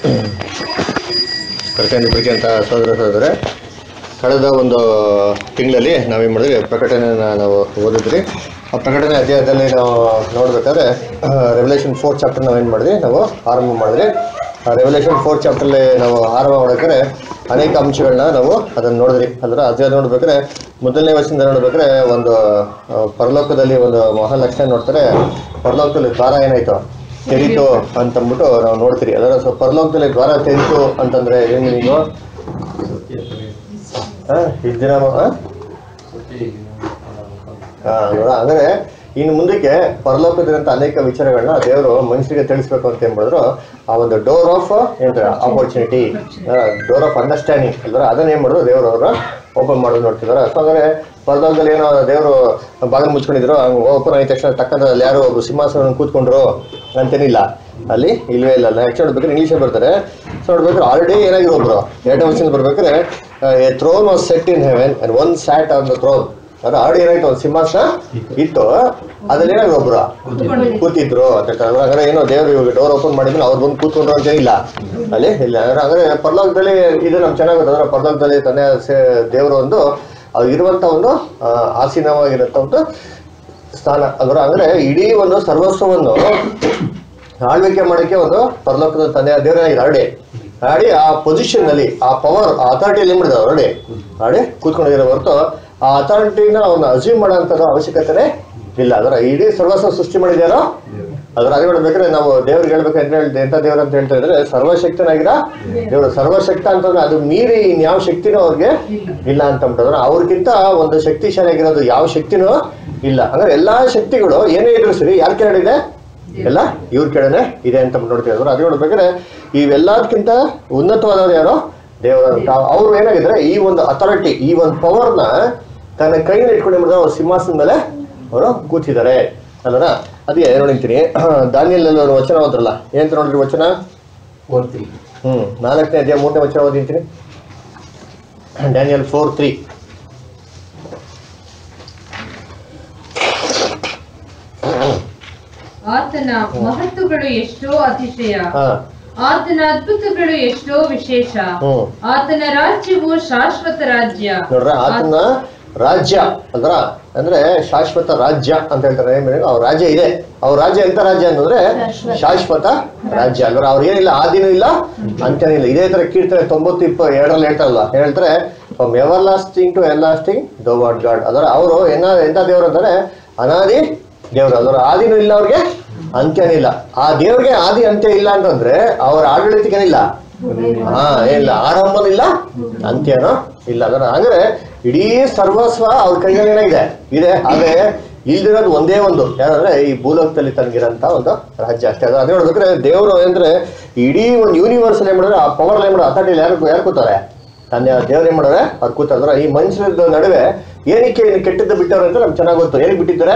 ಕರ್ತವ್ಯ ಪ್ರೀತಿ ಅಂತ ಸೋದರ ಸೋದರ ಕಳೆದ ಒಂದು ತಿಂಗಳಲ್ಲಿ ನಾವೇನು ಮಾಡಿದ್ವಿ ಪ್ರಕಟಣೆನ ನಾವು ಓದಿದ್ರಿ ಆ ಪ್ರಕಟಣೆ ಅಧ್ಯಾಯದಲ್ಲಿ ನಾವು ನೋಡ್ಬೇಕಾದ್ರೆ ರೆವಲ್ಯೂಷನ್ ಫೋರ್ ಚಾಪ್ಟರ್ ನಾವೇನು ಮಾಡಿದ್ವಿ ನಾವು ಆರಂಭ ಮಾಡಿದ್ರಿ ಆ ರೆವಲ್ಯೂಷನ್ ಫೋರ್ ಚಾಪ್ಟರ್ಲಿ ನಾವು ಆರಂಭ ಮಾಡ್ಬೇಕಾದ್ರೆ ಅನೇಕ ಅಂಶಗಳನ್ನ ನಾವು ಅದನ್ನು ನೋಡಿದ್ರಿ ಅದರ ಅಧ್ಯಾಯ ನೋಡ್ಬೇಕಾದ್ರೆ ಮೊದಲನೇ ವರ್ಷದಿಂದ ನೋಡ್ಬೇಕಾದ್ರೆ ಒಂದು ಆ, ಪರಲೋಕದಲ್ಲಿ ಒಂದು ಮಹಾಲಕ್ಷ್ಮಿ ನೋಡ್ತಾರೆ ಪರಲೋಕದಲ್ಲಿ ದ್ವಾರ ಏನಾಯ್ತು ತೆರೀತು ಅಂತಂದ್ಬಿಟ್ಟು ನಾವು ನೋಡ್ತೀರಿ ಅದರ ಸೊ ಪರಲೋಕದಲ್ಲಿ ದ್ವಾರ ತೆರೀತು ಅಂತಂದ್ರೆ ಏನು ನೀವು ಇಷ್ಟು ದಿನ ಆ? ಹಾ, ಅಲ್ವಾ? ಅಂದ್ರೆ ಇನ್ನು ಮುಂದಕ್ಕೆ ಪರಲೋಕದಿರಂತ ಅನೇಕ ವಿಚಾರಗಳನ್ನ ದೇವರು ಮನುಷ್ಯರಿಗೆ ತಿಳಿಸ್ಬೇಕು ಅಂತ ಏನ್ ಮಾಡಿದ್ರು ಆ ಒಂದು ಡೋರ್ ಆಫ್ ಏನಂತಾರೆ ಆಪರ್ಚುನಿಟಿ ಡೋರ್ ಆಫ್ ಅಂಡರ್ಸ್ಟ್ಯಾಂಡಿಂಗ್ ಅಲ್ವಾ ಅದನ್ನ ಏನ್ ಮಾಡಿದ್ರು ದೇವರು ಅವ್ರ ಓಪನ್ ಮಾಡೋದು ನೋಡ್ತಿದಾರ ಸೊ ಅಂದ್ರೆ ಪರಲೋಕದಲ್ಲಿ ಏನೋ ದೇವರು ಬಾಗಿಲು ಮುಚ್ಕೊಂಡಿದ್ರು ಓಪನ್ ಆಗಿದ ತಕ್ಷಣ ಟಕ್ಕದ ಅಲ್ಲಿ ಯಾರು ಒಬ್ರು ಸಿಂಹಾಸನ ಕೂತ್ಕೊಂಡ್ರು ಅಂತೇನಿಲ್ಲ ಅಲ್ಲಿ ಇಲ್ವೇ ಇಲ್ಲ ನೆಕ್ಸ್ಟ್ ನೋಡ್ಬೇಕಾದ್ರೆ ಇಂಗ್ಲೀಷೇ ಬರ್ತಾರೆ ಸೊ ನೋಡ್ಬೇಕಾದ್ರೆ ಆಲ್ರೆಡಿ ಏನಾಗಿರೋ ಒಬ್ರು ಎರಡನೇ ವರ್ಷದಿಂದ ಬರ್ಬೇಕಾದ್ರೆ a throne was set in heaven and one sat on the throne ಅದು ಆಡಿ ಏನಾಯ್ತು ಒಂದು ಸಿಂಹಾಸನ ಇತ್ತು ಅದ್ರಲ್ಲಿ ಏನಾದ್ರು ಒಬ್ರು ಕೂತಿದ್ರು ಅಂತ ಹೇಳ್ತಾರೆ. ಹಾಗಾದ್ರೆ ಏನೋ ದೇವ್ರು ಇವಾಗ ಡೋರ್ ಓಪನ್ ಮಾಡಿದ್ಮೇಲೆ ಅವ್ರು ಬಂದು ಕೂತ್ಕೊಂಡ್ರು ಅಂತ ಇಲ್ಲ ಅಲ್ಲಿ ಇಲ್ಲ ಅಂದ್ರೆ ಹಾಗಾದ್ರೆ ಪರಲೋಕದಲ್ಲಿ ಇದು ನಮ್ಗೆ ಚೆನ್ನಾಗಿ ಗೊತ್ತಾದ್ರೆ ಪರಲೋಕದಲ್ಲಿ ತಂದೆ ದೇವರು ಒಂದು ಅವ್ರು ಇರುವಂತ ಒಂದು ಆ, ಆಸೀನವಾಗಿರುವಂತ ಒಂದು ಸ್ಥಾನ ಅಂದ್ರೆ ಅಂದ್ರೆ ಇಡೀ ಒಂದು ಸರ್ವಸ್ವವನ್ನು ಆಳ್ವಿಕೆ ಮಾಡೋಕ್ಕೆ ಒಂದು ಪರಲೋಕದ ತಂದೆ ದೇವರಾಗಿ ಹರಡಿ ಆಡಿ ಆ ಪೊಸಿಷನ್ ನಲ್ಲಿ ಆ ಪವರ್ ಆ ಅಥಾರಿಟಿಯಲ್ಲಿ ಏನ್ ಮಾಡಿದ್ರು ಹರಡಿ ಆಡಿ ಕೂತ್ಕೊಂಡಿರೋ ಹೊರತು ಆ ಅಥಾರಿಟಿನ ಅವನ್ನ ಅಸ್ಯೂಮ್ ಮಾಡೋಂಥದ್ದು ಅವಶ್ಯಕತೆನೇ ಇಲ್ಲ ಅದರ ಇಡೀ ಸರ್ವಸ್ವ ಸೃಷ್ಟಿ ಮಾಡಿದ್ಯಾರೋ ಅದ್ರ ಅದೇ ಹೇಳ್ಬೇಕಾದ್ರೆ ನಾವು ದೇವ್ರಿಗೆ ಹೇಳ್ಬೇಕು ಅಂತ ಹೇಳಿ ಎಂತ ದೇವ್ರ ಅಂತ ಹೇಳ್ತಾ ಇದ್ರೆ ಸರ್ವಶಕ್ತನಾಗಿರ ದೇವರು ಸರ್ವಶಕ್ತ ಅಂತಂದ್ರೆ ಅದು ಮೀರಿ ಇನ್ಯಾವ ಶಕ್ತಿನೂ ಅವ್ರಿಗೆ ಇಲ್ಲ ಅಂತ ಅಂದ್ಬಿಟ್ಟಂದ್ರೆ ಅವ್ರಿಗಿಂತ ಒಂದು ಶಕ್ತಿಶಾಲಿಯಾಗಿರೋದು ಯಾವ ಶಕ್ತಿನೂ ಇಲ್ಲ ಅಂದ್ರೆ ಎಲ್ಲಾ ಶಕ್ತಿಗಳು ಏನೇ ಇದ್ರು ಸರಿ ಯಾರ ಕೆಳಗಡೆ ಇದೆ ಎಲ್ಲ ಇವ್ರ ಕೆಳನೆ ಇದೆ ಅಂತ ನೋಡ್ತೀವಿ ಅದ್ರ ಅದೇ ನೋಡ್ಬೇಕಾದ್ರೆ ಇವೆಲ್ಲದಕ್ಕಿಂತ ಉನ್ನತವಾದವ್ರು ಯಾರೋ ದೇವರ ಅಂತ ಅವ್ರು ಏನಾಗಿದ್ರೆ ಈ ಒಂದು ಅಥಾರಿಟಿ ಈ ಒಂದು ಪವರ್ನ ತನ್ನ ಕೈಯಲ್ಲಿ ಇಟ್ಕೊಂಡು ಏನ್ ಮಾಡಿದ್ರು ಅವ್ರ ಸಿಂಹಾಸನ ಮೇಲೆ ಅವರು ಕೂತಿದ್ದಾರೆ ಅಲ್ಲರ ಅದೇ ನೋಡಿರ್ತೀನಿ ದಾನಿಯಲ್ಲಿ ಒಂದು ವಚನ ಓದ್ರಲ್ಲ ಏನಂತ ನೋಡ್ರಿ ವಚನ ಓದ್ತೀವಿ ಹ್ಮ್ ನಾಲ್ಕನೇ ಅಧ್ಯಾಯ ಮೂರನೇ ವಚನ ಓದಿಂತೀನಿ ಡ್ಯಾನಿಯಲ್ ಫೋರ್ ತ್ರೀ ಆತನ ಮಹತ್ತುಗಳು ಎಷ್ಟೋ ಅತಿಶಯ ಹಾ ಆತನ ಅದ್ಭುತಗಳು ಎಷ್ಟೋ ವಿಶೇಷ ಹ್ಮ್ ಆತನ ರಾಜ್ಯವು ಶಾಶ್ವತ ರಾಜ್ಯ ನೋಡ್ರ ಆತನ ರಾಜ್ಯ ಅಂದ್ರ ಅಂದ್ರೆ ಶಾಶ್ವತ ರಾಜ್ಯ ಅಂತ ಹೇಳ್ತಾರೆ ಏನ್ meaning? ಅವ್ರ ರಾಜ್ಯ ಇದೆ ಅವ್ರ ರಾಜ್ಯ ಎಂತ ರಾಜ್ಯ ಅಂತಂದ್ರೆ ಶಾಶ್ವತ ರಾಜ್ಯ ಅಲ್ವ ಅವ್ರ ಏನಿಲ್ಲ ಆದಿನೂ ಇಲ್ಲ ಅಂತ್ಯನೂ ಇಲ್ಲ ಇದೇ ತರ ಕೀರ್ತನೆ ತೊಂಬತ್ತು ಇಪ್ಪ ಎರಡರಲ್ಲಿ ಹೇಳ್ತಾರಲ್ಲ ಹೇಳ್ತಾರೆ from everlasting to everlasting thou art God ಅದರ ಅವರು ಏನ ಎಂತ ದೇವ್ರು ಅಂತಾರೆ ಅನಾದಿ ದೇವ್ರು ಅದರ ಆದಿನೂ ಇಲ್ಲ ಅವ್ರಿಗೆ ಅಂತ್ಯನೂ ಇಲ್ಲ ಆ ದೇವ್ರಿಗೆ ಆದಿ ಅಂತ್ಯ ಇಲ್ಲ ಅಂತಂದ್ರೆ ಅವ್ರ ಆಡಳಿತಕ್ಕೆ ಏನಿಲ್ಲ ಹಾ ಇಲ್ಲ ಆರಂಭನೂ ಇಲ್ಲ ಅಂತ್ಯನೂ ಇಲ್ಲ ಅದರ ಅಂದ್ರೆ ಇಡೀ ಸರ್ವಸ್ವ ಅವ್ರ ಕೈಯಲ್ಲಿ ಏನಾಗಿದೆ ಇದೆ ಆದ್ರೆ ಇಲ್ದಿರೋದು ಒಂದೇ ಒಂದು ಯಾರಂದ್ರೆ ಈ ಭೂಲೋಕದಲ್ಲಿ ತನಗಿರಂತ ಒಂದು ರಾಜ್ಯ ಅಷ್ಟೇ ಅದು ಅದೇ ನೋಡ್ಬೇಕಾದ್ರೆ ದೇವರು ಅಂದ್ರೆ ಇಡೀ ಒಂದು ಯೂನಿವರ್ಸ್ ಏನ್ ಮಾಡಿದ್ರೆ ಆ ಪವರ್ ಏನ್ ಮಾಡೋದು ಅಥಾರಿಟಿ ಯಾರು ಯಾರು ಕೂತಾರೆ ತಂದೆ ದೇವ್ರು ಏನ್ ಮಾಡೋರೆ ಅವ್ರು ಕೂತಾರೆ ಈ ಮನುಷ್ಯರದ ನಡುವೆ ಏನಕ್ಕೆ ಇನ್ನು ಕೆಟ್ಟದ್ದು ಬಿಟ್ಟವ್ರೆ ಅಂತ ನಮ್ಗೆ ಚೆನ್ನಾಗಿ ಗೊತ್ತು ಏನಕ್ಕೆ ಬಿಟ್ಟಿದ್ದಾರೆ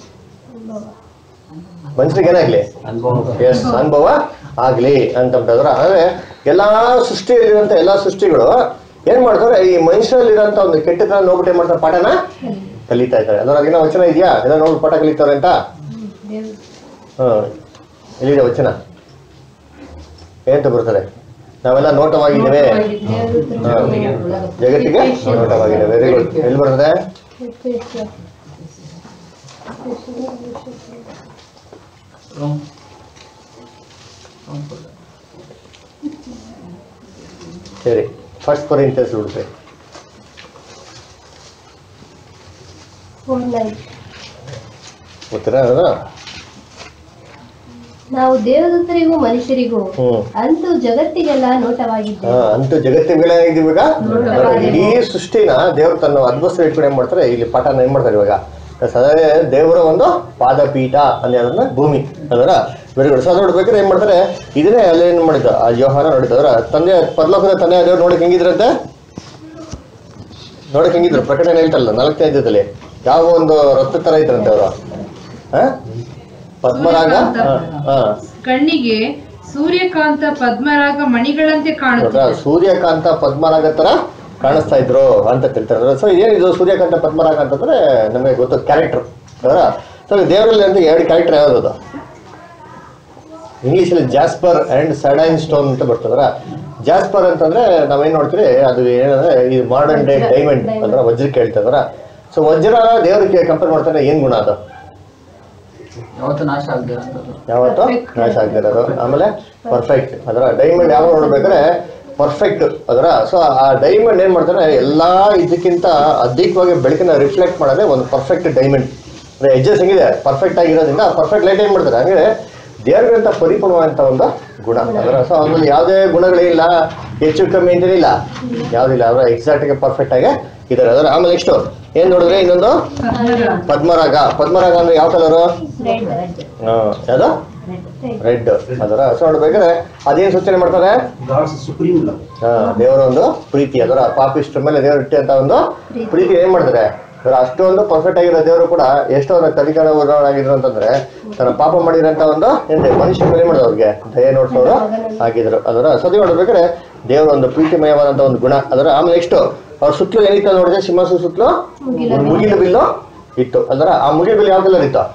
ಮನುಷ್ಯರಿಗೆ ಏನಾಗ್ಲಿ ಅನುಭವ ಎಸ್ ಅನುಭವ ಆಗ್ಲಿ ಅಂತಂದ್ರೆ ಅಂದ್ರೆ ಎಲ್ಲಾ ಸೃಷ್ಟಿಯಲ್ಲಿರುವಂತ ಎಲ್ಲಾ ಸೃಷ್ಟಿಗಳು ಏನ್ ಮಾಡ್ತಾರೆ ಈ ಮನುಷ್ಯರಲ್ಲಿರೋಂಥ ಒಂದು ಕೆಟ್ಟತನ ನೋಡ್ಬಿಟ್ಟು ಏನ್ ಮಾಡ್ತಾರೆ ಪಾಠನ ಕಲಿತಾ ಇದ್ದಾರೆ ಅದರ ಅದೇನೋ ವಚನ ಇದೆಯಾ ಎಲ್ಲ ನೋಡಿ ಪಾಠ ಕಲಿತಾರೆ ಅಂತ ಹ್ಮ್ ಎಲ್ಲಿದೆ ವಚನ ಏನಂತ ಬರ್ತಾರೆ ನಾವೆಲ್ಲ ನೋಟವಾಗಿದ್ದೇವೆ ಹಾ. ಜಗತ್ತಿಗೆ ನೋಟವಾಗಿದೆ ವೆರಿ ಗುಡ್ ಎಲ್ಲಿ ಬರ್ತದೆ ಸರಿ ಫಸ್ಟ್ ಕೊರಿಂತಿಯನ್ಸ್ ಬಿಡ್ರಿ ಗೊತ್ತೀರಾ ಅದು? ನಾವು ದೇವದೂತರಿಗೂ ಮನುಷ್ಯರಿಗೂ ಹ್ಮ್ ಅಂತೂ ಜಗತ್ತಿಗೆಲ್ಲ ಹಾ, ನೋಟವಾಗಿದ್ದೇವೆ ಅಂತೂ ಜಗತ್ತಿನ ಮೇಲೆ ಏನಾಗಿದ್ದೀವಿ ಇವಾಗ ಇಡೀ ಸೃಷ್ಟಿನ ದೇವ್ರು ತನ್ನ ಅದ್ಭುತ ಇಟ್ಕೊಂಡು ಏನ್ ಮಾಡ್ತಾರೆ ಇಲ್ಲಿ ಪಾಠನ ಏನ್ ಮಾಡ್ತಾರೆ ಇವಾಗ ಸದಾ ದೇವರ ಒಂದು ಪಾದಪೀಠ ಅನ್ನೋದನ್ನ ಭೂಮಿ ಅದರ ವೆರಿ ಗುಡ್ ಸೊ ಅದು ನೋಡ್ಬೇಕಾದ್ರೆ ಏನ್ ಮಾಡ್ತಾರೆ ಇದನ್ನೇ ಅಲ್ಲಿ ಏನ್ ಮಾಡಿದ್ರು ಆ ವ್ಯವಹಾರ ನೋಡಿದ್ರ ತಂದೆ ಪರಲೋಕದ ತಂದೆ ದೇವ್ರು ನೋಡಕ್ ಹೆಂಗಿದ್ರಂತೆ ನೋಡಕ್ ಹೆಂಗಿದ್ರು ಪ್ರಕಟಣೆ ಹೇಳ್ತಾರಲ್ಲ ನಾಲ್ಕನೇ ಅಧ್ಯಾಯದಲ್ಲಿ ಯಾವ ಒಂದು ರಥ ತರ ಇದ್ರಂತೆ ಅವರು ಪದ್ಮರಾಗ ಹಾ, ಹಾ ಕಣ್ಣಿಗೆ ಸೂರ್ಯಕಾಂತ ಪದ್ಮರಾಗ ಮಣಿಗಳಂತೆ ನೋಡ್ರಾ? ಕಾಣುತ್ತದೆ ಸೂರ್ಯಕಾಂತ ಪದ್ಮರಾಗ ತರ ಕಾಣಿಸ್ತಾ ಇದ್ರು ಅಂತ ತಿಳ್ತಾರೆ ಸೊ ಏನಿದು ಸೂರ್ಯಕಾಂತ ಪದ್ಮರಾಗ ಅಂತಂದ್ರೆ ನಮಗೆ ಗೊತ್ತು ಕ್ಯಾರೆಕ್ಟರ್ ಸೊ ದೇವರಲ್ಲಿ ಅಂತ ಎರಡು ಕ್ಯಾರೆಕ್ಟರ್ ಯಾವ್ದು ಅದು ಇಂಗ್ಲೀಷಲ್ಲಿ ಜಾಸ್ಪರ್ ಅಂಡ್ ಸಡೈನ್ ಸ್ಟೋನ್ ಅಂತ ಬರ್ತದ್ರ ಜಾಸ್ಪರ್ ಅಂತಂದ್ರೆ ನಾವೇನ್ ನೋಡ್ತೀವಿ ಅದು ಏನಂದ್ರೆ ಈ ಮಾಡರ್ನ್ ಡೇ ಡೈಮಂಡ್ ಅಂದ್ರೆ ವಜ್ರಕ್ಕೆ ಹೇಳ್ತದ್ರ ಸೊ ವಜ್ರ ದೇವರಿಗೆ ಕಂಪೇರ್ ಮಾಡ್ತಾರೆ ಏನ್ ಗುಣ ಅದು ಯಾವತ್ತೂ ನಾಶ ಆಗದೆ ಇರೋಂಥದ್ದು ಯಾವತ್ತು ನಾಶ ಆಗ್ತಿರೋದು ಆಮೇಲೆ ಪರ್ಫೆಕ್ಟ್ ಅದರ ಡೈಮಂಡ್ ಯಾವ ನೋಡ್ಬೇಕಾದ್ರೆ ಪರ್ಫೆಕ್ಟ್ ಅದರ ಸೊ ಆ ಡೈಮಂಡ್ ಏನ್ ಮಾಡ್ತಾರೆ ಎಲ್ಲಾ ಇದಕ್ಕಿಂತ ಅಧಿಕವಾಗಿ ಬೆಳಕನ್ನ ರಿಫ್ಲೆಕ್ಟ್ ಮಾಡೋದೇ ಒಂದು ಪರ್ಫೆಕ್ಟ್ ಡೈಮಂಡ್ ಅಂದ್ರೆ ಎಡ್ಜಸ್ ಹೆಂಗಿದೆ ಪರ್ಫೆಕ್ಟ್ ಆಗಿರೋದ್ರಿಂದ ಪರ್ಫೆಕ್ಟ್ ಲೈಟ್ ಏನ್ ಮಾಡ್ತಾರೆ ಹಂಗೆ ದೇವ್ರಿಗಂತ ಪರಿಪೂರ್ಣವಾದಂತ ಒಂದು ಗುಣ ಅದರ ಸೊ ಅದ್ರಲ್ಲಿ ಯಾವುದೇ ಗುಣಗಳಿಲ್ಲ ಹೆಚ್ಚು ಕಮ್ಮಿ ಅಂತೇನಿಲ್ಲ ಯಾವ್ದಿಲ್ಲ ಅವರ ಎಕ್ಸಾಕ್ಟ್ ಆಗಿ ಪರ್ಫೆಕ್ಟ್ ಆಗಿ ಇದಾರೆ ಅದರ ಆಮೇಲೆ ನೆಕ್ಸ್ಟ್ ಏನ್ ನೋಡಿದ್ರೆ ಇನ್ನೊಂದು ಪದ್ಮರಾಗ ಪದ್ಮರಾಗ ಅಂದ್ರೆ ಯಾವ ಕಲರು ಯಾವ್ದು ರೆಡ್ ಅದರ ಸೊ ನೋಡ್ಬೇಕಾದ್ರೆ ಅದೇನ್ ಸೂಚನೆ ಮಾಡ್ತಾರೆ ಗಾಡ್ಸ್ ಸುಪ್ರೀಂ ಲವ್ ಹಾ, ದೇವರ ಒಂದು ಪ್ರೀತಿ ಅದರ ಪಾಪಿಷ್ಟ್ರ ಮೇಲೆ ದೇವರು ಇಟ್ಟೆ ಅಂತ ಒಂದು ಪ್ರೀತಿ ಏನ್ ಮಾಡ್ತಾರೆ ಇವ್ರು ಅಷ್ಟೊಂದು ಪರ್ಫೆಕ್ಟ್ ಆಗಿರೋ ದೇವರು ಕೂಡ ಎಷ್ಟೋ ಒಂದು ಕಲಿಕಣ ಆಗಿದ್ರು ಅಂತಂದ್ರೆ ತನ್ನ ಪಾಪ ಮಾಡಿರೋಂತ ಒಂದು ಏನ್ರಿ ಮನುಷ್ಯ ಮೇಲೆ ಮಾಡಿದ್ರು ಅವ್ರಿಗೆ ದಯ ನೋಡ್ಸೋರು ಆಗಿದ್ರು ಅದರ ಸದಿ ನೋಡ್ಬೇಕಾದ್ರೆ ದೇವರ ಒಂದು ಪ್ರೀತಿಮಯವಾದಂತ ಒಂದು ಗುಣ ಅದರ ಆಮೇಲೆ ನೆಕ್ಸ್ಟ್ ಅವ್ರ ಸುತ್ತಲೂ ಏನಿತ್ತು ನೋಡಿದ್ರೆ ಸಿಂಹಾಸನ ಸುತ್ತಲೂ ಒಂದು ಮುಗಿಲು ಬಿಲ್ಲು ಇತ್ತು ಅದರ ಆ ಮುಗಿಲು ಬಿಲ್ಲು ಯಾವ ಕಲರ್ ಇತ್ತು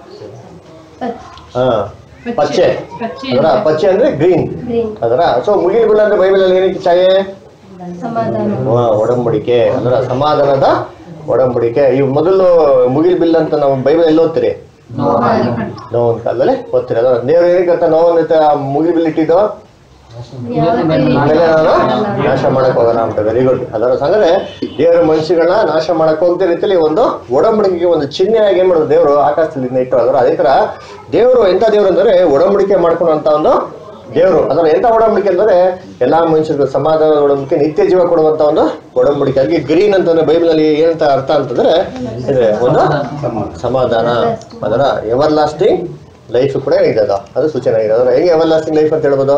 ಹಾ ಪಚ್ಚೆ ಪಚ್ಚೆ ಅದರ ಪಚ್ಚೆ ಅಂದ್ರೆ ಗ್ರೀನ್ ಗ್ರೀನ್ ಅದರ ಸೊ ಮುಗಿಲು ಬಿಲ್ ಅಂದ್ರೆ ಬೈಬಲ್ ಅಲ್ಲಿ ಏನಕ್ಕೆ ಛಾಯೆ ಸಮಾಧಾನ ಹಾ, ಒಡಂಬಡಿಕೆ ಅದರ ಸಮಾಧಾನದ ಒಡಂಬಡಿಕೆ ಈ ಮೊದಲು ಮುಗಿಲ್ ಬಿಲ್ ಅಂತ ನಾವು ಬೈಬಲ್ ಎಲ್ಲಿ ಓದ್ತೀರಿ ನೋವನ್ ಕಾಲದಲ್ಲಿ ಓದ್ತೀರಿ ಅದರ ದೇವ್ರು ಏನಕ್ಕೆ ನೋವನ್ ಮುಗಿಲ್ ಬಿಲ್ ಇಟ್ಟಿದ್ದು ಆಮೇಲೆ ನಾನು ನಾಶ ಮಾಡಕ್ ಹೋಗೋಣ ಅಂತ ವೆರಿ ಗುಡ್ ಅದರ ಸಂಗರೆ ದೇವರ ಮನುಷ್ಯಗಳನ್ನ ನಾಶ ಮಾಡಕ್ ಹೋಗ್ತಾ ರೀತಿಯಲ್ಲಿ ಒಂದು ಒಡಂಬಡಿಕೆಗೆ ಒಂದು ಚಿಹ್ನೆಯಾಗಿ ಏನ್ ಮಾಡೋದು ದೇವರು ಆಕಾಶದಲ್ಲಿ ಇಟ್ಟು ಅದರ ಅದೇ ತರ ದೇವರು ಎಂತ ದೇವರು ಅಂದ್ರೆ ಒಡಂಬಡಿಕೆ ಮಾಡ್ಕೊಳ್ಳುವಂತ ಒಂದು ದೇವರು ಅದರ ಎಂತ ಒಡಂಬಡಿಕೆ ಅಂದ್ರೆ ಎಲ್ಲಾ ಮನುಷ್ಯರಿಗೂ ಸಮಾಧಾನದ ಒಡಂಬಡಿಕೆ ನಿತ್ಯ ಜೀವ ಕೊಡುವಂತ ಒಂದು ಒಡಂಬಡಿಕೆ ಅದಕ್ಕೆ ಗ್ರೀನ್ ಅಂತಂದ್ರೆ ಬೈಬಲ್ ಅಲ್ಲಿ ಏನಂತ ಅರ್ಥ ಅಂತಂದ್ರೆ ಇದೆ ಒಂದು ಸಮಾಧಾನ ಅದರ ಎವರ್ ಲಾಸ್ಟಿಂಗ್ ಲೈಫ್ ಕೂಡ ಇದೆ ಅದು ಅದು ಸೂಚನೆ ಆಗಿದೆ ಅದರ ಹೆಂಗೆ ಎವರ್ ಲಾಸ್ಟಿಂಗ್ ಲೈಫ್ ಅಂತ ಹೇಳ್ಬೋದು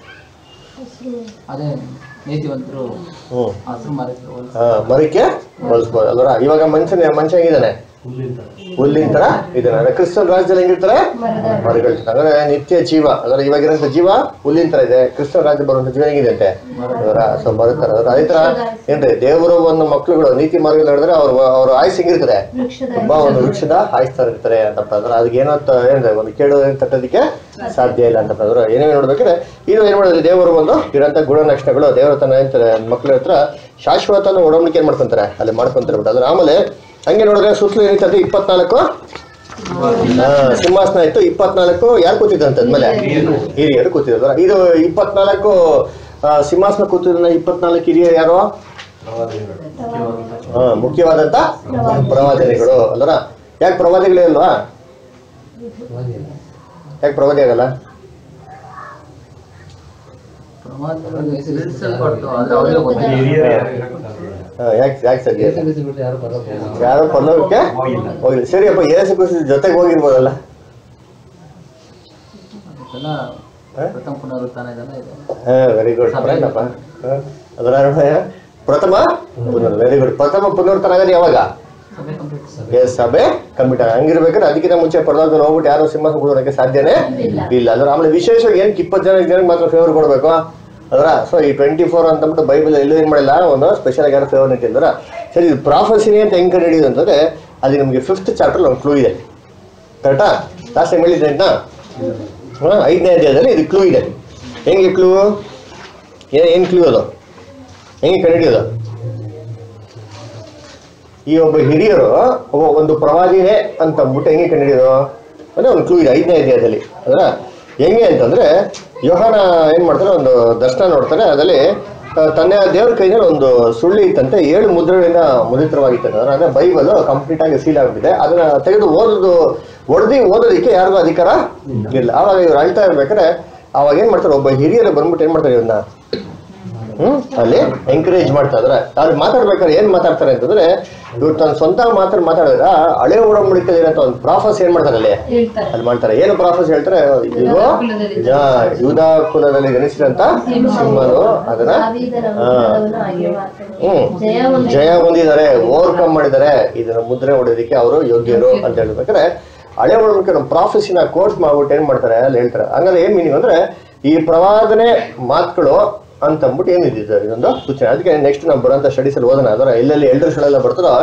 ಅದೇ ನೀತಿವಂತರು ಹ್ಮ್ ಹಸಿರು ಮರಕ್ಕೆ ಹೋಲಿಸಿ ಆ, ಮರಕ್ಕೆ ಬಳಸ್ಬೋದು ಅಲ್ವರ ಇವಾಗ ಮನುಷ್ಯನ ಮನುಷ್ಯ ಹೆಂಗಿದಾನೆ ಹುಲ್ಲಿನ ತರ ಇದಾನೆ ಅಂದ್ರೆ ಕ್ರಿಸ್ತನ್ ರಾಜ್ಯದಲ್ಲಿ ಹೆಂಗಿರ್ತಾರೆ ಮರಗಳು ಅಂದ್ರೆ ನಿತ್ಯ ಜೀವ ಅದರ ಇವಾಗಿರೋಂಥ ಜೀವ ಹುಲ್ಲಿನ ತರ ಇದೆ ಕ್ರಿಸ್ತನ್ ರಾಜ್ಯ ಬರುವಂತ ಜೀವ ಹೇಗಿದೆ ಅಂತೆ ಅದರ ಸೊ ಮರದ ತರ ಅದರ ಅದೇ ತರ ಏನ್ರಿ ದೇವರು ಒಂದು ಮಕ್ಳುಗಳು ನೀತಿ ಮಾರ್ಗದಲ್ಲಿ ನಡೆದ್ರೆ ಅವ್ರ ಅವ್ರ ಆಯ್ಸ್ ಹೆಂಗಿರ್ತದೆ ವೃಕ್ಷದ ತುಂಬಾ ಒಂದು ವೃಕ್ಷದ ಆಯ್ಸ್ತಾ ಇರ್ತಾರೆ ಅಂತ ಅಂದ್ರೆ ಅದಕ್ಕೆ ಏನೋ ತ- ಏನ್ರಿ ಒಂದು ಕೇಳು ಏನ್ ತಟ್ಟೋದಕ್ಕೆ ಸಾಧ್ಯ ಇಲ್ಲ ಅಂತ ಅಂದ್ರೆ ಏನೇನು ನೋಡ್ಬೇಕಾದ್ರೆ ಇದು ಏನ್ ಮಾಡಿದ್ರೆ ದೇವರು ಒಂದು ಇರೋಂಥ ಗುಣಲಕ್ಷಣಗಳು ದೇವರ ತನ್ನ ಏನಂತಾರೆ ಮಕ್ಳ ಹತ್ರ ಶಾಶ್ವತ ಒಡಂಬಡಿಕೆ ಏನ್ ಮಾಡ್ಕೊಂತಾರೆ ಅಲ್ಲಿ ಮಾಡ್ಕೊಂತಾರೆ ಬಿಟ್ಟು ಅದ್ರ ಆಮೇಲೆ ಹಂಗೆ ನೋಡಿದ್ರೆ ಸುತ್ತಲೂ ಏನಿತ್ತಂದ್ರೆ ಇಪ್ಪತ್ನಾಲ್ಕು ಆ, ಸಿಂಹಾಸನ ಇತ್ತು ಇಪ್ಪತ್ನಾಲ್ಕು ಯಾರು ಕೂತಿದ್ದಂತೆ ಅದ್ಮೇಲೆ ಹಿರಿಯರು ಕೂತಿದ್ರು ಇದು ಇಪ್ಪತ್ನಾಲ್ಕು ಆ, ಸಿಂಹಾಸನ ಕೂತಿದ್ದ ಇಪ್ಪತ್ನಾಲ್ಕು ಹಿರಿಯರು ಯಾರು ಹಾ, ಮುಖ್ಯವಾದಂತ ಪ್ರವಾದಿಗಳು ಅಲ್ವರ ಯಾಕೆ ಪ್ರವಾದಿಗಳೇ ಅಲ್ವಾ ಯಾಕೆ ಪ್ರವಾದಿ ಆಗಲ್ಲ ಪ್ರಮಾದಗಳಿಗೆ ನಿಲ್ಲಿಸಲ್ಪಟ್ಟು ಆದ್ರೆ ಅವರೇ ಗೊತ್ತಿಲ್ಲ ಹಾ, ಯಾಕೆ ಯಾಕೆ ಸರಿ ಯಾರು ಬರೋದು ಯಾರು ಪಲ್ಲವಕ್ಕೆ ಹೋಗಿಲ್ಲ ಸರಿ ಅಪ್ಪ ಏಸು ಕೃಷ್ಣ ಜೊತೆಗೆ ಹೋಗಿರ್ಬೋದಲ್ಲ ಅದಕ್ಕೆಲ್ಲ ಹಾ? ಪ್ರಥಮ ಪುನರುತ್ಥಾನ ಇದೆಲ್ಲ ಇದೆ ಹಾ ವೆರಿ ಗುಡ್ ಅಪ್ಪ ಅದರ ಪ್ರಥಮ ವೆರಿ ಗುಡ್ ಪ್ರಥಮ ಪುನರ್ತನ ಆಗೋದು ಯಾವಾಗ ಸಭೆ ಕಂಪ್ಲೀಟ್ ಎಸ್ ಸಭೆ ಕಮಿಟ ಹಂಗಿರ್ಬೇಕಾದ್ರೆ ಅದಕ್ಕಿಂತ ಮುಂಚೆ ಪರಲೋಕದಲ್ಲಿ ಹೋಗ್ಬಿಟ್ಟು ಯಾರು ಸಿಂಹಾಸನ ಕೂಡೋದಕ್ಕೆ ಸಾಧ್ಯನೇ ಇಲ್ಲ ಅಂದ್ರೆ ಆಮೇಲೆ ವಿಶೇಷವಾಗಿ ಏನಕ್ಕೆ ಇಪ್ಪತ್ತು ಜನ ಜನಕ್ಕೆ ಮಾತ್ರ ಫೇವರ್ ಕೊಡಬೇಕು ಅದರ ಸೊ ಈ ಟ್ವೆಂಟಿ ಫೋರ್ ಅಂತಂದ್ಬಿಟ್ಟು ಬೈಬಲ್ ಎಲ್ಲೂ ಏನು ಮಾಡಿಲ್ಲ ಒಂದು ಸ್ಪೆಷಲ್ ಆಗಿ ಯಾರು ಫೇವರ್ ನಿಂತಿದ್ದಾರೆ ಸರಿ ಇದು ಪ್ರಾಫಸಿನಿ ಅಂತ ಹೆಂಗೆ ಕಂಡು ಹಿಡಿಯೋದು ಅಂತಂದ್ರೆ ಅದು ನಿಮಗೆ ಫಿಫ್ತ್ ಚಾಪ್ಟರ್ ಒಂದು ಕ್ಲೂ ಇದೆ ಕರೆಕ್ಟಾ ಲಾಸ್ಟ್ ಟೈಮ್ ಹೇಳಿದ್ದೆ ಅಂತ ಹಾಂ ಐದನೇ ಅಧ್ಯಾಯದಲ್ಲಿ ಇದು ಕ್ಲೂ ಇದೆ ಹೆಂಗೆ ಕ್ಲೂ ಏನು ಏನು ಕ್ಲೂ ಅದು ಹೆಂಗೆ ಕಂಡು ಹಿಡಿಯೋದು ಈ ಒಬ್ಬ ಹಿರಿಯರು ಒಬ್ಬ ಒಂದು ಪ್ರವಾದಿನೇ ಅಂತ ಅಂದ್ಬಿಟ್ಟು ಹೆಂಗೆ ಕಂಡುಹಿಡಿಯೋದು ಅಂದ್ರೆ ಒಂದು ಕ್ಲೂ ಇದೆ ಐದನೇ ಅಧ್ಯಾಯದಲ್ಲಿ ಅದರ ಹೆಂಗೆ ಅಂತಂದ್ರೆ ಯೋಹಾನ ಏನ್ ಮಾಡ್ತಾರೆ ಒಂದು ದರ್ಶನ ನೋಡ್ತಾರೆ ಅದರಲ್ಲಿ ಆ, ತನ್ನ ದೇವ್ರ ಕೈನಲ್ಲಿ ಒಂದು ಸುಳ್ಳಿ ಇತ್ತಂತೆ ಏಳು ಮುದ್ರೆಗಳಿಂದ ಮುದ್ರಿತವಾಗಿತ್ತು ಅಂದ್ರೆ ಅಂದ್ರೆ ಬೈಬಲ್ ಕಂಪ್ಲೀಟ್ ಆಗಿ ಸೀಲ್ ಆಗಿಬಿಟ್ಟಿದೆ ಅದನ್ನ ತೆಗೆದು ಓದೋದು ಒಡೆದಿ ಓದೋದಕ್ಕೆ ಯಾರಿಗೂ ಅಧಿಕಾರ ಇಲ್ಲ ಆವಾಗ ಇವ್ರು ಅಳ್ತಾ ಇರ್ಬೇಕಾದ್ರೆ ಅವಾಗ ಏನ್ ಮಾಡ್ತಾರೆ ಒಬ್ಬ ಹಿರಿಯರು ಬಂದ್ಬಿಟ್ಟು ಏನ್ ಮಾಡ್ತಾರೆ ಇವ್ರನ್ನ ಹ್ಮ್ ಅಲ್ಲಿ ಎಂಕರೇಜ್ ಮಾಡ್ತಾ ಇದಾರೆ ಅವ್ರು ಮಾತಾಡ್ಬೇಕಾದ್ರೆ ಏನ್ ಮಾತಾಡ್ತಾರೆ ಅಂತಂದ್ರೆ ಇವ್ರು ತನ್ನ ಸ್ವಂತ ಮಾತಾಡ್ ಮಾತಾಡಿದ್ರ ಹಳೆ ಒಡಂಬಡಿಕೆ ಇರೋಂಥ ಒಂದು ಪ್ರಾಫಸ್ ಏನ್ ಮಾಡ್ತಾರೆ ಅಲ್ಲಿ ಹೇಳ್ತಾರೆ ಅಲ್ಲಿ ಮಾಡ್ತಾರೆ ಏನು ಪ್ರಾಫಸ್ ಹೇಳ್ತಾರೆ ಇದು ಯೂದ ಕುಲದಲ್ಲಿ ಜನಿಸಿದಂತ ಸಿಂಹನು ಅದನ್ನ ದಾವೀದನ ಹಾ. ಉತ್ತರವನ್ನು ಆಗಿರುವ ಆತನು. ಹ್ಮ್ ಜಯ ಹೊಂದಿ ಜಯ ಹೊಂದಿದ್ದಾರೆ ಓವರ್ಕಮ್ ಮಾಡಿದ್ದಾರೆ ಇದನ್ನ ಮುದ್ರೆ ಹೊಡೆಯೋದಕ್ಕೆ ಅವರು ಯೋಗ್ಯರು ಅಂತ ಹೇಳ್ಬೇಕಾದ್ರೆ ಹಳೆ ಒಳಗೆ ನಮ್ಮ ಪ್ರಾಫೆಸಿನ ಕೋರ್ಸ್ ಮಾಡ್ಬಿಟ್ಟು ಏನ್ ಮಾಡ್ತಾರೆ ಅಲ್ಲಿ ಹೇಳ್ತಾರೆ ಹಂಗಾದ್ರೆ ಏನ್ ಮೀನಿಂಗ್ ಅಂದ್ರೆ ಈ ಪ್ರವಾದನೆ ಮಾತುಗಳು ಅಂತ ಅಂದ್ಬಿಟ್ಟು ಏನಿದೆ ಇದೊಂದು ಸೂಚನೆ ಅದಕ್ಕೆ ನೆಕ್ಸ್ಟ್ ನಾವು ಬರೋಂಥ ಸ್ಟಡೀಸ್ ಅಲ್ಲಿ ಓದೋಣ ಅದರ ಎಲ್ಲೆಲ್ಲಿ ಎಲ್ಡರ್ಸ್ಗಳೆಲ್ಲ ಬರ್ತದೋ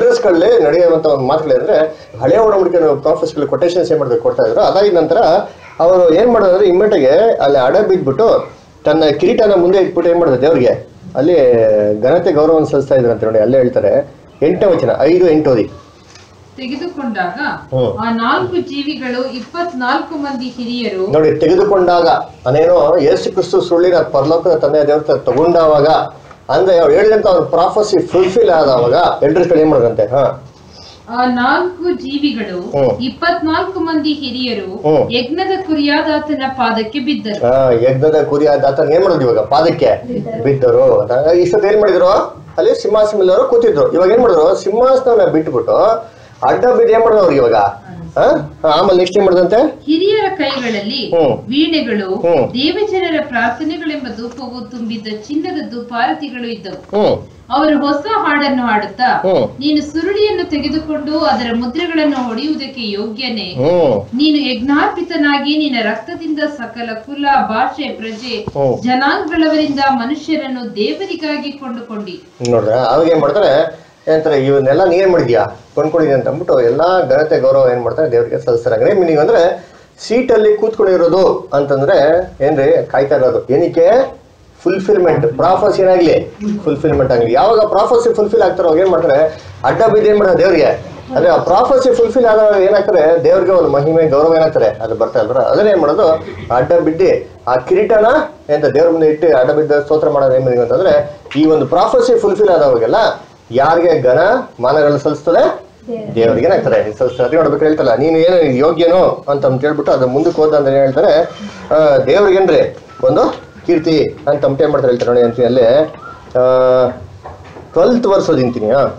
ಎಲ್ಡರ್ಸ್ಗಳಲ್ಲಿ ನಡೆಯುವಂಥ ಒಂದು ಮಾತುಗಳಂದ್ರೆ ಹಳೆ ಒಡಂಬಡಿಕೆ ಪ್ರಾಫೆಸ್ಗಳು ಕೊಟೇಶನ್ಸ್ ಏನ್ ಮಾಡ್ತಾರೆ ಕೊಡ್ತಾ ಇದ್ರು ಅದಾದ ನಂತರ ಅವರು ಏನ್ ಮಾಡೋದಂದ್ರೆ ಇಮ್ಮಿಡಿಯಾಗೆ ಅಲ್ಲಿ ಅಡ ಬಿದ್ಬಿಟ್ಟು ತನ್ನ ಕಿರೀಟನ ಮುಂದೆ ಇಟ್ಬಿಟ್ಟು ಏನ್ ಮಾಡಿದ್ರು ದೇವ್ರಿಗೆ ಅಲ್ಲಿ ಘನತೆ ಗೌರವವನ್ನು ಸಲ್ಲಿಸ್ತಾ ಇದ್ರು ಅಂತ ನೋಡಿ ಅಲ್ಲೇ ಹೇಳ್ತಾರೆ ಎಂಟನೇ ವಚನ ಐದು ಎಂಟು ಓದಿ ತೆಗೆದುಕೊಂಡಾಗ ಹ್ಮ್. ಆ ನಾಲ್ಕು ಜೀವಿಗಳು ಇಪ್ಪತ್ನಾಲ್ಕು ಮಂದಿ ಹಿರಿಯರು ನೋಡಿ ತೆಗೆದುಕೊಂಡಾಗ ಅನೇನೋ ಯೇಸು ಕ್ರಿಸ್ತು ಸುಳ್ಳಿನ ಪರಲೋಕದ ತಂದೆಯ ದೇವರ ತಗೊಂಡಾವಾಗ ಅಂದ್ರೆ ಅವ್ರು ಹೇಳಿದಂತ ಅವ್ರ ಪ್ರಾಫಸಿ ಫುಲ್ಫಿಲ್ ಆದವಾಗ ಎಲ್ರ ಕಡೆ ಏನ್ ಮಾಡೋದಂತೆ ಹಾ ಆ ನಾಲ್ಕು ಜೀವಿಗಳು ಹ್ಮ್. ಇಪ್ಪತ್ನಾಲ್ಕು ಮಂದಿ ಹಿರಿಯರು ಹ್ಮ್. ಯಜ್ಞದ ಕುರಿಯಾದಾತನ ಪಾದಕ್ಕೆ ಬಿದ್ದರು ಆ, ಯಜ್ಞದ ಕುರಿ ಆತನ ಏನ್ ಮಾಡೋದು ಇವಾಗ ಪಾದಕ್ಕೆ ಬಿದ್ದರು ಅದಾಗ ಇಷ್ಟೊತ್ತು ಏನ್ ಮಾಡಿದ್ರು ಅಲ್ಲಿ ಸಿಂಹಾಸನ ಮೇಲೆ ಅವರು ಕೂತಿದ್ರು ಇವಾಗ ಏನ್ ಮಾಡಿದ್ರು ಸಿಂಹಾಸನವನ್ನ ಬಿಟ್ಬಿಟ್ಟು ಅಡ್ಡ ಬಿದ್ದು ಏನ್ ಮಾಡಿದ್ರು ಅವ್ರಿಗೆ ಇವಾಗ ಆ? ಆಮೇಲೆ ನೆಕ್ಸ್ಟ್ ಏನ್ ಮಾಡಿದಂತೆ ಹಿರಿಯರ ಕೈಗಳಲ್ಲಿ ಹ್ಮ್. ವೀಣೆಗಳು ಹ್ಮ್. ದೇವಜನರ ಪ್ರಾರ್ಥನೆಗಳೆಂಬ ಧೂಪವು ತುಂಬಿದ್ದ ಚಿನ್ನದ ಧೂಪಾರತಿಗಳು ಇದ್ದವು ಹ್ಮ್ ಅವರು ಹೊಸ ಹಾಡನ್ನು ಹಾಡುತ್ತಾ ಹ್ಮ್. ನೀನು ಸುರುಳಿಯನ್ನು ತೆಗೆದುಕೊಂಡು ಅದರ ಮುದ್ರೆಗಳನ್ನು ಹೊಡೆಯುವುದಕ್ಕೆ ಯೋಗ್ಯನೇ ಹ್ಮ್ ನೀನು ಯಜ್ಞಾರ್ಪಿತನಾಗಿ ನಿನ್ನ ರಕ್ತದಿಂದ ಸಕಲ ಕುಲ ಭಾಷೆ ಪ್ರಜೆ ಹ್ಮ್. ಜನಾಂಗಗಳವರಿಂದ ಮನುಷ್ಯರನ್ನು ದೇವರಿಗಾಗಿ ಕೊಂಡುಕೊಂಡಿ ನೋಡ್ರ ಅವಾಗ ಏನ್ ಮಾಡ್ತಾರೆ ಏನಂತಾರೆ ಇವನ್ನೆಲ್ಲ ನೀ ಏನ್ ಮಾಡಿದ್ಯಾ ಕೊಂಡ್ಕೊಂಡಿದ್ಯ ಅಂತ ಅಂದ್ಬಿಟ್ಟು ಎಲ್ಲಾ ಘನತೆ ಗೌರವ ಏನ್ ಮಾಡ್ತಾರೆ ದೇವರಿಗೆ ಸಲ್ಲಿಸ್ತಾರೆ ಅಂದ್ರೆ ಮೀನಿಂಗ್ ಅಂದ್ರೆ ಸೀಟಲ್ಲಿ ಕೂತ್ಕೊಂಡಿರೋದು ಅಂತಂದ್ರೆ ಏನ್ರಿ ಕಾಯ್ತಾ ಇರೋದು ಏನಕ್ಕೆ ಫುಲ್ಫಿಲ್ಮೆಂಟ್ ಪ್ರಾಫಸ್ ಏನಾಗ್ಲಿ ಫುಲ್ಫಿಲ್ಮೆಂಟ್ ಆಗಲಿ ಯಾವಾಗ ಪ್ರಾಫಸಿ ಫುಲ್ಫಿಲ್ ಆಗ್ತಾರೋ ಅವಾಗ ಏನ್ ಮಾಡ್ತಾರೆ ಅಡ್ಡ ಬಿದ್ದು ಏನ್ ಮಾಡ್ತಾರೆ ದೇವ್ರಿಗೆ ಅಂದ್ರೆ ಆ ಪ್ರಾಫಸಿ ಫುಲ್ಫಿಲ್ ಆದಾಗ ಏನಾಗ್ತಾರೆ ದೇವ್ರಿಗೆ ಒಂದು ಮಹಿಮೆ ಗೌರವ ಏನಾಗ್ತಾರೆ ಅದು ಬರ್ತಾ ಇಲ್ರ ಅದನ್ನ ಏನ್ ಮಾಡೋದು ಅಡ್ಡ ಬಿದ್ದು ಆ ಕಿರೀಟನ ಎಂತ ದೇವ್ರ ಮುಂದೆ ಇಟ್ಟು ಅಡ್ಡ ಬಿದ್ದ ಸ್ತೋತ್ರ ಮಾಡೋದು ಏನ್ ಮಾಡಿದ್ವಿ ಅಂತಂದ್ರೆ ಈ ಒಂದು ಪ್ರಾಫಸಿ ಫುಲ್ಫಿಲ್ ಆದವಾಗೆಲ್ಲ ಯಾರಿಗೆ ಘನ ಮಾನಗಳು ಸಲ್ಲಿಸ್ತದೆ ದೇವರಿಗೆ ಏನಾಗ್ತಾರೆ ಸಲ್ಲಿಸ್ತಾರೆ ಅದೇ ನೋಡ್ಬೇಕು ಹೇಳ್ತಲ್ಲ ನೀನು ಏನು ಯೋಗ್ಯನೋ ಅಂತ ಅಂತ ಹೇಳ್ಬಿಟ್ಟು ಅದು ಮುಂದಕ್ಕೆ ಹೋದ ಅಂದ್ರೆ ಏನ್ ಹೇಳ್ತಾರೆ ಆ, ದೇವ್ರಿಗೇನ್ರಿ ಒಂದು ಕೀರ್ತಿ ಅಂತ ಅಂಟೆ ಮಾಡ್ತಾರೆ ಹೇಳ್ತಾರೆ ನೋಡಿ ಅಂತೀನಿ ಅಲ್ಲೇ ಟ್ವೆಲ್ತ್ ವರ್ಷ ಓದಿಂತೀನಿ ಹಾ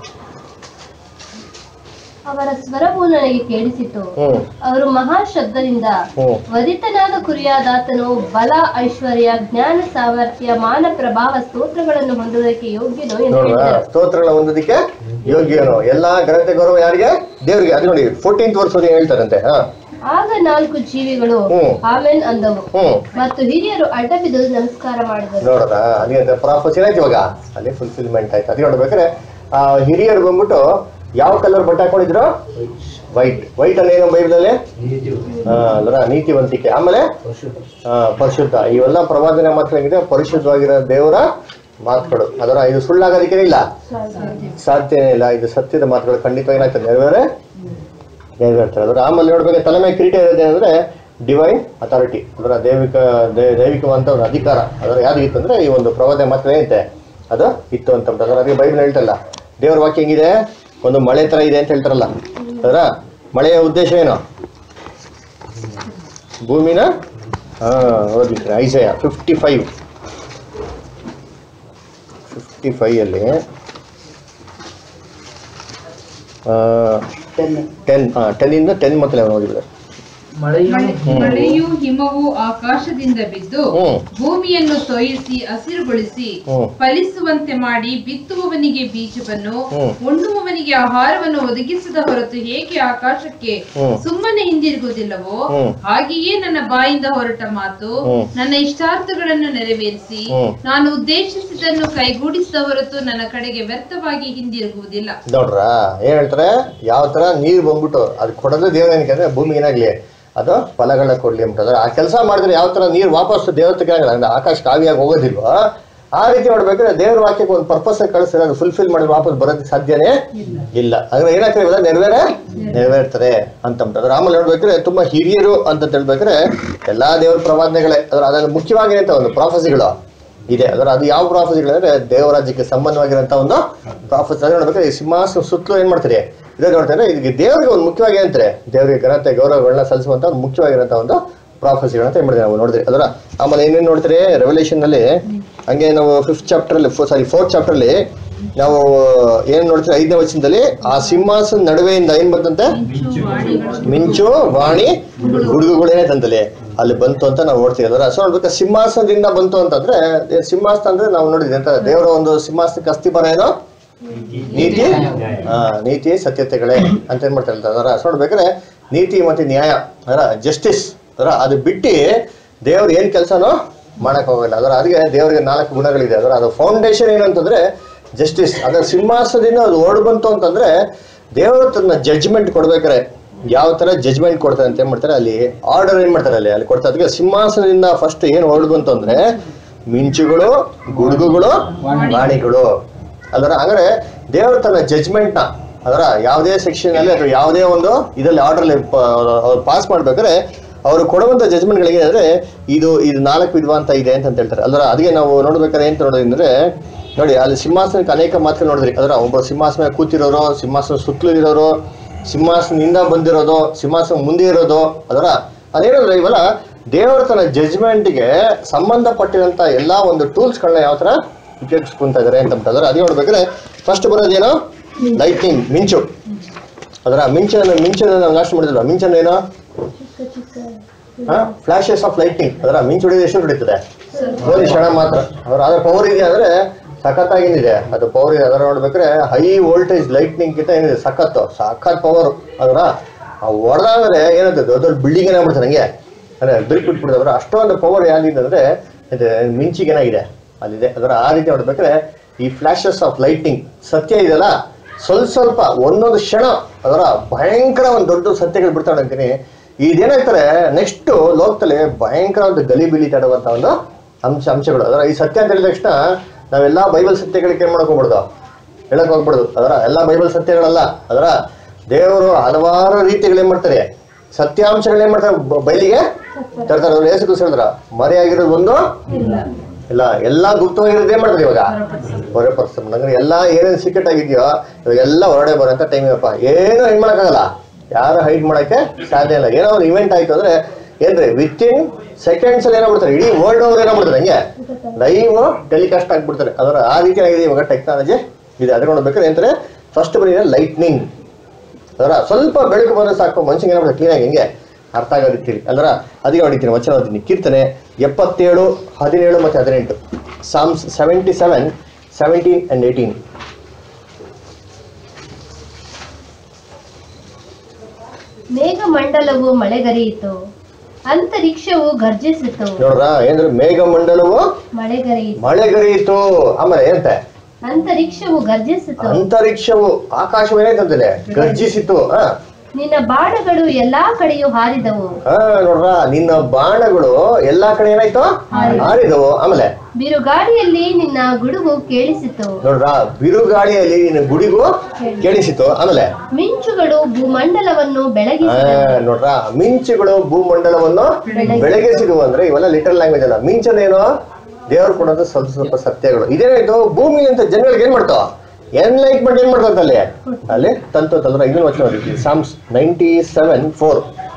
ಅವರ ಸ್ವರವು ನನಗೆ ಕೇಳಿಸಿತು ಹ್ಮ್ ಅವರು ಮಹಾ ಶಬ್ದದಿಂದ ಹ್ಮ್ ವಧಿತನಾದ ಕುರಿಯಾದಾತನು ಬಲ ಐಶ್ವರ್ಯ ಜ್ಞಾನ ಸಾಮರ್ಥ್ಯ ಮಾನ ಪ್ರಭಾವ ಸ್ತೋತ್ರಗಳನ್ನು ಹೊಂದುವುದಕ್ಕೆ ಯೋಗ್ಯನು ಎಂದು ನೋಡ್ರ ಹೇಳಿದರು ಸ್ತೋತ್ರಗಳ ಹೊಂದೋದಿಕ್ಕೆ ಯೋಗ್ಯನು ಎಲ್ಲಾ ಘನತೆ ಗೌರವ ಯಾರಿಗೆ ದೇವ್ರಿಗೆ ಅದು ನೋಡಿ ಫೋರ್ಟೀನ್ತ್ ವರ್ಷ ಹೇಳ್ತಾರಂತೆ ಹಾ ಆಗ ನಾಲ್ಕು ಜೀವಿಗಳು ಹ್ಮ್. ಆಮೇನ್ ಅಂದವು ಹ್ಮ್ ಮತ್ತು ಹಿರಿಯರು ಅಡ್ಡ ಬಿದ್ದು ನಮಸ್ಕಾರ ಮಾಡಿದರು ನೋಡ್ರ ಅದೇ ಪ್ರಾಫಸ್ ಏನಾಯ್ತು ಇವಾಗ ಅಲ್ಲಿ ಫುಲ್ಫಿಲ್ಮೆಂಟ್ ಆಯ್ತು ಅದೇ ನೋಡ್ಬೇಕಾದ್ರೆ ಆ ಹಿರಿಯರು ಬಂದ್ಬಿಟ್ಟು ಯಾವ ಕಲರ್ ಬಟ್ಟೆ ಹಾಕೊಂಡಿದ್ರು ವೈಟ್ ವೈಟ್ ಅಲ್ಲಿ ಏನೋ ಬೈಬಲಲ್ಲಿ ಆ, ಅಲ್ರ ನೀತಿವಂತಿಕೆ ಆಮೇಲೆ ಆ, ಪರಿಶುದ್ಧ ಇವೆಲ್ಲ ಪ್ರವಾದನೆ ಮಾತ್ರ ಏನಿದೆ ಪರಿಶುದ್ಧವಾಗಿರೋ ದೇವರ ಮಾತುಗಳು ಅದರ ಇದು ಸುಳ್ಳಾಗೋದಕ್ಕೆ ಇಲ್ಲ ಸಾಧ್ಯನೇ ಇಲ್ಲ ಇದು ಸತ್ಯದ ಮಾತುಗಳು ಖಂಡಿತವಾಗಿ ಏನಾಗ್ತದೆ ನೆರವೇರೆ ನೆರವೇರ್ತಾರೆ ಅದರ ಆಮೇಲೆ ನೋಡ್ಬೇಕು ತಲೆ ಮೇಲೆ ಕಿರೀಟ ಇರೋದೇನೆಂದ್ರೆ ಡಿವೈನ್ ಅಥಾರಿಟಿ ಅದರ ದೈವಿಕ ದೈ- ದೈವಿಕವಂತ ಒಂದು ಅಧಿಕಾರ ಅದರ ಯಾವ್ದು ಇತ್ತು ಅಂದ್ರೆ ಈ ಒಂದು ಪ್ರವಾದ ಮಾತ್ರ ಏನೈತೆ ಅದು ಇತ್ತು ಅಂತ ಅದರ ಅದಕ್ಕೆ ಬೈಬಲ್ ಹೇಳ್ತಲ್ಲ ದೇವ್ರ ವಾಕ್ಯ ಹೆಂಗಿದೆ ಒಂದು ಮಳೆ ತರ ಇದೆ ಅಂತ ಹೇಳ್ತಾರಲ್ಲ ಅದರ ಮಳೆಯ ಉದ್ದೇಶ ಏನು ಭೂಮಿನ ಹಾ ಓದಿದ್ರೆ Isaiah fifty five fifty five ಅಲ್ಲಿ ಟೆನ್ ಟೆನ್ ಇಂದ ಟೆನ್ ಮತ್ತೆ ಓದಿದ್ರೆ ಮಳೆಯು ಮಳೆ- ಮಳೆಯು ಹಿಮವು ಆಕಾಶದಿಂದ ಬಿದ್ದು ಹ್ಮ್. ಭೂಮಿಯನ್ನು ತೊಯಿಸಿ ಹಸಿರುಗೊಳಿಸಿ ಹ್ಮ್. ಫಲಿಸುವಂತೆ ಮಾಡಿ ಬಿತ್ತುವವನಿಗೆ ಬೀಜವನ್ನು ಹ್ಮ್. ಉಣ್ಣುವವನಿಗೆ ಆಹಾರವನ್ನು ಒದಗಿಸದ ಹೊರತು ಹೇಗೆ ಆಕಾಶಕ್ಕೆ ಹ್ಮ್. ಸುಮ್ಮನೆ ಹಿಂದಿರುಗುವುದಿಲ್ಲವೋ ಹ್ಮ್. ಹಾಗೆಯೇ ನನ್ನ ಬಾಯಿಂದ ಹೊರಟ ಮಾತು ಹ್ಮ್. ನನ್ನ ಇಷ್ಟಾರ್ಥಗಳನ್ನು ನೆರವೇರಿಸಿ ಹ್ಮ್. ನಾನು ಉದ್ದೇಶಿಸಿದ್ದನ್ನು ಕೈಗೂಡಿಸಿದ ಹೊರತು ನನ್ನ ಕಡೆಗೆ ವ್ಯರ್ಥವಾಗಿ ಹಿಂದಿರುಗುವುದಿಲ್ಲ ನೋಡ್ರ ಏನ್ ಹೇಳ್ತಾರೆ ಯಾವ ತರ ನೀರು ಬಂದ್ಬಿಟ್ಟು ಅದು ಕೊಡೋದು ದೇವ್ರ ಏನಕ್ಕೆ ಅಂದ್ರೆ ಭೂಮಿಗೆ ಏನಾಗ್ಲಿ ಅದು ಫಲಗಳನ್ನ ಕೊಡ್ಲಿ ಅಂತ ಆ ಕೆಲಸ ಮಾಡಿದ್ರೆ ಯಾವ ತರ ನೀರು ವಾಪಸ್ ದೇವತೆಗೆ ಆಗಲ್ಲ ಅಂದ್ರೆ ಆಕಾಶ ಕಾವಿಯಾಗಿ ಹೋಗೋದಿಲ್ವೋ ಆ ರೀತಿ ನೋಡ್ಬೇಕಾದ್ರೆ ದೇವ್ರ ವಾಕ್ಯಕ್ಕೆ ಒಂದು ಪರ್ಪಸ್ ಕಳಿಸಿದ್ರೆ ಅದು ಫುಲ್ಫಿಲ್ ಮಾಡಿ ವಾಪಸ್ ಬರೋದಕ್ಕೆ ಸಾಧ್ಯನೇ ಇಲ್ಲ ಅಂದ್ರೆ ಏನಾಗ್ತದೆ ಇವೆಲ್ಲ ನೆರವೇರೆ ನೆರವೇರ್ತಾರೆ ಅಂತ ಅಂದ್ರೆ ಆಮೇಲೆ ನೋಡ್ಬೇಕಾದ್ರೆ ತುಂಬಾ ಹಿರಿಯರು ಅಂತ ಹೇಳ್ಬೇಕಾದ್ರೆ ಎಲ್ಲಾ ದೇವ್ರ ಪ್ರವಾದನೆಗಳೇ ಅದ್ರ ಅದ್ರಲ್ಲಿ ಮುಖ್ಯವಾಗಿ ಅಂತ ಒಂದು ಪ್ರಾಫಸಿಗಳು ಇದೆ ಅದರ ಅದು ಯಾವ ಪ್ರಾಫಸಿಗಳು ಅಂದ್ರೆ ದೇವರಾಜ್ಯಕ್ಕೆ ಸಂಬಂಧವಾಗಿರೋಂಥ ಒಂದು ಪ್ರಾಫಸಿ ಅದೇ ನೋಡ್ಬೇಕಾದ್ರೆ ಈ ಸಿಂಹಾಸನ ಸುತ್ತಲೂ ಏನ್ ಮಾಡ್ತಾರೆ ಇದೇ ನೋಡ್ತಾರೆ ಇದಕ್ಕೆ ದೇವರಿಗೆ ಒಂದು ಮುಖ್ಯವಾಗಿ ಏನಂತಾರೆ ದೇವರಿಗೆ ಘನತೆ ಗೌರವಗಳನ್ನ ಸಲ್ಲಿಸುವಂತ ಒಂದು ಮುಖ್ಯವಾಗಿರೋಂಥ ಒಂದು ಪ್ರಾಫಸಿಗಳಂತ ಏನ್ ಮಾಡಿದ್ರೆ ನಾವು ನೋಡಿದ್ರಿ ಅದರ ಆಮೇಲೆ ಏನೇನು ನೋಡ್ತಾರೆ ರೆವಲ್ಯೂಷನ್ ನಲ್ಲಿ ಹಂಗೆ ನಾವು ಫಿಫ್ತ್ ಚಾಪ್ಟರ್ ಅಲ್ಲಿ ಸಾರಿ ಫೋರ್ತ್ ಚಾಪ್ಟರ್ ಅಲ್ಲಿ ನಾವು ಏನ್ ನೋಡ್ತೀವಿ ಐದನೇ ವಚನದಲ್ಲಿ ಆ ಸಿಂಹಾಸನ ನಡುವೆಯಿಂದ ಏನ್ ಬಂತಂತೆ ಮಿಂಚು ವಾಣಿ ಗುಡುಗುಗಳೇ ತಂತಲೆ ಅಲ್ಲಿ ಬಂತು ಅಂತ ನಾವು ನೋಡ್ತೀವಿ ಅದರ ಸೊ ನೋಡ್ಬೇಕು ಸಿಂಹಾಸನದಿಂದ ಬಂತು ಅಂತಂದ್ರೆ ಏ, ಸಿಂಹಾಸನ ಅಂದ್ರೆ ನಾವು ನೋಡಿದ್ವಿ ಅಂತ ದೇವರ ಒಂದು ಸಿಂಹಾಸನಕ್ಕೆ ಅಸ್ಥಿಬರ ಏನೋ ನೀತಿ ಹಾ ನೀತಿ ಸತ್ಯತೆಗಳೇ ಅಂತ ಏನ್ ಮಾಡ್ತಾರೆ ಅದರ ಸೊ ನೋಡ್ಬೇಕಾದ್ರೆ ನೀತಿ ಮತ್ತೆ ನ್ಯಾಯ ಅದರ ಜಸ್ಟಿಸ್ ಅದರ ಅದು ಬಿಟ್ಟು ದೇವ್ರು ಏನ್ ಕೆಲಸನೋ ಮಾಡಕ್ ಹೋಗಲ್ಲ ಅದರ ಅದಕ್ಕೆ ದೇವರಿಗೆ ನಾಲ್ಕು ಗುಣಗಳಿದೆ ಅದರ ಅದು ಫೌಂಡೇಶನ್ ಏನು ಅಂತಂದ್ರೆ ಜಸ್ಟಿಸ್ ಅದರ ಸಿಂಹಾಸನದಿಂದ ಅದು ಓಡ್ ಬಂತು ಅಂತಂದ್ರೆ ದೇವರು ತನ್ನ ಜಡ್ಜ್ಮೆಂಟ್ ಕೊಡ್ಬೇಕಾರೆ ಯಾವ ತರ ಜಜ್ಮೆಂಟ್ ಕೊಡ್ತಾರೆ ಅಂತ ಏನ್ ಮಾಡ್ತಾರೆ ಅಲ್ಲಿ ಆರ್ಡರ್ ಏನ್ ಮಾಡ್ತಾರೆ ಅಲ್ಲಿ ಅಲ್ಲಿ ಕೊಡ್ತಾರೆ ಅದಕ್ಕೆ ಸಿಂಹಾಸನದಿಂದ ಫಸ್ಟ್ ಏನ್ ಹೊರಡು ಅಂತಂದ್ರೆ ಮಿಂಚುಗಳು ಗುಡುಗುಗಳು ವಾಣಿಗಳು ಅದರ ಅಂದ್ರೆ ದೇವರು ತನ್ನ ಜಜ್ಮೆಂಟ್ ನ ಅದರ ಯಾವುದೇ ಸೆಕ್ಷನ್ ಅಲ್ಲಿ ಅಥವಾ ಯಾವುದೇ ಒಂದು ಇದರಲ್ಲಿ ಆರ್ಡರ್ ಪಾಸ್ ಮಾಡ್ಬೇಕಾದ್ರೆ ಅವರು ಕೊಡುವಂತ ಜಜ್ಮೆಂಟ್ ಗಳಿಗೆ ಅಂದ್ರೆ ಇದು ಇದು ನಾಲ್ಕು ವಿಧವ ಅಂತ ಇದೆ ಅಂತ ಹೇಳ್ತಾರೆ ಅದರ ಅದಕ್ಕೆ ನಾವು ನೋಡ್ಬೇಕಾದ್ರೆ ಏನ್ ನೋಡೋದಂದ್ರೆ ನೋಡಿ ಅಲ್ಲಿ ಸಿಂಹಾಸನಕ್ಕೆ ಅನೇಕ ಮಾತುಗಳು ನೋಡಿದ್ರಿ ಅದರ ಒಬ್ಬ ಸಿಂಹಾಸನ ಮೇಲೆ ಕೂತಿರೋರು ಸಿಂಹಾಸನ ಸುತ್ತಲೂ ಇರೋರು ಸಿಂಹಾಸನದಿಂದ ಬಂದಿರೋದು ಸಿಂಹಾಸನ ಮುಂದೆ ಇರೋದು ಅದರ ಅದೇನಂದ್ರೆ ಇವೆಲ್ಲ ದೇವರ ತನ್ನ ಜಜ್ಮೆಂಟ್ಗೆ ಸಂಬಂಧಪಟ್ಟಿರಂತ ಎಲ್ಲಾ ಒಂದು ಟೂಲ್ಸ್ಗಳನ್ನ ಯಾವ ತರ ಉಪಯೋಗಿಸ್ಕೊಂತ ಇದಾರೆ ಅಂತ ಅದರ ಅದೇ ನೋಡ್ಬೇಕಾದ್ರೆ ಫಸ್ಟ್ ಬರೋದೇನು ಲೈಟಿಂಗ್ ಮಿಂಚು ಅದರ ಮಿಂಚನ ಮಿಂಚನ ನಾವು ನಾಶ ಮಾಡಿದ್ರಲ್ಲ ಮಿಂಚನ ಏನು ಫ್ಲಾಶಸ್ ಆಫ್ ಲೈಟಿಂಗ್ ಅದರ ಮಿಂಚು ಹೊಡೆಯೋದು ಎಷ್ಟು ಹೊಡಿತದೆ ಒಂದು ಕ್ಷಣ ಮಾತ್ರ ಅದರ ಅದರ ಪವರ್ ಇದೆ ಅಂದ್ರೆ ಸಖತ್ತಾಗಿಂದಿದೆ ಅದು ಪವರ್ ಇದೆ ಅದರ ನೋಡ್ಬೇಕಾದ್ರೆ ಹೈ ವೋಲ್ಟೇಜ್ ಲೈಟ್ನಿಂಗ್ ಗಿಂತ ಏನಿದೆ ಸಖತ್ತು ಸಖತ್ ಪವರ್ ಅದರ ಹೊಡೆದಾದ್ರೆ ಏನಂತ ದೊಡ್ಡ ದೊಡ್ಡ ಬಿಲ್ಡಿಂಗ್ ಏನಾಗ್ಬಿಡ್ತಾರೆ ಹಂಗೆ ಅಂದ್ರೆ ಬಿರುಕು ಬಿಟ್ಬಿಡ್ತಾರೆ ಅಷ್ಟೊಂದು ಪವರ್ ಯಾವ್ದಿದೆ ಅಂದ್ರೆ ಇದು ಮಿಂಚಿಗೆ ಏನಾಗಿದೆ ಅಲ್ಲಿದೆ ಅದರ ಆ ರೀತಿ ನೋಡ್ಬೇಕಾದ್ರೆ ಈ ಫ್ಲಾಶಸ್ ಆಫ್ ಲೈಟಿಂಗ್ ಸತ್ಯ ಇದೆಯಲ್ಲ ಸ್ವಲ್ಪ ಸ್ವಲ್ಪ ಒಂದೊಂದು ಕ್ಷಣ ಅದರ ಭಯಂಕರ ಒಂದು ದೊಡ್ಡ ಸತ್ಯಗಳು ಬಿಡ್ತಾಳೆ ಅಂತೀನಿ ಇದೇನಾಗ್ತಾರೆ ನೆಕ್ಸ್ಟ್ ಲೋಕದಲ್ಲಿ ಭಯಂಕರ ಒಂದು ಗಲಿಬಿಲಿ ತಡುವಂತ ಒಂದು ಅಂಶ ಅಂಶಗಳು ಅದರ ಈ ಸತ್ಯ ಅಂತ ಹೇಳಿದ ತಕ್ಷಣ ನಾವೆಲ್ಲ ಬೈಬಲ್ ಸತ್ಯಗಳಿಗೆ ಏನ್ ಮಾಡಕ್ ಹೋಗ್ಬಿಡ್ದು ಹೇಳಕ್ ಹೋಗ್ಬಿಡುದು ಅದರ ಎಲ್ಲ ಬೈಬಲ್ ಸತ್ಯಗಳಲ್ಲ ಅದರ ದೇವರು ಹಲವಾರು ರೀತಿಗಳು ಏನ್ ಮಾಡ್ತಾರೆ ಸತ್ಯಾಂಶಗಳು ಏನ್ ಮಾಡ್ತಾರೆ ಬ- ಬಯಲಿಗೆ ತರ್ತಾರೆ ಅವ್ರು ಯೇಸು ಕ್ರಿಸ್ತ ಹೇಳಿದ್ರ ಮರೆಯಾಗಿರೋದು ಒಂದು ಇಲ್ಲ ಎಲ್ಲ ಗುಪ್ತವಾಗಿರೋದು ಏನ್ ಮಾಡ್ತಾರೆ ಇವಾಗ ಹೊರಪಡಿಸ್ತಾರೆ ಅಂದ್ರೆ ಎಲ್ಲ ಏನೇನು ಸೀಕ್ರೆಟ್ ಆಗಿದೆಯೋ ಇವಾಗ ಎಲ್ಲ ಹೊರಡೆ ಬರೋಂಥ ಟೈಮ್ ಅಪ್ಪ ಏನು ಹೆಂಗ್ ಮಾಡಕ್ಕಾಗಲ್ಲ ಯಾರು ಹೈಡ್ ಮಾಡಕ್ಕೆ ಸಾಧ್ಯ ಇಲ್ಲ ಏನೋ ಒಂದು ಇವೆಂಟ್ ಆಯ್ತು ಅಂದ್ರೆ ಏನ್ರಿ ವಿತ್ ಇನ್ ಸೆಕೆಂಡ್ಸ್ ಅಲ್ಲಿ ಏನಾಗ್ಬಿಡ್ತಾರೆ ಇಡೀ ವರ್ಲ್ಡ್ ಓವರ್ ಏನಾಗ್ಬಿಡ್ತಾರೆ ಹಂಗೆ ಲೈವ್ ಟೆಲಿಕಾಸ್ಟ್ ಆಗ್ಬಿಡ್ತಾರೆ ಅದರ ಆ ರೀತಿ ಆಗಿದೆ ಇವಾಗ ಟೆಕ್ನಾಲಜಿ ಇದೆ ಅದ್ರ ನೋಡ್ಬೇಕಾದ್ರೆ ಏನಂತಾರೆ ಫಸ್ಟ್ ಬರೀ ಲೈಟ್ನಿಂಗ್ ಅದರ ಸ್ವಲ್ಪ ಬೆಳಕು ಬಂದ್ರೆ ಸಾಕು ಮನುಷ್ಯಗೆ ಏನಾಗ್ಬಿಡುತ್ತೆ ಕ್ಲೀನಾಗಿ ಹಿಂಗೆ ಅರ್ಥ ಆಗೋ ರೀತಿಲಿ ಅದರ ಅದಕ್ಕೆ ಹೊಡಿತೀನಿ ವಚನ ಓದ್ತೀನಿ ಕೀರ್ತನೆ ಎಪ್ಪತ್ತೇಳು ಹದಿನೇಳು ಮತ್ತು ಹದಿನೆಂಟು Psalms seventy seven seventeen and eighteen ಮೇಘಮಂಡಲವು ಮಳೆಗರೆಯಿತು ಅಂತರಿಕ್ಷವು ಗರ್ಜಿಸಿತು ನೋಡ್ರ ಏನ್ರಿ ಮೇಘಮಂಡಲವು ಮಳೆಗರೆಯಿತು ಮಳೆಗರೆಯಿತು ಆಮೇಲೆ ಏನಂತೆ ಅಂತರಿಕ್ಷವು ಗರ್ಜಿಸಿತು ಅಂತರಿಕ್ಷವು ಆಕಾಶವೇನಾಯ್ತಂತಲೆ ಗರ್ಜಿಸಿತು ಹಾ ನಿನ್ನ ಬಾಣಗಳು ಎಲ್ಲಾ ಕಡೆಯೂ ಹಾರಿದವು ಹಾ ನೋಡ್ರ ನಿನ್ನ ಬಾಣಗಳು ಎಲ್ಲಾ ಕಡೆ ಏನಾಯ್ತು ಹಾರಿದವು ಆಮೇಲೆ ಬಿರುಗಾಳಿಯಲ್ಲಿ ನಿನ್ನ ಗುಡುಗು ಕೇಳಿಸಿತು ನೋಡ್ರ ಬಿರುಗಾಳಿಯಲ್ಲಿ ನಿನ್ನ ಗುಡಿಗೂ ಕೇಳಿಸಿತು ಆಮೇಲೆ ಮಿಂಚುಗಳು ಭೂಮಂಡಲವನ್ನು ಆ, ಬೆಳಗಿಸಿದವು ನೋಡ್ರ ಮಿಂಚುಗಳು ಭೂಮಂಡಲವನ್ನು ಬೆಳಗಿಸಿದವು ಅಂದ್ರೆ ಇವೆಲ್ಲ ಲಿಟಲ್ ಲ್ಯಾಂಗ್ವೇಜ್ ಅಲ್ಲ ಮಿಂಚನೇನು ದೇವ್ರು ಕೊಡೋದು ಸ್ವಲ್ಪ ಸ್ವಲ್ಪ ಸತ್ಯಗಳು ಇದೇನಾಯ್ತು ಭೂಮಿ ಅಂತ ಜನಗಳಿಗೆ ಏನ್ ಮಾಡ್ತಾವ ಎನ್ಲೈಟ್ಮೆಂಟ್ ಏನ್ ಮಾಡ್ತಂತ ಅಲ್ಲಿ ಅಲ್ಲಿ ತಂತು ತಂದ್ರ ಇದನ್ನ ವಚನ ಓದಿದ್ವಿ ಸಾಮ್ಸ್ ನೈಂಟಿ ಸೆವೆನ್ ಫೋರ್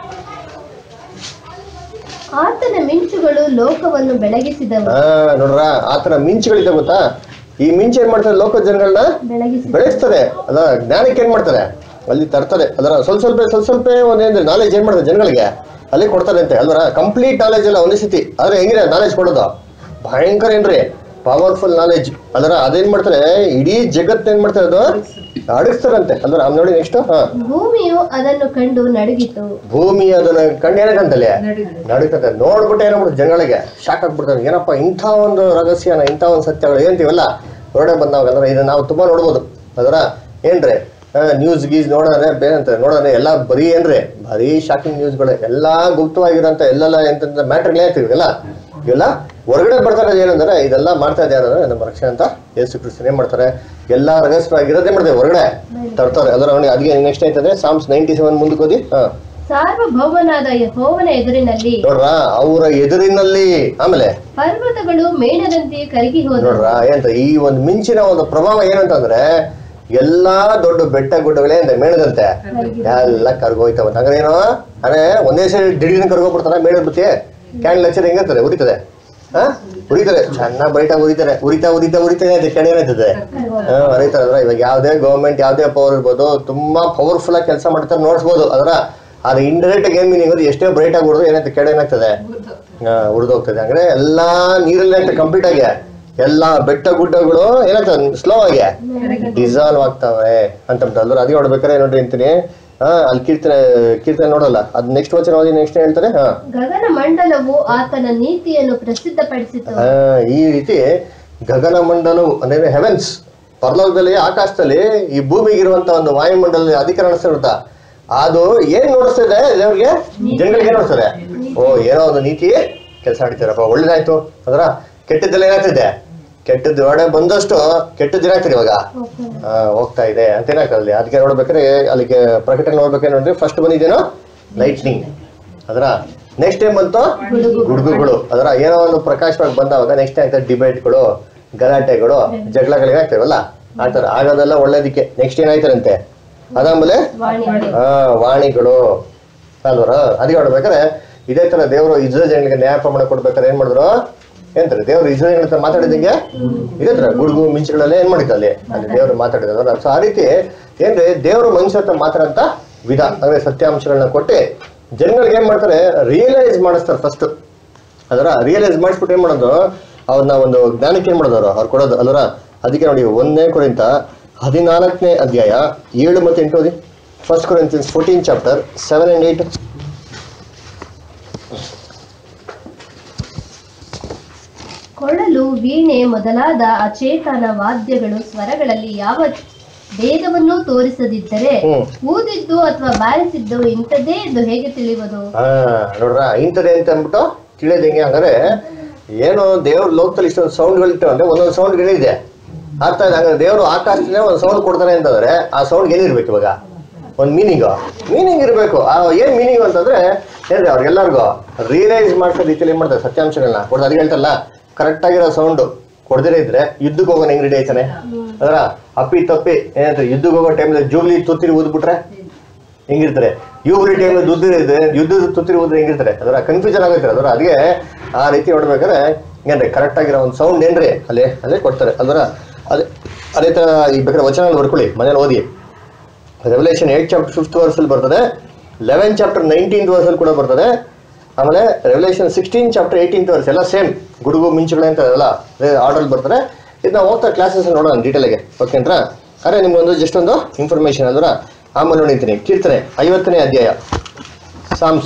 ಆತನ ಮಿಂಚುಗಳು ಲೋಕವನ್ನು ಬೆಳಗಿಸಿದವು ಹಾ ನೋಡ್ರ ಆತರ ಮಿಂಚುಗಳಿದೆ ಗೊತ್ತಾ ಈ ಮಿಂಚು ಏನ್ ಮಾಡ್ತಾರೆ ಲೋಕ ಜನಗಳನ್ನ ಬೆಳಗಿಸಿದವು ಬೆಳೆಸ್ತಾರೆ ಅದ ಜ್ಞಾನಕ್ಕೆ ಏನ್ ಮಾಡ್ತಾರೆ ಅಲ್ಲಿ ತರ್ತಾರೆ ಅದರ ಸ್ವಲ್ಪ ಸ್ವಲ್ಪ ಸ್ವಲ್ಪ ಸ್ವಲ್ಪ ಒಂದೇಂದ್ರೆ ನಾಲೆಜ್ ಏನ್ ಮಾಡ್ತಾರೆ ಜನಗಳಿಗೆ ಅಲ್ಲಿ ಕೊಡ್ತಾರೆ ಅಂತೆ ಅಲ್ವರ ಕಂಪ್ಲೀಟ್ ನಾಲೆಜ್ ಎಲ್ಲ ಒಂದೇ ಸತಿ ಆದ್ರೆ ಹೆಂಗಿದೆ ನಾಲೆಜ್ ಕೊಡೋದು ಭಯಂಕರ ಏನ್ರಿ ಪವರ್ಫುಲ್ ನಾಲೆಜ್ ಅದರ ಅದೇನ್ ಮಾಡ್ತಾರೆ ಇಡೀ ಜಗತ್ ಏನ್ ಮಾಡ್ತಾರೆ ಅದು ಅಡಗಿಸ್ತಾರಂತೆ ಅಲ್ವರ ಆಮೇಲೆ ನೋಡಿ ನೆಕ್ಸ್ಟ್ ಹಾ ಭೂಮಿಯು ಅದನ್ನು ಕಂಡು ನಡುಗಿತು ಭೂಮಿ ಅದನ್ನ ಕಂಡು ಏನಾಗಂತಲ್ಲಿ ನಡೀತದೆ ನೋಡ್ಬಿಟ್ಟು ಏನಾಗ್ಬಿಡುತ್ತೆ ಜನಗಳಿಗೆ ಶಾಕ್ ಆಗ್ಬಿಡ್ತಾರೆ ಏನಪ್ಪ ಇಂಥ ಒಂದು ರಹಸ್ಯನ ಇಂಥ ಒಂದು ಸತ್ಯಗಳು ಏನಂತೀವಲ್ಲ ಹೊರಡೆ ಬಂದಾಗ ಅಂದ್ರೆ ಇದನ್ನ ನಾವು ತುಂಬಾ ನೋಡ್ಬೋದು ಅದರ ಏನ್ರಿ ನ್ಯೂಸ್ ಗೀಸ್ ನೋಡೋದ್ರೆ ಬೇರೆ ಅಂತ ನೋಡೋದ್ರೆ ಎಲ್ಲ ಬರೀ ಏನ್ರಿ ಬರೀ ಶಾಕಿಂಗ್ ನ್ಯೂಸ್ಗಳು ಎಲ್ಲಾ ಗುಪ್ತವಾಗಿರೋಂಥ ಎಲ್ಲೆಲ್ಲ ಎಂತ ಮ್ಯಾಟ್ರ್ಗಳೇ ಆಗ್ತಿವಿ ಎಲ್ಲ ಇವೆಲ್ಲ ಹೊರಗಡೆ ಬರ್ತಾರೆ ಏನಂದ್ರೆ ಇದೆಲ್ಲ ಮಾಡ್ತಾ ಇದ್ದಾರೆ ಅಂದ್ರೆ ನಮ್ಮ ರಕ್ಷಣೆ ಅಂತ ಯೇಸು ಕ್ರಿಸ್ತನ್ ಏನ್ ಮಾಡ್ತಾರೆ ಎಲ್ಲ ರಹಸ್ಯವಾಗಿರೋದೇ ಮಾಡ್ತಾರೆ ಹೊರಗಡೆ ತರ್ತಾರೆ ಅದರ ಅವನಿಗೆ ಅದಕ್ಕೆ ನೆಕ್ಸ್ಟ್ ಆಯ್ತದೆ ಸಾಮ್ಸ್ ನೈಂಟಿ ಸೆವೆನ್ ಮುಂದಕ್ಕೆ ಓದಿ ಹಾ ಸಾರ್ವಭೌಮನಾದ ಯೆಹೋವನ ಎದುರಿನಲ್ಲಿ ನೋಡ್ರ ಅವರ ಎದುರಿನಲ್ಲಿ ಆಮೇಲೆ ಪರ್ವತಗಳು ಮೇಣದಂತೆ ಕರಗಿ ಹೋದವು ನೋಡ್ರ ಏನಂತ ಈ ಒಂದು ಮಿಂಚಿನ ಒಂದು ಪ್ರಭಾವ ಏನಂತಂದ್ರೆ ಎಲ್ಲಾ ದೊಡ್ಡ ಬೆಟ್ಟ ಗುಡ್ಡಗಳೇ ಅಂತ ಮೇಣದಂತೆ ಎಲ್ಲ ಕರ್ಗೋಯ್ತವ ಹಂಗಾರೆ ಏನು ಅಂದ್ರೆ ಒಂದೇ ಸರಿ ದಿಢೀರ್ನ ಕರ್ಗೋಗ್ಬಿಡ್ತಾರ ಮೇಣದ ಬತ್ತಿ ಕ್ಯಾಂಡಲ್ ಹಚ್ಚಿದ್ರೆ ಹೆಂಗಿರ್ತದೆ ಉರಿತದೆ ಹಾ ಉರಿತಾರೆ ಚೆನ್ನಾಗಿ ಬ್ರೈಟಾಗಿ ಉರಿತಾರೆ ಉರಿತಾ ಉರಿತಾ ಉರಿತಾನೆ ಅದು ಕೆಳ ಏನಾಯ್ತದೆ ಹಾ ಅರಿತಾರೆ ಅದ್ರ ಇವಾಗ ಯಾವ್ದೇ ಗೌರ್ಮೆಂಟ್ ಯಾವ್ದೇ ಪವರ್ ಇರ್ಬೋದು ತುಂಬಾ ಪವರ್ಫುಲ್ ಆಗಿ ಕೆಲಸ ಮಾಡ್ತಾರೆ ನೋಡ್ಸ್ಬೋದು ಅದರ ಅದು ಇಂಡೈರೆಕ್ಟ್ ಆಗಿ ಏನ್ ಮೀನಿಂಗ್ ಅಂದ್ರೆ ಎಷ್ಟೇ ಬ್ರೈಟ್ ಆಗಿ ಉರಿದ್ರು ಏನಾಯ್ತು ಕೆಳ ಏನಾಗ್ತದೆ ಉರಿದೋಗ್ತದೆ ಅಂದ್ರೆ ಎಲ್ಲಾ ನೀರಲ್ಲಿ ಏನಾಗ್ತದೆ ಕಂಪ್ಲೀಟ್ ಆಗಿ ಎಲ್ಲಾ ಬೆಟ್ಟ ಗುಡ್ಡಗಳು ಏನಾಗ್ತದೆ ಸ್ಲೋ ಆಗಿ ಡಿಸಾಲ್ವ್ ಆಗ್ತಾವೆ ಅಂತ ಅಲ್ವ ಅದೇ ನೋಡ್ಬೇಕಾರೆ ನೋಡ್ರಿ ಅಂತೀನಿ ಹಾ ಅಲ್ಲಿ ಕೀರ್ತನೆ ಕೀರ್ತನೆ ನೋಡಲ್ಲ ಅದ್ ನೆಕ್ಸ್ಟ್ ವಚನ ಓದಿ ನೆಕ್ಸ್ಟ್ ಹೇಳ್ತಾರೆ ಹಾ ಗಗನ ಮಂಡಲವು ಆತನ ನೀತಿಯನ್ನು ಪ್ರಸಿದ್ಧಪಡಿಸಿತು ಆ, ಈ ರೀತಿ ಗಗನ ಮಂಡಲವು ಅಂದ್ರೆ ಹೆವೆನ್ಸ್ ಪರಲೋಕದಲ್ಲಿ ಆಕಾಶದಲ್ಲಿ ಈ ಭೂಮಿಗಿರುವಂತ ಒಂದು ವಾಯುಮಂಡಲ ಅಧಿಕರಣ ಇರುತ್ತಾ ಅದು ಏನ್ ನೋಡಿಸ್ತದೆ ದೇವ್ರಿಗೆ ಜನಗಳಿಗೆ ಏನ್ ನೋಡ್ತದೆ ಓ ಏನೋ ಒಂದು ನೀತಿ ಕೆಲಸ ನಡೀತಾರಪ್ಪ ಒಳ್ಳೇದಾಯ್ತು ಅಂದ್ರ ಕೆಟ್ಟದ್ದೆಲ್ಲ ಏನಾಗ್ತಿದೆ ಕೆಟ್ಟದ್ದು ಒಡೆ ಬಂದಷ್ಟು ಕೆಟ್ಟದ್ದು ಏನಾಗ್ತದೆ ಇವಾಗ ಆ, ಹೋಗ್ತಾ ಇದೆ ಅಂತ ಏನಾಗ್ತದೆ ಅದಕ್ಕೆ ನೋಡ್ಬೇಕಾದ್ರೆ ಅಲ್ಲಿಗೆ ಪ್ರಕಟಣೆ ನೋಡ್ಬೇಕಾದ್ರೆ ನೋಡ್ರಿ ಫಸ್ಟ್ ಬಂದಿದ್ದೇನೋ ಲೈಟ್ನಿಂಗ್ ಅದರ ನೆಕ್ಸ್ಟ್ ಟೈಮ್ ಬಂತು ಗುಡುಗುಗಳು ಅದರ ಏನೋ ಒಂದು ಪ್ರಕಾಶವಾಗಿ ಬಂದಾಗ ನೆಕ್ಸ್ಟ್ ಆಗ್ತದೆ ಡಿಬೇಟ್ಗಳು ಗಲಾಟೆಗಳು ಜಗಳಗಳು ಏನಾಗ್ತಾವಲ್ಲ ಆಗ್ತಾರೆ ಆಗೋದೆಲ್ಲ ಒಳ್ಳೇದಕ್ಕೆ ನೆಕ್ಸ್ಟ್ ಏನಾಯ್ತಾರಂತೆ ಅದಾದ್ಮೇಲೆ ವಾಣಿ ಆ ವಾಣಿಗಳು ಅಲ್ವರ ಅದಕ್ಕೆ ನೋಡ್ಬೇಕಾದ್ರೆ ಇದೇ ತರ ದೇವರು ಇಸ್ರೇಲ್ ಜನಗಳಿಗೆ ನ್ಯಾಯ ಪ್ರಮಾಣ ಕೊಡ್ಬೇಕಾದ್ರೆ ಏನ್ ಮಾಡಿದ್ರು ಏನಂತಾರೆ ದೇವರು ಇಸ್ರೇಲ್ ಹತ್ರ ಮಾತಾಡಿದಂಗೆ ಇದೇ ತರ ಗುಡುಗು ಮಿಂಚುಗಳೆಲ್ಲ ಏನ್ ಮಾಡಿದ್ರು ಅಲ್ಲಿ ಅಲ್ಲಿ ದೇವರು ಮಾತಾಡಿದ್ರು ಸೊ ಆ ರೀತಿ ಏನ್ರಿ ದೇವರು ಮನುಷ್ಯ ಹತ್ರ ಮಾತಾಡಂತ ವಿಧ ಅಂದ್ರೆ ಸತ್ಯಾಂಶಗಳನ್ನ ಕೊಟ್ಟು ಜನಗಳಿಗೆ ಏನ್ ಮಾಡ್ತಾರೆ ರಿಯಲೈಸ್ ಮಾಡಿಸ್ತಾರೆ ಫಸ್ಟ್ ಅದರ ರಿಯಲೈಸ್ ಮಾಡಿಸ್ಬಿಟ್ಟು ಏನ್ ಮಾಡೋದು ಅವ್ರನ್ನ ಒಂದು ಜ್ಞಾನಕ್ಕೆ ಏನ್ ಮಾಡೋದು ಅವ್ರು ಕೊಡೋದು ಅಲ್ವರ ಅದಕ್ಕೆ ನೋಡಿ ಒಂದನೇ ಕೊರಿಂತ ಹದಿನಾಲ್ಕನೇ ಅಧ್ಯಾಯ ಏಳು ಮತ್ತೆ ಎಂಟು ಓದಿ first Corinthians fourteen chapter seven and eight ಕೊಳಲು ವೀಣೆ ಮೊದಲಾದ ಅಚೇತನ ವಾದ್ಯಗಳು ಸ್ವರಗಳಲ್ಲಿ ಯಾವ ಭೇದವನ್ನೂ ತೋರಿಸದಿದ್ದರೆ ಹ್ಮ್. ಊದಿದ್ದು ಅಥವಾ ಬಾರಿಸಿದ್ದು ಇಂಥದ್ದೇ ಎಂದು ಹೇಗೆ ತಿಳಿಯುವುದು ಹಾ ನೋಡ್ರ ಇಂಥದ್ದೇ ಅಂತ ಅಂದ್ಬಿಟ್ಟು ತಿಳಿಯೋದು ಹೆಂಗೆ ಹಂಗಾರೆ ಏನು ದೇವ್ರ ಲೋಕದಲ್ಲಿ ಇಷ್ಟೊಂದು ಸೌಂಡ್ಗಳಿಟ್ಟು ಅಂದ್ರೆ ಒಂದೊಂದು ಸೌಂಡ್ ಇದೆ ಅರ್ಥ ಇದೆ ಹಂಗಾರೆ ದೇವರು ಆಕಾಶದಿಂದ ಒಂದು ಸೌಂಡ್ ಕೊಡ್ತಾರೆ ಅಂತಂದ್ರೆ ಆ ಸೌಂಡ್ ಏನಿರ್ಬೇಕು ಇವಾಗ ಒಂದು ಮೀನಿಂಗು ಮೀನಿಂಗ್ ಇರಬೇಕು ಆ ಏನ್ ಮೀನಿಂಗ್ ಅಂತಂದ್ರೆ ಹೇಳ್ರಿ ಅವ್ರಿಗೆಲ್ಲರಿಗೂ ರಿಯಲೈಸ್ ಮಾಡ್ಸೋ ರೀತಿಯಲ್ಲಿ ಏನ್ ಮಾಡ್ತಾರೆ ಸತ್ಯಾಂಶಗಳನ್ನ ಕೊಡ್ದು ಅದಕ್ಕೆ ಹೇಳ್ತಾರಲ್ಲ ಕರೆಕ್ಟ್ ಆಗಿರೋ ಸೌಂಡ್ ಕೊಡದಿರ ಇದ್ರೆ ಯುದ್ಧಕ್ಕೆ ಹೋಗೋಣ ಹೆಂಗ್ ರೆಡಿ ಆಯ್ತಾನೆ ಅದರ ಅಪ್ಪಿ ತಪ್ಪಿ ಏನಂತಾರೆ ಯುದ್ಧಕ್ಕೆ ಹೋಗೋ ಟೈಮಲ್ಲಿ ಜೂಬ್ಲಿ ತುತ್ತಿರಿ ಊದ್ಬಿಟ್ರೆ ಹೆಂಗಿರ್ತಾರೆ ಯುವರಿ ಟೈಮ್ ದುಡ್ಡು ಇದೆ ಯುದ್ಧದ ತುತ್ತಿರಿ ಹೋದ್ರೆ ಹೆಂಗಿರ್ತಾರೆ ಅದರ ಕನ್ಫ್ಯೂಷನ್ ಆಗುತ್ತೆ ಅದರ ಅದಕ್ಕೆ ಆ ರೀತಿ ನೋಡ್ಬೇಕಾದ್ರೆ ಏನ್ರಿ ಕರೆಕ್ಟ್ ಆಗಿರೋ ಒಂದು ಸೌಂಡ್ ಏನ್ರಿ ಅಲ್ಲೇ ಅಲ್ಲೇ ಕೊಡ್ತಾರೆ ಅದರ ಅದೇ ಅದೇ ತರ ಈ ಬೇಕಾದ್ರೆ ವಚನ ಬರ್ಕೊಳ್ಳಿ ಮನೇಲಿ ಓದಿ ರೆವಲ್ಯೂಷನ್ ಏಟ್ ಚಾಪ್ಟರ್ ಫಿಫ್ತ್ ವರ್ಸಲ್ಲಿ ಬರ್ತದೆ ಲೆವೆನ್ ಚಾಪ್ಟರ್ ನೈನ್ಟೀನ್ತ್ ವರ್ಸಲ್ಲಿ ಕೂಡ ಬರ್ತದೆ ಆಮೇಲೆ revelation sixteen chapter eighteenth verse ಎಲ್ಲ ಸೇಮ್ ಗುಡುಗು ಮಿಂಚುಗಳು ಅಂತ ಎಲ್ಲ ಆರ್ಡರ್ ಬರ್ತಾರೆ ಇದನ್ನ ಹೋಗ್ತಾ ಕ್ಲಾಸಸ್ ನೋಡೋಣ ಡೀಟೇಲಾಗೆ ಓಕೆಂಟ್ರಾ ಅರೆ ನಿಮ್ಗೊಂದು ಜಸ್ಟ್ ಒಂದು ಇನ್ಫಾರ್ಮೇಶನ್ ಅಂದ್ರೆ ಆಮೇಲೆ ನೋಡಿರ್ತೀನಿ ಕೀರ್ತನೆ ಐವತ್ತನೇ ಅಧ್ಯಾಯ Psalms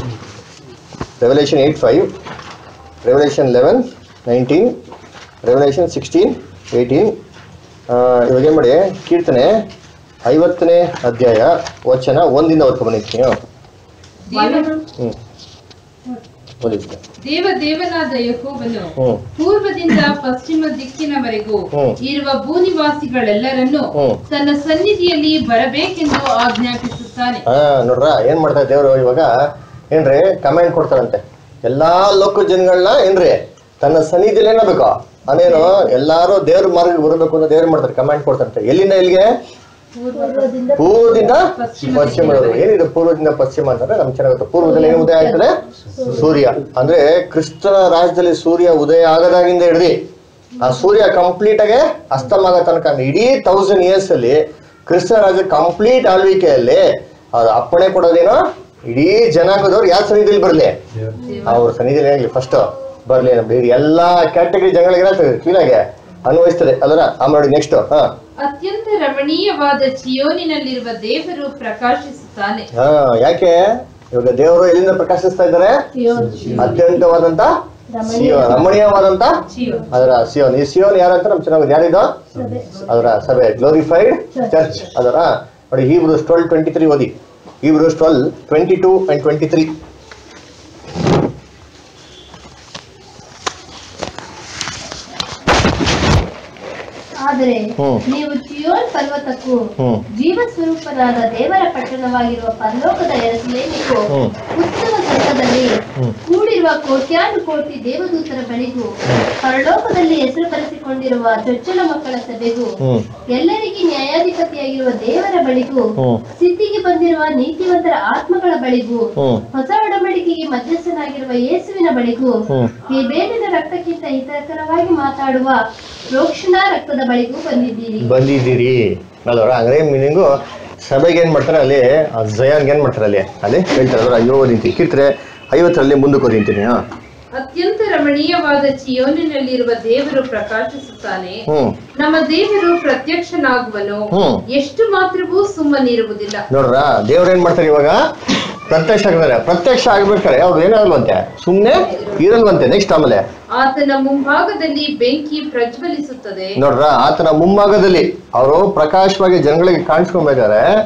revelation eight five revelation eleven nineteen revelation sixteen eighteen ಇವಾಗ ಏನು ಮಾಡಿ ಕೀರ್ತನೆ ಐವತ್ತನೇ ಅಧ್ಯಾಯ ವಚನ ಒಂದಿಂದ ಓದ್ಕೊ ಬಂದಿರ್ತೀನಿ ದೇವ ಹ್ಞೂ ಓದಿದ್ದೆ ದೇವ ದೇವನಾದ ಯೆಹೋವನು ಹ್ಞೂ ಪೂರ್ವದಿಂದ ಪಶ್ಚಿಮ ದಿಕ್ಕಿನವರೆಗೂ ಹ್ಮ್. ಇರುವ ಭೂನಿವಾಸಿಗಳೆಲ್ಲರನ್ನು ಹ್ಮ್. ತನ್ನ ಸನ್ನಿಧಿಯಲ್ಲಿ ಬರಬೇಕೆಂದು ಆಜ್ಞಾಪಿಸುತ್ತಾನೆ ಹಾ ನೋಡ್ರ ಏನ್ ಮಾಡ್ತಾರೆ ದೇವರು ಇವಾಗ ಏನ್ರಿ ಕಮೆಂಟ್ ಕೊಡ್ತಾರಂತೆ ಎಲ್ಲಾ ಲೋಕ ಜನಗಳನ್ನ ಏನ್ರಿ ತನ್ನ ಸನ್ನಿಧಿಯಲ್ಲಿ ಏನಾಗಬೇಕು ಅದೇನು ಎಲ್ಲಾರು ದೇವ್ರ ಮಾರ್ಗ ಬರಬೇಕು ಅಂತ ದೇವ್ರು ಮಾಡ್ತಾರೆ ಕಮೆಂಟ್ ಕೊಡ್ತಾರಂತೆ ಎಲ್ಲಿಂದ ಎಲ್ಲಿಗೆ ಪೂರ್ವದಿಂದ ಪೂರ್ವದಿಂದ ಪಶ್ಚಿಮ ಪಶ್ಚಿಮದವರು ಏನಿದೆ ಪೂರ್ವದಿಂದ ಪಶ್ಚಿಮ ಅಂತಂದ್ರೆ ನಮ್ಗೆ ಚೆನ್ನಾಗುತ್ತೆ ಪೂರ್ವದಲ್ಲಿ ಏನು ಉದಯ ಆಗ್ತದೆ ಸೂರ್ಯ ಅಂದ್ರೆ ಕ್ರಿಸ್ತನ ರಾಜ್ಯದಲ್ಲಿ ಸೂರ್ಯ ಉದಯ ಆಗದಾಗಿಂದ ಹಿಡ್ದು ಆ ಸೂರ್ಯ ಕಂಪ್ಲೀಟ್ ಆಗಿ ಅಸ್ತಮಾಗ ತನಕ ಅಂದ್ರೆ ಇಡೀ ತೌಸಂಡ್ ಇಯರ್ಸ್ ಅಲ್ಲಿ ಕ್ರಿಸ್ತನ ರಾಜ್ಯ ಕಂಪ್ಲೀಟ್ ಆಳ್ವಿಕೆಯಲ್ಲಿ ಅದು ಅಪ್ಪಣೆ ಕೊಡೋದೇನೋ ಇಡೀ ಜನಾಂಗದವ್ರು ಯಾವ ಸನ್ನಿಧಿಯಲ್ಲಿ ಬರಲಿ ಅವ್ರ ಸನ್ನಿಧಿಯಲ್ಲಿ ಆಗಲಿ ಫಸ್ಟ್ ಬರ್ಲಿ ಬೇರೆ ಎಲ್ಲಾ ಕ್ಯಾಟಗರಿ ಜನಗಳಿಗೆ ಏನಾಗ್ತದೆ ಕ್ಲೀನಾಗೆ ಅನ್ವಯಿಸ್ತದೆ ಅದರ ಆಮೇಲೆ ನೋಡಿ ನೆಕ್ಸ್ಟ್ ಹಾ ಅತ್ಯಂತ ರಮಣೀಯವಾದ ಚಿಯೋನಿನಲ್ಲಿರುವ ದೇವರು ಪ್ರಕಾಶಿಸುತ್ತಾನೆ ಹಾ ಯಾಕೆ ಇವಾಗ ದೇವರು ಎಲ್ಲಿಂದ ಪ್ರಕಾಶಿಸ್ತಾ ಇದ್ದಾರೆ ಸಿಯೋನ್. ಅತ್ಯಂತವಾದಂತ ಸಿಯೋನ್ ರಮಣೀಯವಾದಂತ ಚಿಯೋನ್ ಅದರ ಸಿಯೋನ್ ಈ ಸಿಯೋನ್ ಯಾರಂತ ನಮ್ ಚೆನ್ನಾಗಿ ಯಾರಿದು ಸಭೆ. ಅದರ ಸಭೆ ಗ್ಲೋರಿಫೈಡ್ ಚರ್ಚ್ ಅದರ ನೋಡಿ ಹೀಬ್ರೂಸ್ ಟ್ವೆಲ್ ಟ್ವೆಂಟಿ ತ್ರೀ ಓದಿ Hebrews twelve twenty two and twenty three ಆದರೆ ಹ್ಮ್. ನೀವು ಚಿಯೋನ್ ಪರ್ವತಕ್ಕೂ ಹ್ಮ್. ಜೀವ ಸ್ವರೂಪನಾದ ದೇವರ ಪಟ್ಟಣವಾಗಿರುವ ಪರಲೋಕದ ಎರಸಲೇಮಿಗೂ ಹ್ಮ್. ಉತ್ಸವ ಸಂಘದಲ್ಲಿ ಹ್ಮ್. ಕೂಡಿರುವ ಕೋಟ್ಯಾನು ಕೋಟಿ ದೇವದೂತರ ಬಳಿಗೂ ಪರಲೋಕದಲ್ಲಿ ಹೆಸರು ಬರೆಸಿಕೊಂಡಿರುವ ಚೊಚ್ಚಲ ಮಕ್ಕಳ ಸಭೆಗೂ ಹ್ಮ್ ಎಲ್ಲರಿಗೆ ನ್ಯಾಯಾಧಿಪತಿಯಾಗಿರುವ ದೇವರ ಬಳಿಗೂ ಹ್ಮ್. ಸ್ಥಿತಿಗೆ ಬಂದಿರುವ ನೀತಿವಂತರ ಆತ್ಮಗಳ ಬಳಿಗೂ ಹ್ಮ್ ಹೊಸ ಒಡಂಬಡಿಕೆಗೆ ಮಧ್ಯಸ್ಥನಾಗಿರುವ ಯೇಸುವಿನ ಬಳಿಗೂ ಹ್ಮ್. ಈ ಬೇಲಿನ ರಕ್ತಕ್ಕಿಂತ ಹಿತಕರವಾಗಿ ಮಾತಾಡುವ ಪ್ರೋಕ್ಷಣ ರಕ್ತದ ಬಳಿಗೂ ಬಂದಿದ್ದೀರಿ ಬಂದಿದ್ದೀರಿ ಅಲ್ವರ ಹಂಗ್ರೆ ಮೀನಿಂಗು ಸಭೆಗೆ ಏನ್ ಮಾಡ್ತಾರೆ ಅಲ್ಲಿ ಆ ಜಯಾನ್ಗೆ ಏನ್ ಮಾಡ್ತಾರೆ ಅಲ್ಲಿ ಅಲ್ಲಿ ಹೇಳ್ತಾರೆ ಅದರ ಅಯ್ಯೋ ನಿಂತಿ ಕಿರ್ತಾರೆ ಐವತ್ತರಲ್ಲಿ ಮುಂದಕ್ಕೆ ಓದಿಂತೀನಿ ಹಾ ಅತ್ಯಂತ ರಮಣೀಯವಾದ ಚಿಯೋನಿನಲ್ಲಿರುವ ದೇವರು ಪ್ರಕಾಶಿಸುತ್ತಾನೆ ಹ್ಮ್ ನಮ್ಮ ದೇವರು ಪ್ರತ್ಯಕ್ಷನಾಗುವನು ಹ್ಮ್. ಎಷ್ಟು ಮಾತ್ರವೂ ಸುಮ್ಮನಿರುವುದಿಲ್ಲ ನೋಡ್ರ ದೇವ್ರು ಏನ್ ಮಾಡ್ತಾರೆ ಇವಾಗ ಪ್ರತ್ಯಕ್ಷ ಆಗಿದ್ದಾರೆ ಪ್ರತ್ಯಕ್ಷ ಆಗ್ಬೇಕಾರೆ ಅವ್ರು ಏನಾಗಲ್ವಂತೆ ಸುಮ್ನೆ ಇರಲ್ವಂತೆ ನೆಕ್ಸ್ಟ್ ಆಮೇಲೆ ಆತನ ಮುಂಭಾಗದಲ್ಲಿ ಬೆಂಕಿ ಪ್ರಜ್ವಲಿಸುತ್ತದೆ ನೋಡ್ರ ಆತನ ಮುಂಭಾಗದಲ್ಲಿ ಅವರು ಪ್ರಕಾಶವಾಗಿ ಜನಗಳಿಗೆ ಕಾಣಿಸ್ಕೊಬೇಕಾದ್ರೆ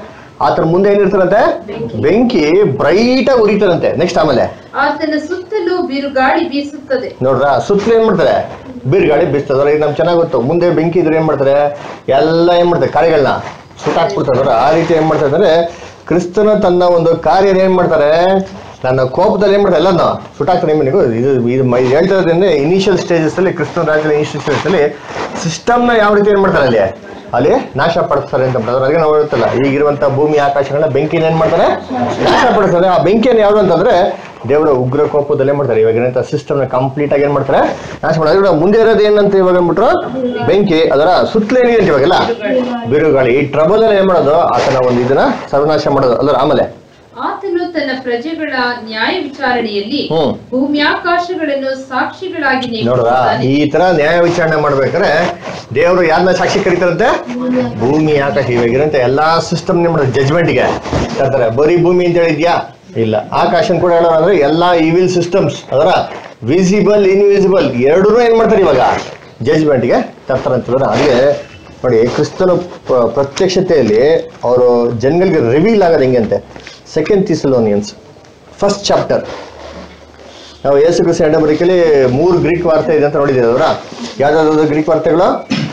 ಆತರ ಮುಂದೆ ಏನಿರ್ತಾರಂತೆ ಬೆಂಕಿ ಬ್ರೈಟ್ ಆಗಿ ಉರಿತಾರಂತೆ ನೆಕ್ಸ್ಟ್ ಆಮೇಲೆ ಆತನ ಸುತ್ತಲೂ ಬಿರುಗಾಳಿ ಬೀಸುತ್ತದೆ ನೋಡ್ರ ಸುತ್ತಲೂ ಏನ್ ಮಾಡ್ತಾರೆ ಬೀರ್ಗಾಳಿ ಬೀಸ್ತದ್ರ ಈಗ ನಮ್ಗೆ ಚೆನ್ನಾಗ್ ಗೊತ್ತು ಮುಂದೆ ಬೆಂಕಿ ಇದ್ರೆ ಏನ್ ಮಾಡ್ತಾರೆ ಎಲ್ಲ ಏನ್ ಮಾಡ್ತಾರೆ ಕಾರ್ಯಗಳನ್ನ ಸುಟ್ಟಾಕ್ಬಿಡ್ತಾರೆ ನೋಡ್ರ ಆ ರೀತಿ ಏನ್ ಮಾಡ್ತಾರೆ ಅಂದ್ರೆ ಕ್ರಿಸ್ತನ ತನ್ನ ಒಂದು ಕಾರ್ಯ ಏನ್ ಮಾಡ್ತಾರೆ ನನ್ನ ಕೋಪದಲ್ಲಿ ಏನ್ ಮಾಡ್ತಾರೆ ಎಲ್ಲಾನು ಸುಟ್ಟಾಕ್ತಾರೆ ನಿಮಗೂ ಇದು ಇದು ಮ- ಇದು ಹೇಳ್ತಾ ಇರೋದ್ರಿಂದ ಇನಿಷಿಯಲ್ ಸ್ಟೇಜಸ್ ಅಲ್ಲಿ ಕ್ರಿಸ್ತನ ರಾಜ್ಯದ ಇನಿಷಿಯಲ್ ಸ್ಟೇಜಸ್ ಅಲ್ಲಿ ಸಿಸ್ಟಮ್ನ ಯಾವ ರೀತಿ ಏನ್ ಮಾಡ್ತಾರೆ ಅಲ್ಲಿ ಅಲ್ಲಿ ನಾಶ ಪಡಿಸ್ತಾರೆ ಅಂತ ಬಿಡ್ತಾರೆ ಅದಕ್ಕೆ ನಾವು ಹೇಳುತ್ತಲ್ಲ ಈಗಿರುವಂತ ಭೂಮಿ ಆಕಾಶಗಳನ್ನ ಬೆಂಕಿನ ಏನ್ ಮಾಡ್ತಾರೆ ನಾಶ ಪಡಿಸ್ತಾರೆ ಆ ಬೆಂಕಿಯನ್ನು ಯಾವ್ದು ಅಂತಂದ್ರೆ ದೇವರ ಉಗ್ರ ಕೋಪದಲ್ಲಿ ಏನ್ ಮಾಡ್ತಾರೆ ಇವಾಗ ಏನಂತ ಸಿಸ್ಟಮ್ ನ ಕಂಪ್ಲೀಟ್ ಆಗಿ ಏನ್ ಮಾಡ್ತಾರೆ ನಾಶ ಮಾಡ್ತಾರೆ ಇವಾಗ ಮುಂದೆ ಇರೋದು ಏನಂತ ಇವಾಗ ಅಂದ್ಬಿಟ್ರು ಬೆಂಕಿ ಅದರ ಸುತ್ತಲೇನಿದೆ ಅಂತ ಇವಾಗೆಲ್ಲ ಬಿರುಗಾಳಿ ಈ ಟ್ರಬಲ್ ಏನ್ ಮಾಡೋದು ಆತನ ಒಂದು ಇದನ್ನ ಸರ್ವನಾಶ ಮಾಡೋದು ಅದ್ರ ಆಮೇಲೆ ಆತನು ತನ್ನ ಪ್ರಜೆಗಳ ನ್ಯಾಯ ವಿಚಾರಣೆಯಲ್ಲಿ ಹ್ಮ್. ಭೂಮ್ಯಾಕಾಶಗಳನ್ನು ಸಾಕ್ಷಿಗಳಾಗಿ ನೋಡ್ರ ನೇಮಿಸಿದ್ದಾನೆ ಈ ತರ ನ್ಯಾಯ ವಿಚಾರಣೆ ಮಾಡ್ಬೇಕಾದ್ರೆ ದೇವರು ಯಾರನ್ನ ಸಾಕ್ಷಿ ಕರೀತಾರಂತೆ ಭೂಮಿ ಆಕಾಶ ಇವಾಗಿರಂತೆ ಎಲ್ಲಾ ಸಿಸ್ಟಮ್ ನಿಮ್ಮ ಜಜ್ಮೆಂಟ್ಗೆ ತರ್ತಾರೆ ಬರೀ ಭೂಮಿ ಅಂತ ಹೇಳಿದ್ಯಾ ಇಲ್ಲ ಆಕಾಶನ್ ಕೂಡ ಹೇಳೋಣ ಅಂದ್ರೆ ಎಲ್ಲಾ ಇವಿಲ್ ಸಿಸ್ಟಮ್ಸ್ ಅದರ ವಿಸಿಬಲ್ ಇನ್ವಿಸಿಬಲ್ ಎರಡೂ ಏನ್ ಮಾಡ್ತಾರೆ ಇವಾಗ ಜಜ್ಮೆಂಟ್ಗೆ ತರ್ತಾರಂತಂದ್ರೆ ಅದೇ ನೋಡಿ ಕ್ರಿಸ್ತನ ಪ್ರ- ಪ್ರತ್ಯಕ್ಷತೆಯಲ್ಲಿ ಅವರು ಜನಗಳಿಗೆ ರಿವೀಲ್ ಆಗೋದು ಹೆಂಗೆ ಅಂತೆ ಸೆಕೆಂಡ್ ಥಿಸಲೋನಿಯನ್ಸ್ ಫಸ್ಟ್ ಚಾಪ್ಟರ್ ನಾವು ಯೇಸು ಕ್ರಿಸ್ತ ಎಂಡ ಬರೀಕಲ್ಲಿ ಮೂರು ಗ್ರೀಕ್ ವಾರ್ತೆ ಇದೆ ಅಂತ ನೋಡಿದ್ದೀವಿ ಅವರ ಯಾವ್ದಾದ್ರು ಗ್ರೀಕ್ ವಾರ್ತೆಗಳು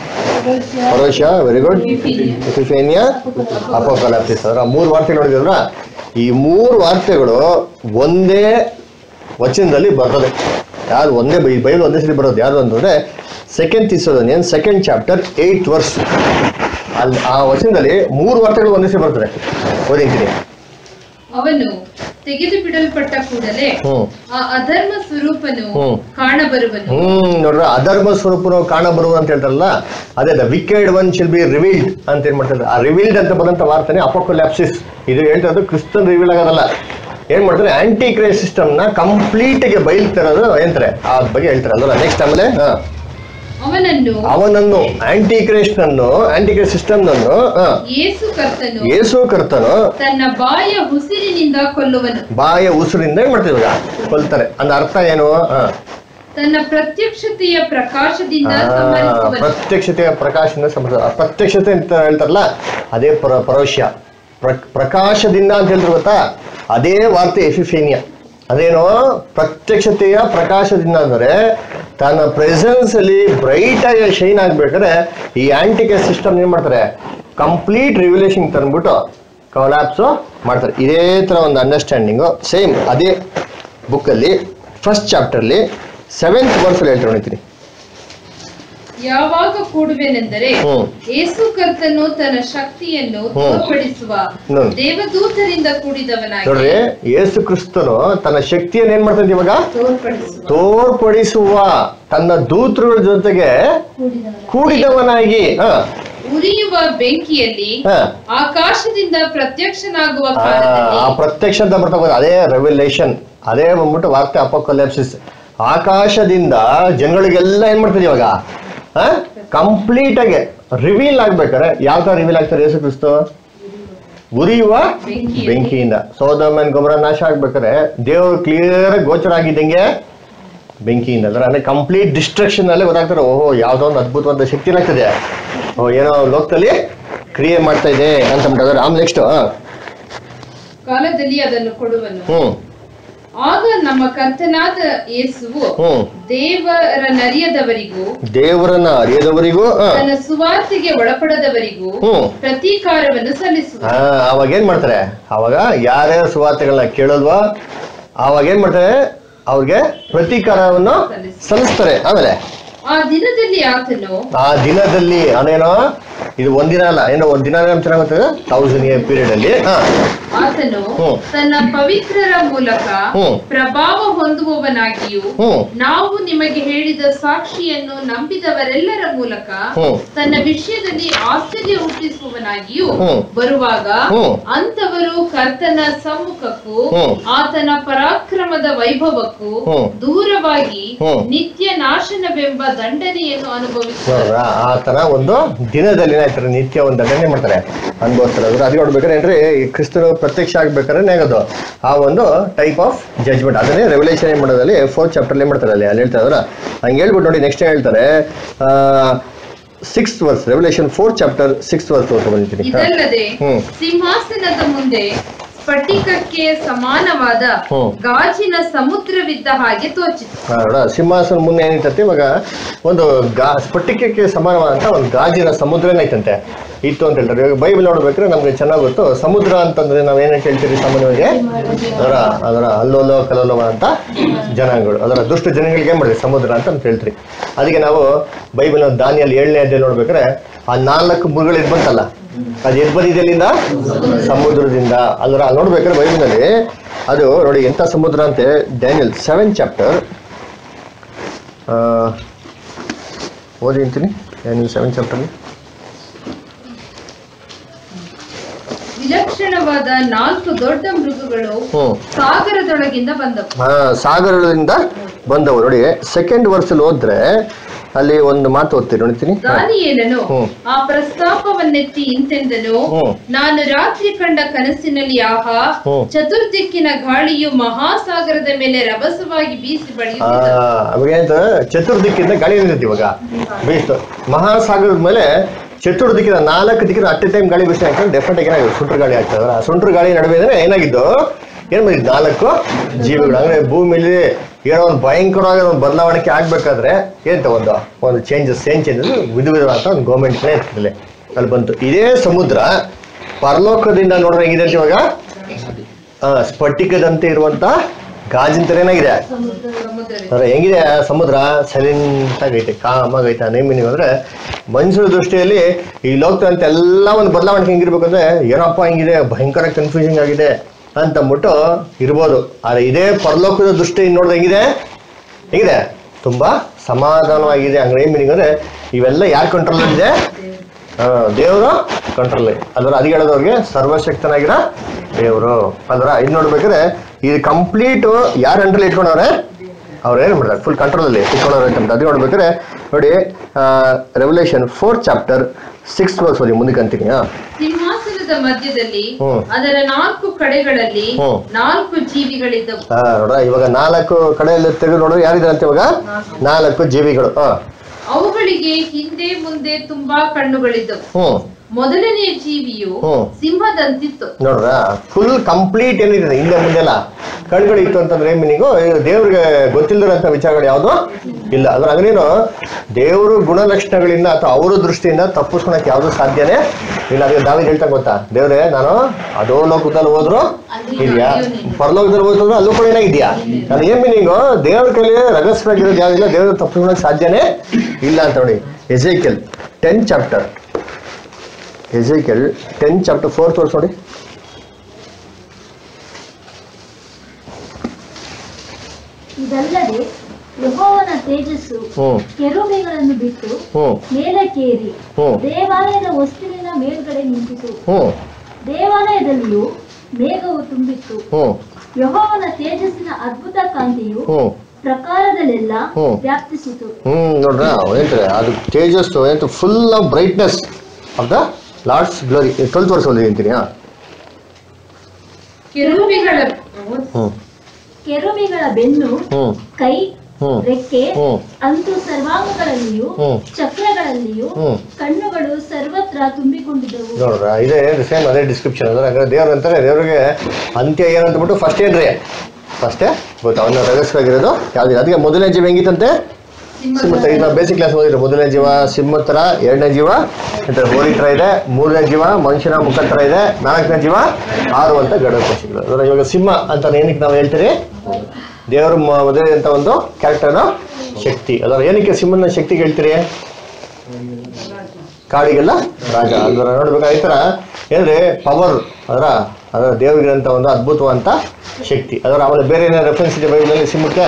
ಪರೋಶ ವೆರಿ ಗುಡ್ ಎಫಿಫೇನಿಯಾ ಅಪೋಕಲಾಪ್ಸಿಸ್ ಅದರ ಮೂರು ವಾರ್ತೆ ನೋಡಿದ್ರಲ್ಲ ಈ ಮೂರು ವಾರ್ತೆಗಳು ಒಂದೇ ವಚನದಲ್ಲಿ ಬರ್ತದೆ ಯಾವ್ದು ಒಂದೇ ಬೈ ಬೈಬಲ್ ಒಂದೇ ಸಲ ಬರೋದು ಯಾವುದು ಅಂತಂದ್ರೆ second Thessalonians second chapter eight verse ಅಲ್ಲಿ ಆ ವಚನದಲ್ಲಿ ಮೂರು ವಾರ್ತೆಗಳು ಒಂದೇ ಸಲ ಬರ್ತದೆ ಓದಿಂತೀನಿ ಅವನು ತೆಗೆದು ಬಿಡಲ್ಪಟ್ಟ ಕೂಡಲೇ ಹ್ಮ್ ಆ ಅಧರ್ಮ ಸ್ವರೂಪನು ಹ್ಮ್. ಕಾಣಬರುವನು ಹ್ಮ್ ನೋಡ್ರ ಅಧರ್ಮ ಸ್ವರೂಪನು ಕಾಣಬರುವ ಅಂತ ಹೇಳ್ತಾರಲ್ಲ ಅದೇ the wicked one shall be revealed ಅಂತ ಏನ್ ಮಾಡ್ತಾರೆ ಆ ರಿವೀಲ್ಡ್ ಅಂತ ಬಂದಂತ ವಾರ್ತೆನೆ ಅಪೋಕೊಲ್ಯಾಪ್ಸಿಸ್ ಇದು ಹೇಳ್ತಾ ಇರೋದು ಕ್ರಿಸ್ತನ್ ರಿವೀಲ್ ಆಗೋದಲ್ಲ ಏನ್ ಮಾಡ್ತಾರೆ ಆಂಟಿ ಕ್ರೈಸ್ ಸಿಸ್ಟಮ್ ನ ಕಂಪ್ಲೀಟ್ ಗೆ ಬೈಲ್ತಿರೋದು ಏನಂತಾರೆ ಆ ಬಗ್ಗೆ ಹೇಳ್ತಾರೆ ಅಲ್ವಲ್ಲ ನೆಕ್ಸ್ಟ್ ಆಮೇಲೆ ಹಾ. ಅವನನ್ನು ಅವನನ್ನು ಆಂಟಿ ಕ್ರೈಸ್ಟ್ ನನ್ನು ಆಂಟಿ ಕ್ರೈಸ್ಟ್ ಸಿಸ್ಟಮ್ ನನ್ನು ಹಾ, ಯೇಸು ಕರ್ತನು ಯೇಸು ಕರ್ತನು ತನ್ನ ಬಾಯ ಹುಸಿರಿನಿಂದ ಕೊಲ್ಲುವನು ಬಾಯ ಉಸಿರಿಂದ ಏನ್ ಮಾಡ್ತಾರೆ ಇವಾಗ ಕೊಲ್ತಾರೆ ಅಂದ ಅರ್ಥ ಏನು ಹಾ ತನ್ನ ಪ್ರತ್ಯಕ್ಷತೆಯ ಪ್ರಕಾಶದಿಂದ ಆ, ಸಂಹರಿಸುವನು ಪ್ರತ್ಯಕ್ಷತೆಯ ಪ್ರಕಾಶದಿಂದ ಸಂಬಂಧ ಆ ಪ್ರತ್ಯಕ್ಷತೆ ಅಂತ ಹೇಳ್ತಾರಲ್ಲ ಅದೇ ಪರ ಪರೋಶ್ಯ ಪ್ರ- ಪ್ರಕಾಶದಿಂದ ಅಂತ ಹೇಳ್ತಾರೆ ಗೊತ್ತಾ ಅದೇ ವಾರ್ತೆ ಎಫಿಫೇನಿಯಾ ಅದೇನೋ ಪ್ರತ್ಯಕ್ಷತೆಯ ಪ್ರಕಾಶದಿಂದ ಅಂದರೆ ತನ್ನ ಪ್ರೆಸೆನ್ಸ್ ಅಲ್ಲಿ ಬ್ರೈಟ್ ಆಗಿ ಶೈನ್ ಆಗ್ಬೇಕಾದ್ರೆ ಈ ಆಂಟಿಕೆ ಸಿಸ್ಟಮ್ ಏನ್ ಮಾಡ್ತಾರೆ ಕಂಪ್ಲೀಟ್ ರಿವ್ಯುಲೇಷನ್ ತಂದ್ಬಿಟ್ಟು ಕೊಲಾಪ್ಸು ಮಾಡ್ತಾರೆ ಇದೇ ತರ ಒಂದು ಅಂಡರ್ಸ್ಟ್ಯಾಂಡಿಂಗು ಸೇಮ್ ಅದೇ ಬುಕ್ಕಲ್ಲಿ ಫಸ್ಟ್ ಚಾಪ್ಟರ್ಲಿ ಸೆವೆಂತ್ ವರ್ಸಲ್ಲಿ ಹೇಳ್ತಾರೆ ನೋಡ್ತೀನಿ ಯಾವಾಗ ಕೂಡುವೆನೆಂದರೆ ಹ್ಮ್. ಯೇಸು ಕರ್ತನು ತನ್ನ ಶಕ್ತಿಯನ್ನು ಹ್ಮ್. ತೋರ್ಪಡಿಸುವ ಹ್ಮ್. ದೇವದೂತರಿಂದ ಕೂಡಿದವನಾಗಿ ನೋಡ್ರಿ ಯೇಸು ಕ್ರಿಸ್ತನು ತನ್ನ ಶಕ್ತಿಯನ್ನು ಏನ್ ಮಾಡ್ತಾನೆ ಇವಾಗ ತೋರ್ಪಡಿಸುವ ತೋರ್ಪಡಿಸುವ ತನ್ನ ದೂತರುಗಳ ಜೊತೆಗೆ ಕೂಡಿದವನಾಗಿ ಹ, ಉರಿಯುವ ಬೆಂಕಿಯಲ್ಲಿ ಹ. ಆಕಾಶದಿಂದ ಪ್ರತ್ಯಕ್ಷನಾಗುವ ಆ, ಕಾಲದಲ್ಲಿ ಆ ಪ್ರತ್ಯಕ್ಷ ಅಂತ ಬರ್ತಾ ಹೋಗೋದು ಅದೇ ರೆವಲ್ಯೂಷನ್ ಅದೇ ಬಂದ್ಬಿಟ್ಟು ವಾರ್ತೆ ಅಪೋಕೊಲ್ಯಾಪ್ಸಿಸ್ ಆಕಾಶದಿಂದ ಜನಗಳಿಗೆಲ್ಲ ಏನ್ ಮಾಡ್ತದೆ ಇವಾಗ ಕಂಪ್ಲೀಟ್ ಆಗಿ ರಿವೀಲ್ ಆಗ್ಬೇಕಾರೆ ಯಾವ ತರ ರಿವೀಲ್ ಆಗ್ತಾರೆ ಯೇಸು ಕ್ರಿಸ್ತು ಉರಿಯುವ ಬೆಂಕಿಯಲ್ಲಿ. ಬೆಂಕಿಯಿಂದ ಸೋದಮನ್ ಗೊಬ್ಬರ ನಾಶ ಆಗ್ಬೇಕಾದ್ರೆ ದೇವರು ಕ್ಲಿಯರ್ ಗೋಚರ ಆಗಿದ್ದಂಗೆ ಬೆಂಕಿಯಿಂದ ಅಂದ್ರೆ ಅಂದ್ರೆ ಕಂಪ್ಲೀಟ್ ಡಿಸ್ಟ್ರಕ್ಷನ್ ಅಲ್ಲೇ ಗೊತ್ತಾಗ್ತಾರೆ ಓಹೋ ಯಾವ್ದೋ ಒಂದು ಅದ್ಭುತವಾದ ಶಕ್ತಿ ಏನಾಗ್ತದೆ ಓ ಏನೋ ಲೋಕದಲ್ಲಿ ಕ್ರಿಯೆ ಮಾಡ್ತಾ ಇದೆ ಅಂತ ಅಂದ್ಬಿಟ್ಟಿದ್ದಾರೆ ಆಮೇಲೆ ನೆಕ್ಸ್ಟ್ ಕಾಲದಲ್ಲಿ ಅದನ್ನು ಕೊಡುವನು ಹ್ಮ್ ಆಗ ನಮ್ಮ ಕರ್ತನಾದ ಯೇಸುವು ಹ್ಮ್ ದೇವರ ನರಿಯದವರಿಗೂ ದೇವರನ್ನ ಅರಿಯದವರಿಗೂ ಹ, ತನ್ನ ಸುವಾರ್ತೆಗೆ ಒಳಪಡದವರಿಗೂ ಹ್ಮ್. ಪ್ರತೀಕಾರವನ್ನು ಸಲ್ಲಿಸುವ ಆ, ಅವಾಗ ಏನ್ ಮಾಡ್ತಾರೆ ಅವಾಗ ಯಾರ್ಯಾರ ಸುವಾರ್ತೆಗಳನ್ನ ಕೇಳಲ್ವೋ ಅವಾಗ ಏನ್ ಮಾಡ್ತಾರೆ ಅವ್ರಿಗೆ ಪ್ರತೀಕಾರವನ್ನು ಸಲ್ಲಿಸ್ತಾರೆ ಆಮೇಲೆ ಆ ದಿನದಲ್ಲಿ ಆತನು ಆ ದಿನದಲ್ಲಿ ಅದೇನೋ ಇದು ಒಂದಿನ ಅಲ್ಲ ಏನೋ ಒಂದ್ ದಿನ ಚೆನ್ನಾಗಿ ಗೊತ್ತದೆ ತೌಸಂಡ್ ಇಯರ್ ಪೀರಿಯಡ್ ಅಲ್ಲಿ ಹಾ ಆತನು ಹ್ಮ್. ತನ್ನ ಪವಿತ್ರರ ಮೂಲಕ ಹ್ಮ್. ಪ್ರಭಾವ ಹೊಂದುವವನಾಗಿಯೂ ಹ್ಮ್ ನಾವು ನಿಮಗೆ ಹೇಳಿದ ಸಾಕ್ಷಿಯನ್ನು ನಂಬಿದವರೆಲ್ಲರ ಮೂಲಕ ಹ್ಮ್. ತನ್ನ ವಿಷಯದಲ್ಲಿ ಆಶ್ಚರ್ಯ ಹುಟ್ಟಿಸುವವನಾಗಿಯೂ ಹ್ಮ್. ಬರುವಾಗ ಹ್ಮ್. ಅಂತವರು ಕರ್ತನ ಸಮ್ಮುಖಕ್ಕೂ ಹ್ಮ್. ಆತನ ಪರಾಕ್ರಮದ ವೈಭವಕ್ಕೂ ಹ್ಮ್. ದೂರವಾಗಿ ಹ್ಮ್. ನಿತ್ಯ ನಾಶನವೆಂಬ ದಂಡನೆಯನ್ನು ಅನುಭವಿಸುವರು ನೋಡ್ರ ಆ ತರ ಒಂದು ದಿನದಲ್ಲಿ ಏನಾಯ್ತಾರೆ ನಿತ್ಯ ಒಂದು ದಂಡನೆ ಮಾಡ್ತಾರೆ ಅನುಭವಿಸ್ತಾರೆ ಅದ್ರ ಅದಕ್ಕೆ ನೋಡ್ಬೇಕಾದ್ರೆ ಏನ್ರಿ ಈ ಕ್ರಿಸ್ತರು ಪ್ರತ್ಯಕ್ಷ ಆಗ್ಬೇಕಾದ್ರೆ ಏನಾಗೋದು ಆ ಒಂದು ಟೈಪ್ ಆಫ್ ಜಜ್ಮೆಂಟ್ ಅದನ್ನೇ ರೆವಲ್ಯೂಷನ್ ಏನ್ ಮಾಡೋದಲ್ಲಿ ಫೋರ್ತ್ ಚಾಪ್ಟರ್ ಏನ್ ಮಾಡ್ತಾರೆ ಅಲ್ಲಿ ಅಲ್ಲಿ ಹೇಳ್ತಾ ಇದ್ರ ಹಂಗೆ ಹೇಳ್ಬಿಟ್ಟು ನೋಡಿ ನೆಕ್ಸ್ಟ್ ಹೇಳ್ತಾರೆ ಆ, six verse revelation four chapter six verse ಓದ್ತಾ ಬಂದಿದ್ದೀನಿ ಇದಲ್ಲದೆ ಹ್ಮ್. ಸಿಂಹಾಸನದ ಮುಂದೆ ಸ್ಫಟಿಕಕ್ಕೆ ಸಮಾನವಾದ ಹ್ಮ್. ಗಾಜಿನ ಸಮುದ್ರವಿದ್ದ ಹಾಗೆ ತೋಚಿತು ಹಾ, ನೋಡ ಸಿಂಹಾಸನ ಮುಂದೆ ಏನಿತ್ತಂತೆ ಇವಾಗ ಒಂದು ಗಾ ಸ್ಫಟಿಕಕ್ಕೆ ಸಮಾನವಾದಂತ ಒಂದು ಗಾಜಿನ ಸಮುದ್ರನೇ ಐತಂತೆ ಇತ್ತು ಅಂತ ಹೇಳ್ತಾರೆ ಇವಾಗ ಬೈಬಲ್ ನೋಡ್ಬೇಕಾದ್ರೆ ನಮ್ಗೆ ಚೆನ್ನಾಗಿ ಗೊತ್ತು ಸಮುದ್ರ ಅಂತಂದ್ರೆ ನಾವ್ ಏನಂತ ಹೇಳ್ತೀವಿ ಸಾಮಾನ್ಯವಾಗಿ ಅದರ ಅದರ ಅಲ್ಲೋಲೋ ಕಲೋಲೋ ಅಂತ ಜನಾಂಗಗಳು ಅದರ ದುಷ್ಟ ಜನಗಳಿಗೆ ಏನ್ ಮಾಡಿದ್ರಿ ಸಮುದ್ರ ಅಂತ ಅಂತ ಹೇಳ್ತೀರಿ ಅದಕ್ಕೆ ನಾವು ಬೈಬಲ್ ದಾನಿಯಲ್ಲಿ ಏಳನೇ ಅಧ್ಯಾಯ ನೋಡ್ಬೇಕಾದ್ರೆ ಆ ನಾಲ್ಕು ಮುರುಗಳು ಎದ್ ಬಂತಲ್ಲ ಅದು ಎದ್ ಬಂದಿದೆ ಎಲ್ಲಿಂದ ಸಮುದ್ರದಿಂದ ಅದರ ಅಲ್ಲಿ ನೋಡ್ಬೇಕಾದ್ರೆ ಬೈಬಲ್ನಲ್ಲಿ ಅದು ನೋಡಿ ಎಂತ ಸಮುದ್ರ ಅಂತೆ ಡ್ಯಾನಿಯಲ್ ಸೆವೆನ್ ಚಾಪ್ಟರ್ ಓದಿ ಅಂತೀನಿ ಡ್ಯಾನಿಯಲ್ ಸೆವೆನ್ ಚಾಪ್ಟರ್ ವಿಲಕ್ಷಣವಾದ ನಾಲ್ಕು ದೊಡ್ಡ ಮೃಗಗಳು ಹ್ಮ್ ಸಾಗರದೊಳಗಿಂದ ಬಂದವು ಹಾ ಸಾಗರದಿಂದ ಬಂದವು ನೋಡಿ ಸೆಕೆಂಡ್ ವರ್ಷಲ್ಲಿ ಹೋದ್ರೆ ಅಲ್ಲಿ ಒಂದು ಮಾತು ಓದ್ತೀರಿ ನೋಡ್ತೀನಿ ದಾನಿಯೇಲನು ಹ್ಮ್. ಆ ಪ್ರಸ್ತಾಪವನ್ನೆತ್ತಿ ಇಂತೆಂದನು ಹ್ಮ್. ನಾನು ರಾತ್ರಿ ಕಂಡ ಕನಸಿನಲ್ಲಿ ಆಹಾ ಹ್ಮ್. ಚತುರ್ದಿಕ್ಕಿನ ಗಾಳಿಯು ಮಹಾಸಾಗರದ ಮೇಲೆ ರಭಸವಾಗಿ ಬೀಸಿ ಆ ಬಳಿಯುತ್ತಿದ್ದ ಅವಾಗ ಏನಂತ ಚತುರ್ದಿಕ್ಕಿಂದ ಗಾಳಿ ನಿಂತೈತಿ ಇವಾಗ ಬೀಸ್ತು ಮಹಾಸಾಗರದ ಮೇಲೆ ಚತುರ್ದಿಕ್ಕಿನ ನಾಲ್ಕು ದಿಕ್ಕಿನ ಅಟ್ ಟೈಮ್ ಗಾಳಿ ಬೀಸಿ ಹಾಕಿದ್ರೆ ಡೆಫಿನೆಟ್ ಆಗಿ ಏನಾಗಿದೆ ಸುಂಟ್ರ ಗಾಳಿ ಆಗ್ತದೆ ಆ ಸುಂಟ್ರ ಗಾಳಿ ನಡುವೆ ಅಂದ್ರೆ ಏನಾಗಿದ್ದು ಏನ್ ಮಾಡಿದ್ ನಾಲ್ಕು ಜೀವಿಗಳು ಅಂದ್ರೆ ಭೂಮಿಲಿ ಏನೋ ಒಂದು ಭಯಂಕರವಾಗಿ ಒಂದು ಬದಲಾವಣೆ ಆಗ್ಬೇಕಾದ್ರೆ ಏನಂತ ಒಂದು ಒಂದು ಚೇಂಜಸ್ ಏನ್ ಚೇಂಜಸ್ ವಿಧ ವಿಧವಾದ ಒಂದು ಗೌರ್ಮೆಂಟ್ನೇ ಇರ್ತದೆ ಅಲ್ಲಿ ಬಂತು ಇದೇ ಸಮುದ್ರ ಪರಲೋಕದಿಂದ ನೋಡಿದ್ರೆ ಹೆಂಗಿದೆ ಅಂತ ಇವಾಗ ಆ, ಸ್ಫಟಿಕದಂತೆ ಇರುವಂತ ಗಾಜಿನ ತರ ಏನಾಗಿದೆ ಸಮುದ್ರವಿದೆ ಅಂದ್ರೆ ಹೆಂಗಿದೆ ಆ ಸಮುದ್ರ ಸೈಲೆಂಟ್ ಆಗೈತೆ ಕಾಮ್ ಆಗೈತೆ ನೇಮ್ ಮೀನಿಂಗ್ ಅಂದ್ರೆ ಮನುಷ್ಯರ ದೃಷ್ಟಿಯಲ್ಲಿ ಈ ಲೋಕದಂತ ಎಲ್ಲ ಒಂದು ಬದಲಾವಣೆ ಹೆಂಗಿರ್ಬೇಕು ಅಂದ್ರೆ ಏನಪ್ಪ ಹಿಂಗಿದೆ ಭಯಂಕರ ಕನ್ಫ್ಯೂಸಿಂಗ್ ಆಗಿದೆ ಅಂತ ಅಂದ್ಬಿಟ್ಟು ಇರ್ಬೋದು ಆದ್ರೆ ಇದೇ ಪರಲೋಕದ ದೃಷ್ಟಿಯಿಂದ ನೋಡಿದ್ರೆ ಹೆಂಗಿದೆ ಹೇಗಿದೆ ತುಂಬಾ ಸಮಾಧಾನವಾಗಿದೆ ಹಂಗೆ ಏನ್ ಮೀನಿಂಗ್ ಅಂದ್ರೆ ಇವೆಲ್ಲ ಯಾರ ಕಂಟ್ರೋಲ್ ಇದೆ ದೇವರು ಕಂಟ್ರೋಲ್ ಅದರ ಅದಕ್ಕೆ ಹೇಳೋದವ್ರಿಗೆ ಸರ್ವಶಕ್ತನಾಗಿರೋ ದೇವರು ಅದರ ಇದು ನೋಡ್ಬೇಕಾದ್ರೆ ಇದು ಕಂಪ್ಲೀಟ್ ಯಾರ ಅಂಡ್ರಲ್ಲಿ ಇಟ್ಕೊಂಡವ್ರೆ ಅವ್ರು ಏನು ಮಾಡ್ತಾರೆ ಫುಲ್ ಕಂಟ್ರೋಲಲ್ಲಿ ಇಟ್ಕೊಂಡವ್ರೆ ಅಂತ ಅದು ನೋಡ್ಬೇಕಾದ್ರೆ ನೋಡಿ revelation four chapter six verse ಓದಿ ಮುಂದಕ್ಕೆ ಅಂತೀನಿ ಹಾ ಸಿಂಹಾಸನದ ಮಧ್ಯದಲ್ಲಿ ಹ್ಮ್. ಅದರ ನಾಲ್ಕು ಕಡೆಗಳಲ್ಲಿ ಹ್ಮ್. ನಾಲ್ಕು ಜೀವಿಗಳಿದ್ದವು ಹಾ ನೋಡ್ರ ಇವಾಗ ನಾಲ್ಕು ಕಡೆಯಲ್ಲಿ ತೆಗೆದು ನೋಡಿದ್ರೆ ಯಾರಿದ್ದಾರೆ ಅಂತ ಇವಾಗ ನಾಲ್ಕು ಜೀವಿಗಳು ಹಾ ಅವುಗಳಿಗೆ ಹಿಂದೆ ಮುಂದೆ ತುಂಬಾ ಕಣ್ಣುಗಳಿದ್ದವು ಹ್ಮ್ ಮೊದಲನೆಯ ಜೀವಿಯು ಹ್ಮ್. ಸಿಂಹದಂತಿತ್ತು ನೋಡ್ರ ಫುಲ್ ಕಂಪ್ಲೀಟ್ ಏನಿದೆ ಹಿಂದೆ ಮುಂದೆಲ್ಲ ಕಣ್ಗಳು ಇತ್ತು ಅಂತಂದ್ರೆ ಮೀನಿಂಗು ದೇವ್ರಿಗೆ ಗೊತ್ತಿಲ್ಲದಿರೋಂಥ ವಿಚಾರಗಳು ಯಾವುದು ಇಲ್ಲ ಅಂದ್ರೆ ಹಂಗೇನು ದೇವರು ಗುಣಲಕ್ಷಣಗಳಿಂದ ಅಥವಾ ಅವರ ದೃಷ್ಟಿಯಿಂದ ತಪ್ಪಿಸ್ಕೊಳಕ್ ಯಾವುದು ಸಾಧ್ಯನೇ ಇಲ್ಲ ಅದಕ್ಕೆ ದಾವಿ ಹೇಳ್ತಾ ಗೊತ್ತಾ ದೇವ್ರೆ ನಾನು ಅದೋ ಲೋಕದಲ್ಲಿ ಹೋದ್ರು ಇದೆಯಾ ಪರಲೋಕದಲ್ಲಿ ಹೋದ್ರು ಅಲ್ಲೂ ಕೂಡ ಏನಾಗಿದ್ಯಾ ನಾನು ಏನ್ ಮೀನಿಂಗು ದೇವ್ರ ಕೈಲಿ ರಗಸ್ಬೇಕಾಗಿರೋದು ಯಾವ್ದಿಲ್ಲ ದೇವ್ರ ತಪ್ಪಿಸ್ಕೊಳಕ್ ಸಾಧ್ಯನೇ ಇಲ್ಲ ಅಂತ ನೋಡಿ Ezekiel ten chapter Ezekiel ten chapter fourth verse ನೋಡಿ ಇದಲ್ಲದೆ ಯೆಹೋವನ ತೇಜಸ್ಸು ಹ್ಮ್ ಕೆರೂಬಿಗಳನ್ನು ಬಿಟ್ಟು ಹ್ಮ್ ಮೇಲಕ್ಕೇರಿ ಹ್ಮ್ ದೇವಾಲಯದ ವಸ್ತುವಿನ ಮೇಲ್ಗಡೆ ನಿಂತಿತು ಹ್ಮ್ ದೇವಾಲಯದಲ್ಲಿಯೂ ಮೇಘವು ತುಂಬಿತ್ತು ಹ್ಮ್ ಯೆಹೋವನ ತೇಜಸ್ಸಿನ ಅದ್ಭುತ ಕಾಂತಿಯು ಹ್ಮ್ ಪ್ರಕಾರದಲ್ಲೆಲ್ಲ ಹ್ಮ್. ವ್ಯಾಪ್ತಿಸಿತು ಹ್ಮ್ ನೋಡ್ರ ಏನಂತಾರೆ ಅದು ತೇಜಸ್ಸು ಏನಂತ full of brightness of the Lord's glory twelfth ವರ್ಷ ಓದಿ ಅಂತೀನಿ ಹಾ ಕೆರೂಬಿಗಳ ಹ್ಮ್ ಕೆರೂಬಿಗಳ ಬೆನ್ನು ಹ್ಮ್ ಕೈ ಹ್ಮ್ ರೆಕ್ಕೆ ಹ್ಮ್ ಅಂತೂ ಸರ್ವಾಂಗಗಳಲ್ಲಿಯೂ ಹ್ಮ್. ಚಕ್ರಗಳಲ್ಲಿಯೂ ಹ್ಮ್. ಕಣ್ಣುಗಳು ಸರ್ವತ್ರ ತುಂಬಿಕೊಂಡಿದ್ದವು ನೋಡ್ರ ಇದೇ ಸೇಮ್ ಅದೇ ಡಿಸ್ಕ್ರಿಪ್ಷನ್ ಅಂದ್ರೆ ಹಂಗಾರೆ ದೇವ್ರು ಅಂತಾರೆ ದೇವ್ರಿಗೆ ಅಂತ್ಯ ಏನಂತ ಬಿಟ್ಟು ಫಸ್ಟ್ ಏನ್ರಿ ಫಸ್ಟೇ ಗೊತ್ತಾ ಅವನ್ನ ರಹಸ್ಯವಾಗಿರೋದು ಯಾವ್ದು ಅದಕ್ಕೆ ಮೊದಲನೇ ಜೀವ ಹೆಂಗಿತ್ತಂತೆ ಸಿಂಹ ಈಗ ನಾವು ಬೇಸಿಕ್ ಕ್ಲಾಸ್ ಓದಿದ್ರು ಮೊದಲನೇ ಜೀವ ಸಿಂಹ ಥರ ಎರಡನೇ ಜೀವ ಅಂತ ಹೋರಿ ಥರ ಇದೆ ಮೂರನೇ ಜೀವ ಮನುಷ್ಯನ ಮುಖ ಥರ ಇದೆ ನಾಲ್ಕನೇ ಜೀವ ಆರು ಅಂತ ಗಡಕೋಶಗಳು ಅಂದ್ರೆ ಇವಾಗ ಸಿಂಹ ಅಂತ ಏನಕ್ಕೆ ನಾವು ಹೇಳ್ತೀರಿ ದೇವರು ಮೊದಲೇ ಅಂತ ಒಂದು ಕ್ಯಾರೆಕ್ಟರ್ನ ಶಕ್ತಿ ಅದರ ಏನಕ್ಕೆ ಸಿಂಹನ ಶಕ್ತಿಗೆ ಹೇಳ್ತೀರಿ ಕಾಡಿಗೆಲ್ಲ ರಾಜ ಅದರ ನೋಡ್ಬೇಕಾದ್ರೆ ಈ ಥರ ಏನಂದ್ರೆ ಪವರ್ ಅದರ ಅದರ ದೇವರಿಗಿರಂತ ಒಂದು ಅದ್ಭುತವಂತ ಶಕ್ತಿ ಅದರ ಆಮೇಲೆ ಬೇರೆ ಏನಾದ್ರು ರೆಫರೆನ್ಸ್ ಇದೆ ಬೈಬಲಲ್ಲಿ ಸಿಂಹಕ್ಕೆ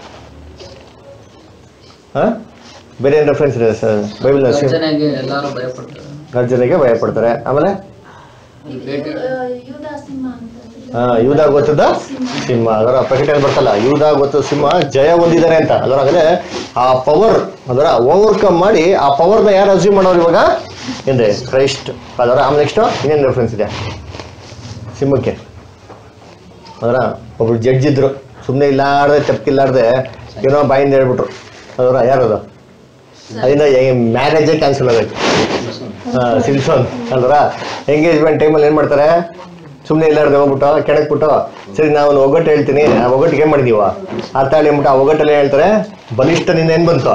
ಹಾ ಬೇರೆ ಏನು ರೆಫರೆನ್ಸ್ ಇದೆ ಸರ್ ಬೈಬಲ್ನಲ್ಲಿ ಸಿಂಹ ಗರ್ಜನೆಗೆ ಎಲ್ಲರೂ ಭಯಪಡ್ತಾರೆ ಗರ್ಜನೆಗೆ ಭಯ ಪಡ್ತಾರೆ ಆಮೇಲೆ ಈ ಬೇಟೆ ಹಾ ಯೂದ ಗೊತ್ತದ ಸಿಂಹ ಅದರ ಪ್ರಕಟಣೆ ಬರ್ತಲ್ಲ ಯೂದ ಗೊತ್ತದ ಸಿಂಹ ಜಯ ಹೊಂದಿದ್ದಾರೆ ಅಂತ ಅದರಾಗಲೇ ಆ ಪವರ್ ಅದರ ಓವರ್ಕಮ್ ಮಾಡಿ ಆ ಪವರ್ನ ಯಾರು ಅಸ್ಯೂಮ್ ಮಾಡೋರು ಇವಾಗ ಏನ್ರಿ ಕ್ರೈಸ್ಟ್ ಅದರ ಆಮೇಲೆ ನೆಕ್ಸ್ಟ್ ಇನ್ನೇನು ರೆಫರೆನ್ಸ್ ಇದೆ ಸಿಂಹಕ್ಕೆ ಅದರ ಒಬ್ರು ಜಡ್ಜ್ ಇದ್ರು ಸುಮ್ಮನೆ ಇಲ್ಲಾರ್ದೆ ತಪ್ಪಿಲ್ಲಾರ್ದೆ ಏನೋ ಬಾಯಿಂದ ಹೇಳ್ಬಿಟ್ರು ಅದರ ಯಾರದು ಅದರಿಂದ ಮ್ಯಾರೇಜೇ ಕ್ಯಾನ್ಸಲ್ ಆಗೋಯ್ತು ಸಿಲ್ಸೋನ್ ಅಲ್ವರ ಎಂಗೇಜ್ಮೆಂಟ್ ಟೈಮಲ್ಲಿ ಏನು ಮಾಡ್ತಾರೆ ಸುಮ್ಮನೆ ಎಲ್ಲಾರ್ದು ಹೋಗ್ಬಿಟ್ಟು ಕೆಣಕ್ಬಿಟ್ಟು ಸರಿ ನಾವು ಒಂದು ಒಗ್ಗಟ್ಟು ಹೇಳ್ತೀನಿ ಆ ಒಗ್ಗಟ್ಟಿಗೆ ಏನು ಮಾಡಿದೀವ ಅರ್ಥ ಹೇಳಿ ಅಂದ್ಬಿಟ್ಟು ಆ ಒಗ್ಗಟ್ಟಲ್ಲಿ ಹೇಳ್ತಾರೆ ಬಲಿಷ್ಠನಿಂದ ಏನು ಬಂತು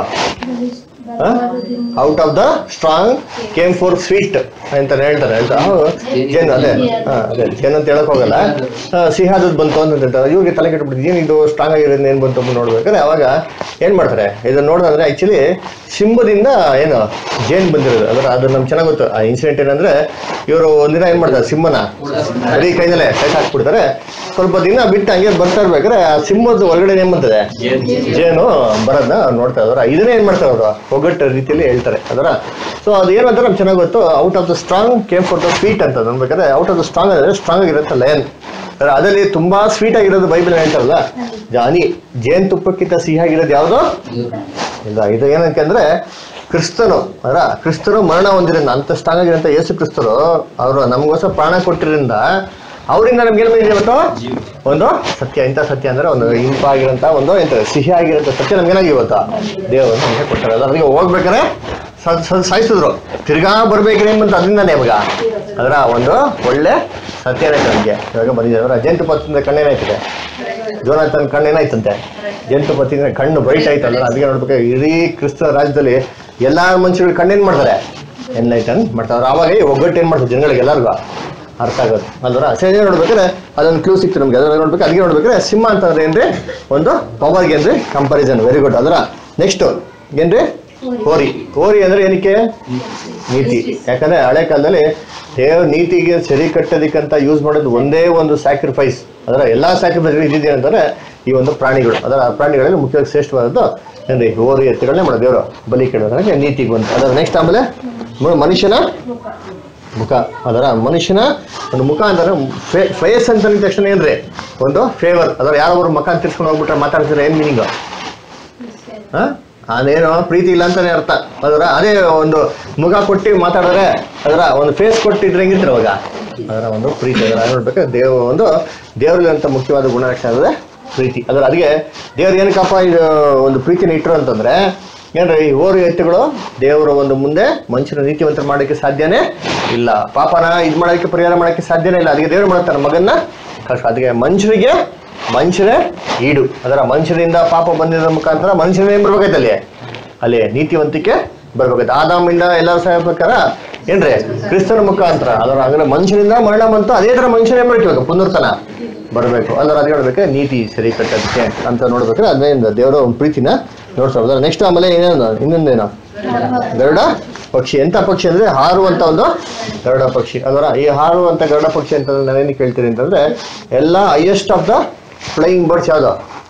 out of the strong came for sweet ಅಂತ ಹೇಳ್ತಾರೆ ಆಯ್ತಾ ಜೇನು ಅದೇ ಹಾ ಅದೇ ಜೇನು ಅಂತ ಹೇಳಕ್ ಹೋಗಲ್ಲ ಆ, ಸಿಹಿಯಾದದ್ದು ಬಂತು ಅಂತ ಹೇಳ್ತಾರೆ ಇವ್ರಿಗೆ ತಲೆ ಕೆಟ್ಬಿಟ್ಟು ಏನಿದು ಸ್ಟ್ರಾಂಗ್ ಆಗಿರೋದು ಏನು ಬಂತು ಅಂತ ನೋಡ್ಬೇಕಾದ್ರೆ ಅವಾಗ ಏನ್ ಮಾಡ್ತಾರೆ ಇದನ್ನ ನೋಡಿದ್ರೆ ಆಕ್ಚುಲಿ ಸಿಂಬದಿಂದ ಏನು ಜೇನ್ ಬಂದಿರೋದು ಅದರ ಅದು ನಮ್ಗೆ ಚೆನ್ನಾಗಿ ಗೊತ್ತು ಆ ಇನ್ಸಿಡೆಂಟ್ ಏನಂದ್ರೆ ಇವರು ಒಂದಿನ ಏನ್ ಮಾಡ್ತಾರೆ ಸಿಂಹನ ಬರೀ ಕೈನಲ್ಲೇ ಕೈ ಹಾಕ್ಬಿಡ್ತಾರೆ ಸ್ವಲ್ಪ ದಿನ ಬಿಟ್ಟು ಹಂಗೆ ಬರ್ತಾ ಇರ್ಬೇಕಾದ್ರೆ ಆ ಸಿಂಹದ ಒಳಗಡೆ ಏನ್ ಬಂತದೆ ಜೇನು ಬರೋದನ್ನ ನೋಡ್ತಾ ಇದಾರೆ ಇದನ್ನೇ ಏನ್ ಮಾಡ್ತಾರೆ ಅವರು ಒಗ್ಗಟ್ಟು ರೀತಿಯಲ್ಲಿ ಹೇಳ್ತಾರೆ ಅದರ ಸೊ ಅದು ಏನು ಅಂತ ನಮ್ಗೆ ಚೆನ್ನಾಗಿ ಗೊತ್ತು out of the strong came for the sweet ಅಂತ ಅನ್ಬೇಕಾದ್ರೆ ಔಟ್ ಆಫ್ ದ ಸ್ಟ್ರಾಂಗ್ ಅಂದ್ರೆ ಸ್ಟ್ರಾಂಗ್ ಆಗಿರುತ್ತೆ ಲಯನ್ ಅದರಲ್ಲಿ ತುಂಬಾ ಸ್ವೀಟ್ ಆಗಿರೋದು ಬೈಬಲ್ ಹೇಳ್ತಾರಲ್ಲ ಜಾನಿ ಜೇನ್ ತುಪ್ಪಕ್ಕಿಂತ ಸಿಹಿಯಾಗಿರೋದು ಯಾವುದು ಇಲ್ಲ ಇದು ಏನಕ್ಕೆ ಅಂದ್ರೆ ಕ್ರಿಸ್ತನು ಅದರ ಕ್ರಿಸ್ತರು ಮರಣ ಹೊಂದಿರಿಂದ ಅಂತ ಸ್ಟ್ರಾಂಗ್ ಆಗಿರೋಂಥ ಯೇಸು ಕ್ರಿಸ್ತರು ಅವರು ನಮಗೋಸ್ಕರ ಪ್ರಾಣ ಕೊಟ್ಟಿರಿಂದ ಅವರಿಂದ ನಮ್ಗೆ ಏನು ಬಂದಿದೆ ಇವತ್ತು ಒಂದು ಸತ್ಯ ಇಂಥ ಸತ್ಯ ಅಂದ್ರೆ ಒಂದು ಇಂಪಾಗಿರೋಂಥ ಒಂದು ಎಂತ ಸಿಹಿ ಆಗಿರೋಂಥ ಸತ್ಯ ನಮ್ಗೇನಾಗಿ ಇವತ್ತು ದೇವರು ನಮಗೆ ಕೊಟ್ಟಾರೆ ಅದರಿಗೆ ಹೋಗ್ಬೇಕಾದ್ರೆ ಸ- ಸ- ಸಾಯಿಸಿದ್ರು ತಿರ್ಗಾ ಬರ್ಬೇಕ್ರಿ ಅಂತ ಅದರಿಂದಾನೆ ಇವಾಗ ಅದರ ಒಂದು ಒಳ್ಳೆ ಸತ್ಯ ಏನಾಯ್ತು ನಮಗೆ ಇವಾಗ ಬಂದಿದೆ ಅದರ ಜೇನುತುಪ್ಪ ತಿಂದ ಕಣ್ಣೇನಾಯ್ತದೆ ಜೋನಾಥನ್ ಕಣ್ಣು ಏನಾಯ್ತಂತೆ ಜೇನುತುಪ್ಪ ತಿಂದ್ರೆ ಕಣ್ಣು ಬ್ರೈಟ್ ಆಯ್ತಲ್ಲ ಅದಕ್ಕೆ ನೋಡ್ಬೇಕು ಇಡೀ ಕ್ರಿಸ್ತ ರಾಜ್ಯದಲ್ಲಿ ಎಲ್ಲಾ ಮನುಷ್ಯರು ಕಣ್ಣೇನ್ ಮಾಡ್ತಾರೆ ಎನ್ಲೈಟನ್ ಮಾಡ್ತಾರೆ ಅವಾಗ ಈ ಒಗ್ಗಟ್ಟು ಏನ್ ಮಾಡ್ತಾರೆ ಜನಗಳಿಗೆ ಎಲ್ಲರಿಗೂ ಅರ್ಥ ಆಗೋದು ಅಲ್ವರ ಸರಿ ನೋಡ್ಬೇಕಾದ್ರೆ ಅದೊಂದು ಕ್ಲೂ ಸಿಕ್ತು ನಮ್ಗೆ ಅದನ್ನ ನೋಡ್ಬೇಕು ಅದಕ್ಕೆ ನೋಡ್ಬೇಕಾದ್ರೆ ಸಿಂಹ ಅಂತಂದ್ರೆ ಏನ್ರಿ ಒಂದು ಪವರ್ಗೆ ಏನ್ರಿ ಕಂಪಾರಿಸನ್ ವೆರಿ ಗುಡ್ ಅದರ ನೆಕ್ಸ್ಟ್ ಏನ್ರಿ ಹೋರಿ ಹೋರಿ ಅಂದ್ರೆ ಏನಕ್ಕೆ ನೀತಿ ಯಾಕಂದ್ರೆ ಹಳೆ ಕಾಲದಲ್ಲಿ ದೇವ್ರ ನೀತಿಗೆ ಸರಿ ಕಟ್ಟೋದಕ್ಕಂತ ಯೂಸ್ ಮಾಡೋದು ಒಂದೇ ಒಂದು ಸ್ಯಾಕ್ರಿಫೈಸ್ ಅದರ ಎಲ್ಲಾ ಸ್ಯಾಕ್ರಿಫೈಸ್ ಇದ್ದಿದೆ ಅಂತಂದ್ರೆ ಈ ಒಂದು ಪ್ರಾಣಿಗಳು ಅದರ ಪ್ರಾಣಿಗಳಲ್ಲಿ ಮುಖ್ಯವಾಗಿ ಶ್ರೇಷ್ಠವಾದದ್ದು ಏನ್ರಿ ಹೋರಿ ಎತ್ತುಗಳನ್ನೇ ಮಾಡೋ ದೇವರು ಬಲಿ ಕೇಳೋದ್ರೆ ನೀತಿಗೆ ಬಂತು ಅದರ ನೆಕ್ಸ್ಟ್ ಆಮೇಲೆ ಮ- ಮನುಷ್ಯನ ಮುಖ ಅದರ ಮನುಷ್ಯನ ಒಂದು ಮುಖ ಅಂದ್ರೆ ಫೇಸ್ ಅಂತ ಅಂದ ತಕ್ಷಣ ಏನ್ರಿ ಒಂದು ಫೇವರ್ ಅದರ ಯಾರೊಬ್ರು ಮುಖ ತಿರ್ಸ್ಕೊಂಡು ಹೋಗ್ಬಿಟ್ರೆ ಮಾತಾಡ್ತಾರೆ ಏನ್ ಮೀನಿಂಗ್ ಹಾ ಅದೇನೋ ಪ್ರೀತಿ ಇಲ್ಲ ಅಂತಾನೆ ಅರ್ಥ ಅದರ ಅದೇ ಒಂದು ಮುಖ ಕೊಟ್ಟು ಮಾತಾಡಿದ್ರೆ ಅದರ ಒಂದು ಫೇಸ್ ಕೊಟ್ಟಿದ್ರೆ ಹೆಂಗಿರ್ತಾರೆ ಅವಾಗ ಅದರ ಒಂದು ಪ್ರೀತಿ ಅದರ ನೋಡ್ಬೇಕು ದೇವ ಒಂದು ದೇವರಲ್ಲಿ ಅಂತ ಮುಖ್ಯವಾದ ಗುಣಲಕ್ಷಣ ಅಂದ್ರೆ ಪ್ರೀತಿ ಅದರ ಅದಕ್ಕೆ ದೇವ್ರು ಏನಕ್ಕಪ್ಪ ಇದು ಒಂದು ಪ್ರೀತಿನ ಇಟ್ಟರು ಅಂತಂದ್ರೆ ಏನ್ರಿ ಈ ಓರು ಎತ್ತುಗಳು ದೇವರ ಒಂದು ಮುಂದೆ ಮನುಷ್ಯನ ನೀತಿವಂತ ಮಾಡೋಕ್ಕೆ ಸಾಧ್ಯನೇ ಇಲ್ಲ ಪಾಪನ ಇದು ಮಾಡೋಕ್ಕೆ ಪರಿಹಾರ ಮಾಡೋಕ್ಕೆ ಸಾಧ್ಯನೇ ಇಲ್ಲ ಅದಕ್ಕೆ ದೇವ್ರು ಮಾಡ್ತಾರೆ ಮಗನ್ನ ಕಷ್ಟ ಅದಕ್ಕೆ ಮನುಷ್ಯರಿಗೆ ಮನುಷ್ಯರೇ ಈಡು ಅದರ ಮನುಷ್ಯರಿಂದ ಪಾಪ ಬಂದಿರೋ ಮುಖಾಂತರ ಮನುಷ್ಯನೇ ಏನ್ ಬರ್ಬೇಕಾಯ್ತು ಅಲ್ಲಿ ಅಲ್ಲಿ ನೀತಿವಂತಿಕೆ ಬರ್ಬೇಕಾಯ್ತು ಆದಾಮಿಂದ ಎಲ್ಲರೂ ಸಾಯ್ಬೇಕಾರ ಏನ್ರಿ ಕ್ರಿಸ್ತನ ಮುಖಾಂತರ ಅದರ ಅಂದ್ರೆ ಮನುಷ್ಯನಿಂದ ಮರಣ ಬಂತು ಅದೇ ತರ ಮನುಷ್ಯನೇ ಮಾಡ್ಬೇಕು ಪುನರ್ತನ ಬರಬೇಕು ಅದರ ಅದು ಹೇಳ್ಬೇಕು ನೀತಿ ಸರಿ ಕಟ್ಟೋದಕ್ಕೆ ಅಂತ ನೋಡ್ಬೇಕಾದ್ರೆ ಅದರಿಂದ ದೇವರ ಒಂದು ಪ್ರೀತಿನ ನೋಡ್ತಾರೆ ನೆಕ್ಸ್ಟ್ ಆಮೇಲೆ ಏನೇನು ಇನ್ನೊಂದೇನು ಗರುಡ ಪಕ್ಷಿ ಎಂತ ಪಕ್ಷಿ ಅಂದ್ರೆ ಹಾರುವಂತ ಒಂದು ಗರುಡ ಪಕ್ಷಿ ಅದರ ಈ ಹಾರುವಂತ ಗರುಡ ಪಕ್ಷಿ ಅಂತ ನಾನೇನು ಕೇಳ್ತೀನಿ ಅಂತಂದ್ರೆ ಎಲ್ಲ highest of the flying birds ಯಾವ್ದು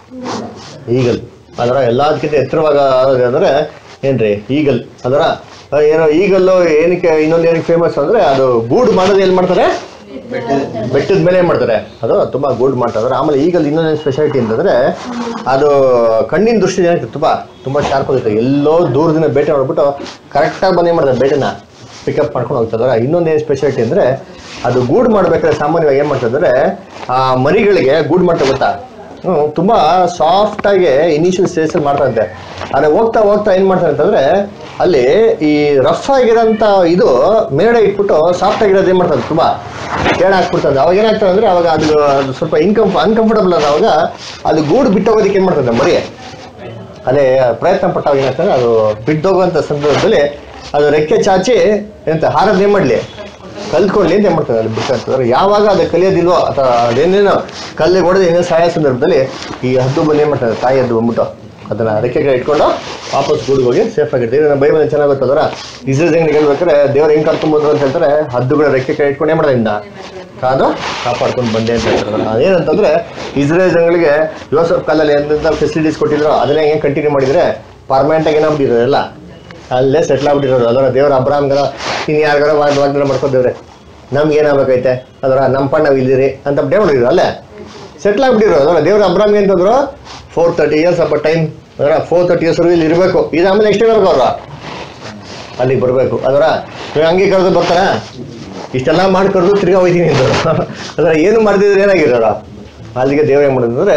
ಈಗಲ್ ಅದರ ಎಲ್ಲದಕ್ಕಿಂತ ಎತ್ತರವಾಗ ಅಂದ್ರೆ ಏನ್ರಿ ಈಗಲ್ ಅದರ ಆ, ಏನೋ ಈಗಲ್ಲು ಏನಕ್ಕೆ ಇನ್ನೊಂದು ಏನಕ್ಕೆ ಫೇಮಸ್ ಅಂದ್ರೆ ಅದು ಗೂಡು ಮಾಡೋದು ಎಲ್ಲಿ ಮಾಡ್ತಾರೆ ಬೆಟ್ಟದ ಮೇಲೆ ಏನ್ ಮಾಡ್ತಾರೆ ಅದು ತುಂಬಾ ಗೂಡ್ ಮಾಡ್ತಾರೆ ಆಮೇಲೆ ಈಗಲ್ ಇನ್ನೊಂದು ಸ್ಪೆಷಾಲಿಟಿ ಅಂತಂದ್ರೆ ಅದು ಕಣ್ಣಿನ ದೃಷ್ಟಿ ಏನಾಗ್ತದೆ ತುಂಬಾ ತುಂಬಾ ಶಾರ್ಪ್ ಆಗುತ್ತೆ ಎಲ್ಲೋ ದೂರದಿಂದ ಬೇಟೆ ನೋಡ್ಬಿಟ್ಟು ಕರೆಕ್ಟಾಗಿ ಬಂದು ಏನ್ ಮಾಡ್ತಾರೆ ಬೇಟೆನ ಪಿಕಪ್ ಮಾಡ್ಕೊಂಡು ಹೋಗ್ತದಾರೆ ಇನ್ನೊಂದು ಏನು ಸ್ಪೆಷಾಲಿಟಿ ಅಂದ್ರೆ ಅದು ಗೂಡ್ ಮಾಡ್ಬೇಕಾದ್ರೆ ಸಾಮಾನ್ಯವಾಗಿ ಏನ್ ಮಾಡ್ತಂದ್ರೆ ಆ ಮರಿಗಳಿಗೆ ಗೂಡ್ ಮಾಡ್ತಾ ಗೊತ್ತಾ ಹ್ಮ್, ತುಂಬಾ ಸಾಫ್ಟ್ ಆಗಿ ಇನಿಷಿಯಲ್ ಸ್ಟೇಜ್ ಅಲ್ಲಿ ಮಾಡ್ತಾ ಇದ್ದೆ ಆದ್ರೆ ಹೋಗ್ತಾ ಹೋಗ್ತಾ ಏನ್ ಮಾಡ್ತಾರೆ ಅಂತಂದ್ರೆ ಅಲ್ಲಿ ಈ ರಫ್ ಆಗಿರೋಂಥ ಇದು ಮೇಡೆ ಇಟ್ಬಿಟ್ಟು ಸಾಫ್ಟ್ ಆಗಿರೋದು ಏನ್ ಮಾಡ್ತಾರೆ ತುಂಬಾ ಕೇಳ ಹಾಕ್ಬಿಡ್ತದೆ ಅವಾಗ ಏನಾಗ್ತದೆ ಅಂದ್ರೆ ಅವಾಗ ಅದು ಅದು ಸ್ವಲ್ಪ ಇನ್ಕಂಫ ಅನ್ಕಂಫರ್ಟಬಲ್ ಆದ ಅವಾಗ ಅದು ಗೂಡು ಬಿಟ್ಟೋಗೋದಕ್ಕೆ ಏನ್ ಮಾಡ್ತದೆ ಮರಿ ಅದೇ ಪ್ರಯತ್ನ ಪಟ್ಟಾಗ ಏನಾಗ್ತದೆ ಅದು ಬಿದ್ದೋಗುವಂಥ ಸಂದರ್ಭದಲ್ಲಿ ಅದು ರೆಕ್ಕೆ ಚಾಚಿ ಎಂತ ಹಾರದ್ ಏನ್ ಮಾಡ್ಲಿ ಕಲ್ತ್ಕೊಳ್ಳಿ ಅಂತ ಏನ್ ಮಾಡ್ತಾರೆ ಅಲ್ಲಿ ಬಿಡ್ತಾರೆ ಯಾವಾಗ ಅದು ಕಲಿಯೋದಿಲ್ವೋ ಅಥವಾ ಅದೇನೇನೋ ಕಲ್ಲಿಗೆ ಹೊಡೆದು ಏನೇನೋ ಸಾಯೋ ಸಂದರ್ಭದಲ್ಲಿ ಈ ಹದ್ದು ಬಂದು ಏನ್ ಮಾಡ್ತಾರೆ ತಾಯಿ ಹದ್ದು ಬಂದ್ಬಿಟ್ಟು ಅದನ್ನ ರೆಕ್ಕೆಗೆ ಇಟ್ಕೊಂಡು ವಾಪಸ್ ಗೂಡಿಗೆ ಹೋಗಿ ಸೇಫ್ ಆಗಿರ್ತೀವಿ ನಮ್ಮ ಬೈಬಲ್ ಚೆನ್ನಾಗಿ ಗೊತ್ತದರ ಇಸ್ರೇಲ್ ಹೆಂಗ್ ಹೇಳ್ಬೇಕಾದ್ರೆ ದೇವ್ರು ಹೆಂಗ್ ಕರ್ಕೊಂಬೋದು ಅಂತ ಹೇಳ್ತಾರೆ ಹದ್ದುಗಳ ರೆಕ್ಕೆ ಕೈ ಇಟ್ಕೊಂಡು ಏನ್ ಮಾಡೋದ್ರಿಂದ ಕಾದು ಕಾಪಾಡ್ಕೊಂಡು ಬಂದೆ ಅಂತ ಹೇಳ್ತಾರೆ ಅದೇನಂತಂದ್ರೆ ಇಸ್ರೇಲ್ ಜನಗಳಿಗೆ ಯೋಸಫ್ ಕಾಲಲ್ಲಿ ಎಂತೆಂಥ ಫೆಸಿಲಿಟೀಸ್ ಕೊಟ್ಟಿದ್ರು ಅದನ್ನೇ ಹೆಂಗೆ ಕಂಟಿನ್ಯೂ ಮಾಡಿದ್ರೆ ಪರ್ಮನೆಂಟ್ ಆಗಿ ಏನಾಗ್ಬಿಟ್ಟಿದ್ರು ಎಲ್ಲ ಅಲ್ಲೇ ಸೆಟ್ಲ್ ಆಗ್ಬಿಟ್ಟಿರೋರು ಅದರ ದೇವ್ರ ಅಬ್ರಾಮ್ಗರ ಇನ್ನು ಯಾರಿಗಾರ ವಾಗ್ದಾನ ಮಾಡ್ಕೊದೇವ್ರೆ ನಮ್ಗೆ ಏನಾಗಬೇಕೈತೆ ಅದರ ನಮ್ಮ ಪಣ್ಣ ನಾವು ಇಲ್ಲಿರಿ ಅಂತ ಡೇ ಮಾಡಿದ್ರು ಅಲ್ಲೇ ಸೆಟ್ಲ್ ಆಗ್ಬಿಟ್ಟಿರೋ ಅದರ ದೇವ್ರ ಅಬ್ರಾಮ್ಗೆ ಅಂತಂದ್ರು ಫೋರ್ ತರ್ಟಿ ಇಯರ್ಸ್ ಅಪ್ಪ ಟೈಮ್ ಅದರ ಫೋರ್ ತರ್ಟಿ ಇಯರ್ಸ್ ಇಲ್ಲಿ ಇರಬೇಕು ಇದು ಆಮೇಲೆ ಎಷ್ಟು ಇರಬೇಕು ಅವ್ರ ಅಲ್ಲಿಗೆ ಬರಬೇಕು ಅದರ ಇವಾಗ ಹಂಗೆ ಕರೆದು ಬರ್ತಾರ ಇಷ್ಟೆಲ್ಲ ಮಾಡಿ ಕರೆದು ತಿರ್ಗಾ ಹೋಯ್ತೀನಿ ಅಂದರು ಅದರ ಏನು ಮಾಡ್ತಿದ್ರೆ ಏನಾಗಿರೋರ ಅಲ್ಲಿಗೆ ದೇವ್ರು ಏನು ಮಾಡಿದ್ರು ಅಂದರೆ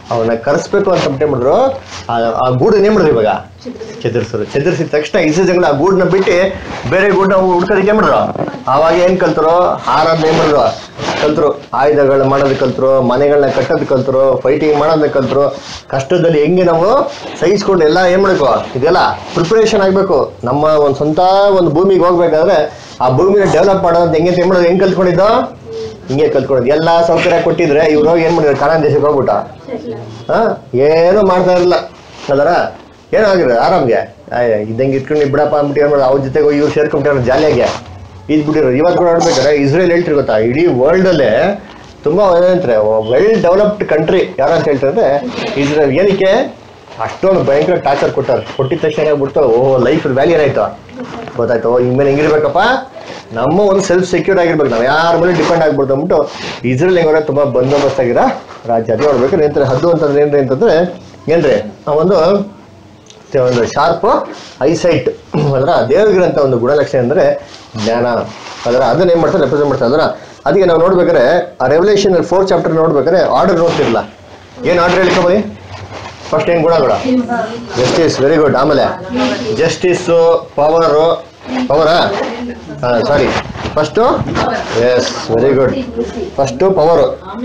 ಅವನ್ನ ಕರೆಸ್ಬೇಕು ಅಂತ ಏನ್ ಮಾಡಿದ್ರು ಆ- ಆ ಗೂಡನ್ನ ಏನ್ ಮಾಡಿದ್ರು ಇವಾಗ ಚದುರಿಸಿದ್ರು ಚದುರಿಸಿದ ತಕ್ಷಣ ಇಸಜಗಳು ಆ ಗೂಡನ್ನ ಬಿಟ್ಟು ಬೇರೆ ಗೂಡನ್ನ ಹುಡ್ಕೋದಕ್ಕೆ ಏನ್ ಮಾಡಿದ್ರು ಆವಾಗ ಏನ್ ಕಲ್ತರು ಹಾರೋದ್ ಏನ್ ಮಾಡಿದ್ರು ಕಲ್ತರು ಆಯುಧಗಳು ಮಾಡೋದು ಕಲ್ತರು ಮನೆಗಳನ್ನ ಕಟ್ಟೋದು ಕಲ್ತರು ಫೈಟಿಂಗ್ ಮಾಡೋದನ್ನ ಕಲ್ತರು ಕಷ್ಟದಲ್ಲಿ ಹೆಂಗೆ ನಾವು ಸಹಿಸ್ಕೊಂಡು ಎಲ್ಲ ಏನ್ ಮಾಡ್ಬೇಕು ಇದೆಲ್ಲ ಪ್ರಿಪರೇಷನ್ ಆಗ್ಬೇಕು ನಮ್ಮ ಒಂದು ಸ್ವಂತ ಒಂದು ಭೂಮಿಗೆ ಹೋಗ್ಬೇಕಾದ್ರೆ ಆ ಭೂಮಿನ ಡೆವಲಪ್ ಮಾಡೋದಂತ ಹೆಂಗೆ ಏನ್ ಮಾಡೋದು ಹೆಂಗ್ ಕಲ್ತ್ಕೊಂಡಿದ್ದು ಹಿಂಗೆ ಕಲ್ತ್ಕೊಳ್ಳೋದು ಎಲ್ಲಾ ಸೌಕರ್ಯ ಕೊಟ್ಟಿದ್ರೆ ಇವ್ರು ಹೋಗಿ ಏನ್ ಮಾಡಿದ್ರು ಕಾನಾನ್ ದೇಶಕ್ಕೆ ಹೋಗ್ಬಿಟ್ಟ ಹಾ ಏನು ಮಾಡ್ತಾ ಇರಲಿಲ್ಲ ಅಲ್ಲರ ಏನಾಗಿರ ಆರಾಮ್ಗೆ ಆಯ್ ಇದ್ದಂಗೆ ಇಟ್ಕೊಂಡು ಬಿಡಪ್ಪ ಅಂದ್ಬಿಟ್ಟು ಏನ್ ಮಾಡೋದು ಅವ್ರ ಜೊತೆಗೆ ಹೋಗಿ ಇವ್ರು ಸೇರ್ಕೊಂಡ್ಬಿಟ್ಟಾರೆ ಜಾಲಿಯಾಗೆ ಇದ್ ಬಿಟ್ಟಿರೋ ಇವತ್ತು ಕೂಡ ನೋಡ್ಬೇಕಾದ್ರೆ ಇಸ್ರೇಲ್ ಹೇಳ್ತಿರ್ ಗೊತ್ತಾ ಇಡೀ ವರ್ಲ್ಡ್ ಅಲ್ಲೇ ತುಂಬಾ ಏನಂತಾರೆ ವೆಲ್ ಡೆವಲಪ್ಡ್ ಕಂಟ್ರಿ ಯಾರು ಅಂತ ಹೇಳ್ತಾರೆ ಇಸ್ರೇಲ್ ಏನಕ್ಕೆ ಅಷ್ಟೊಂದು ಭಯಂಕರ ಟಾರ್ಚರ್ ಕೊಟ್ಟಾರೆ ಕೊಟ್ಟಿದ ತಕ್ಷಣ ಏನಾಗ್ಬಿಡ್ತು ಓಹ್ ಲೈಫ್ ವ್ಯಾಲ್ಯೂ ಏನಾಯ್ತು ಗೊತ್ತಾಯ್ತು ಇನ್ಮೇಲೆ ಹೆಂಗಿರ್ಬೇಕಪ್ಪ ನಮ್ಮ ಒಂದು ಸೆಲ್ಫ್ ಸೆಕ್ಯೂರ್ ಆಗಿರ್ಬೇಕು ನಾವು ಯಾರ ಮೇಲೆ ಡಿಪೆಂಡ್ ಆಗ್ಬಿಡ್ತು ಅಂದ್ಬಿಟ್ಟು ಇಸ್ರೇಲ್ ಹೆಂಗವ್ರೆ ತುಂಬಾ ಬಂದೋಬಸ್ತ್ ಆಗಿರೋ ರಾಜ್ಯ ಅದೇ ನೋಡ್ಬೇಕು ಏನಂತಾರೆ ಹದ್ದು ಅಂತಂದ್ರೆ ಏನ್ರಿ ಅಂತಂದ್ರೆ ಏನ್ರಿ ಆ ಒಂದು ಮತ್ತೆ ಒಂದು ಶಾರ್ಪ್ ಐಸೈಟ್ ಅದರ ದೇವರಿಗಿರಂತ ಒಂದು ಗುಣಲಕ್ಷಣ ಅಂದ್ರೆ ಜ್ಞಾನ ಅದರ ಅದನ್ನ ಏನ್ ಮಾಡ್ತಾರೆ ರೆಪ್ರೆಸೆಂಟ್ ಮಾಡ್ತಾರೆ ಅದರ ಅದಕ್ಕೆ ನಾವು ನೋಡ್ಬೇಕಾದ್ರೆ ಆ ರೆವಲ್ಯೂಷನ್ ಫೋರ್ ಚಾಪ್ಟರ್ ನೋಡ್ಬೇಕಾದ್ರೆ ಆರ್ಡರ್ ನೋಡ್ತಿರ್ಲಿಲ್ಲ ಏನ್ ಆರ್ಡರ್ ಹೇಳಿಕೊಂಬಿ ಫಸ್ಟ್ ಏನ್ ಗುಣಗಳು ಜಸ್ಟಿಸ್ ವೆರಿ ಗುಡ್ ಆಮೇಲೆ ಜಸ್ಟಿಸ್ ಪವರು ಪವರಾ sorry first yes very good first power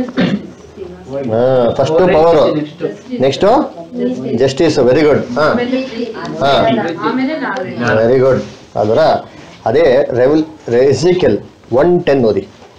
first power next justice very good ಹಾ ಹಾ ಆಮೇಲೆ ನಾವೇ ವೆರಿ ಗುಡ್ ಅದರ ಅದೇ ರೆವಿಲ್ ರೆಸಿಕಲ್ ಒನ್ ಟೆನ್ ಓದಿ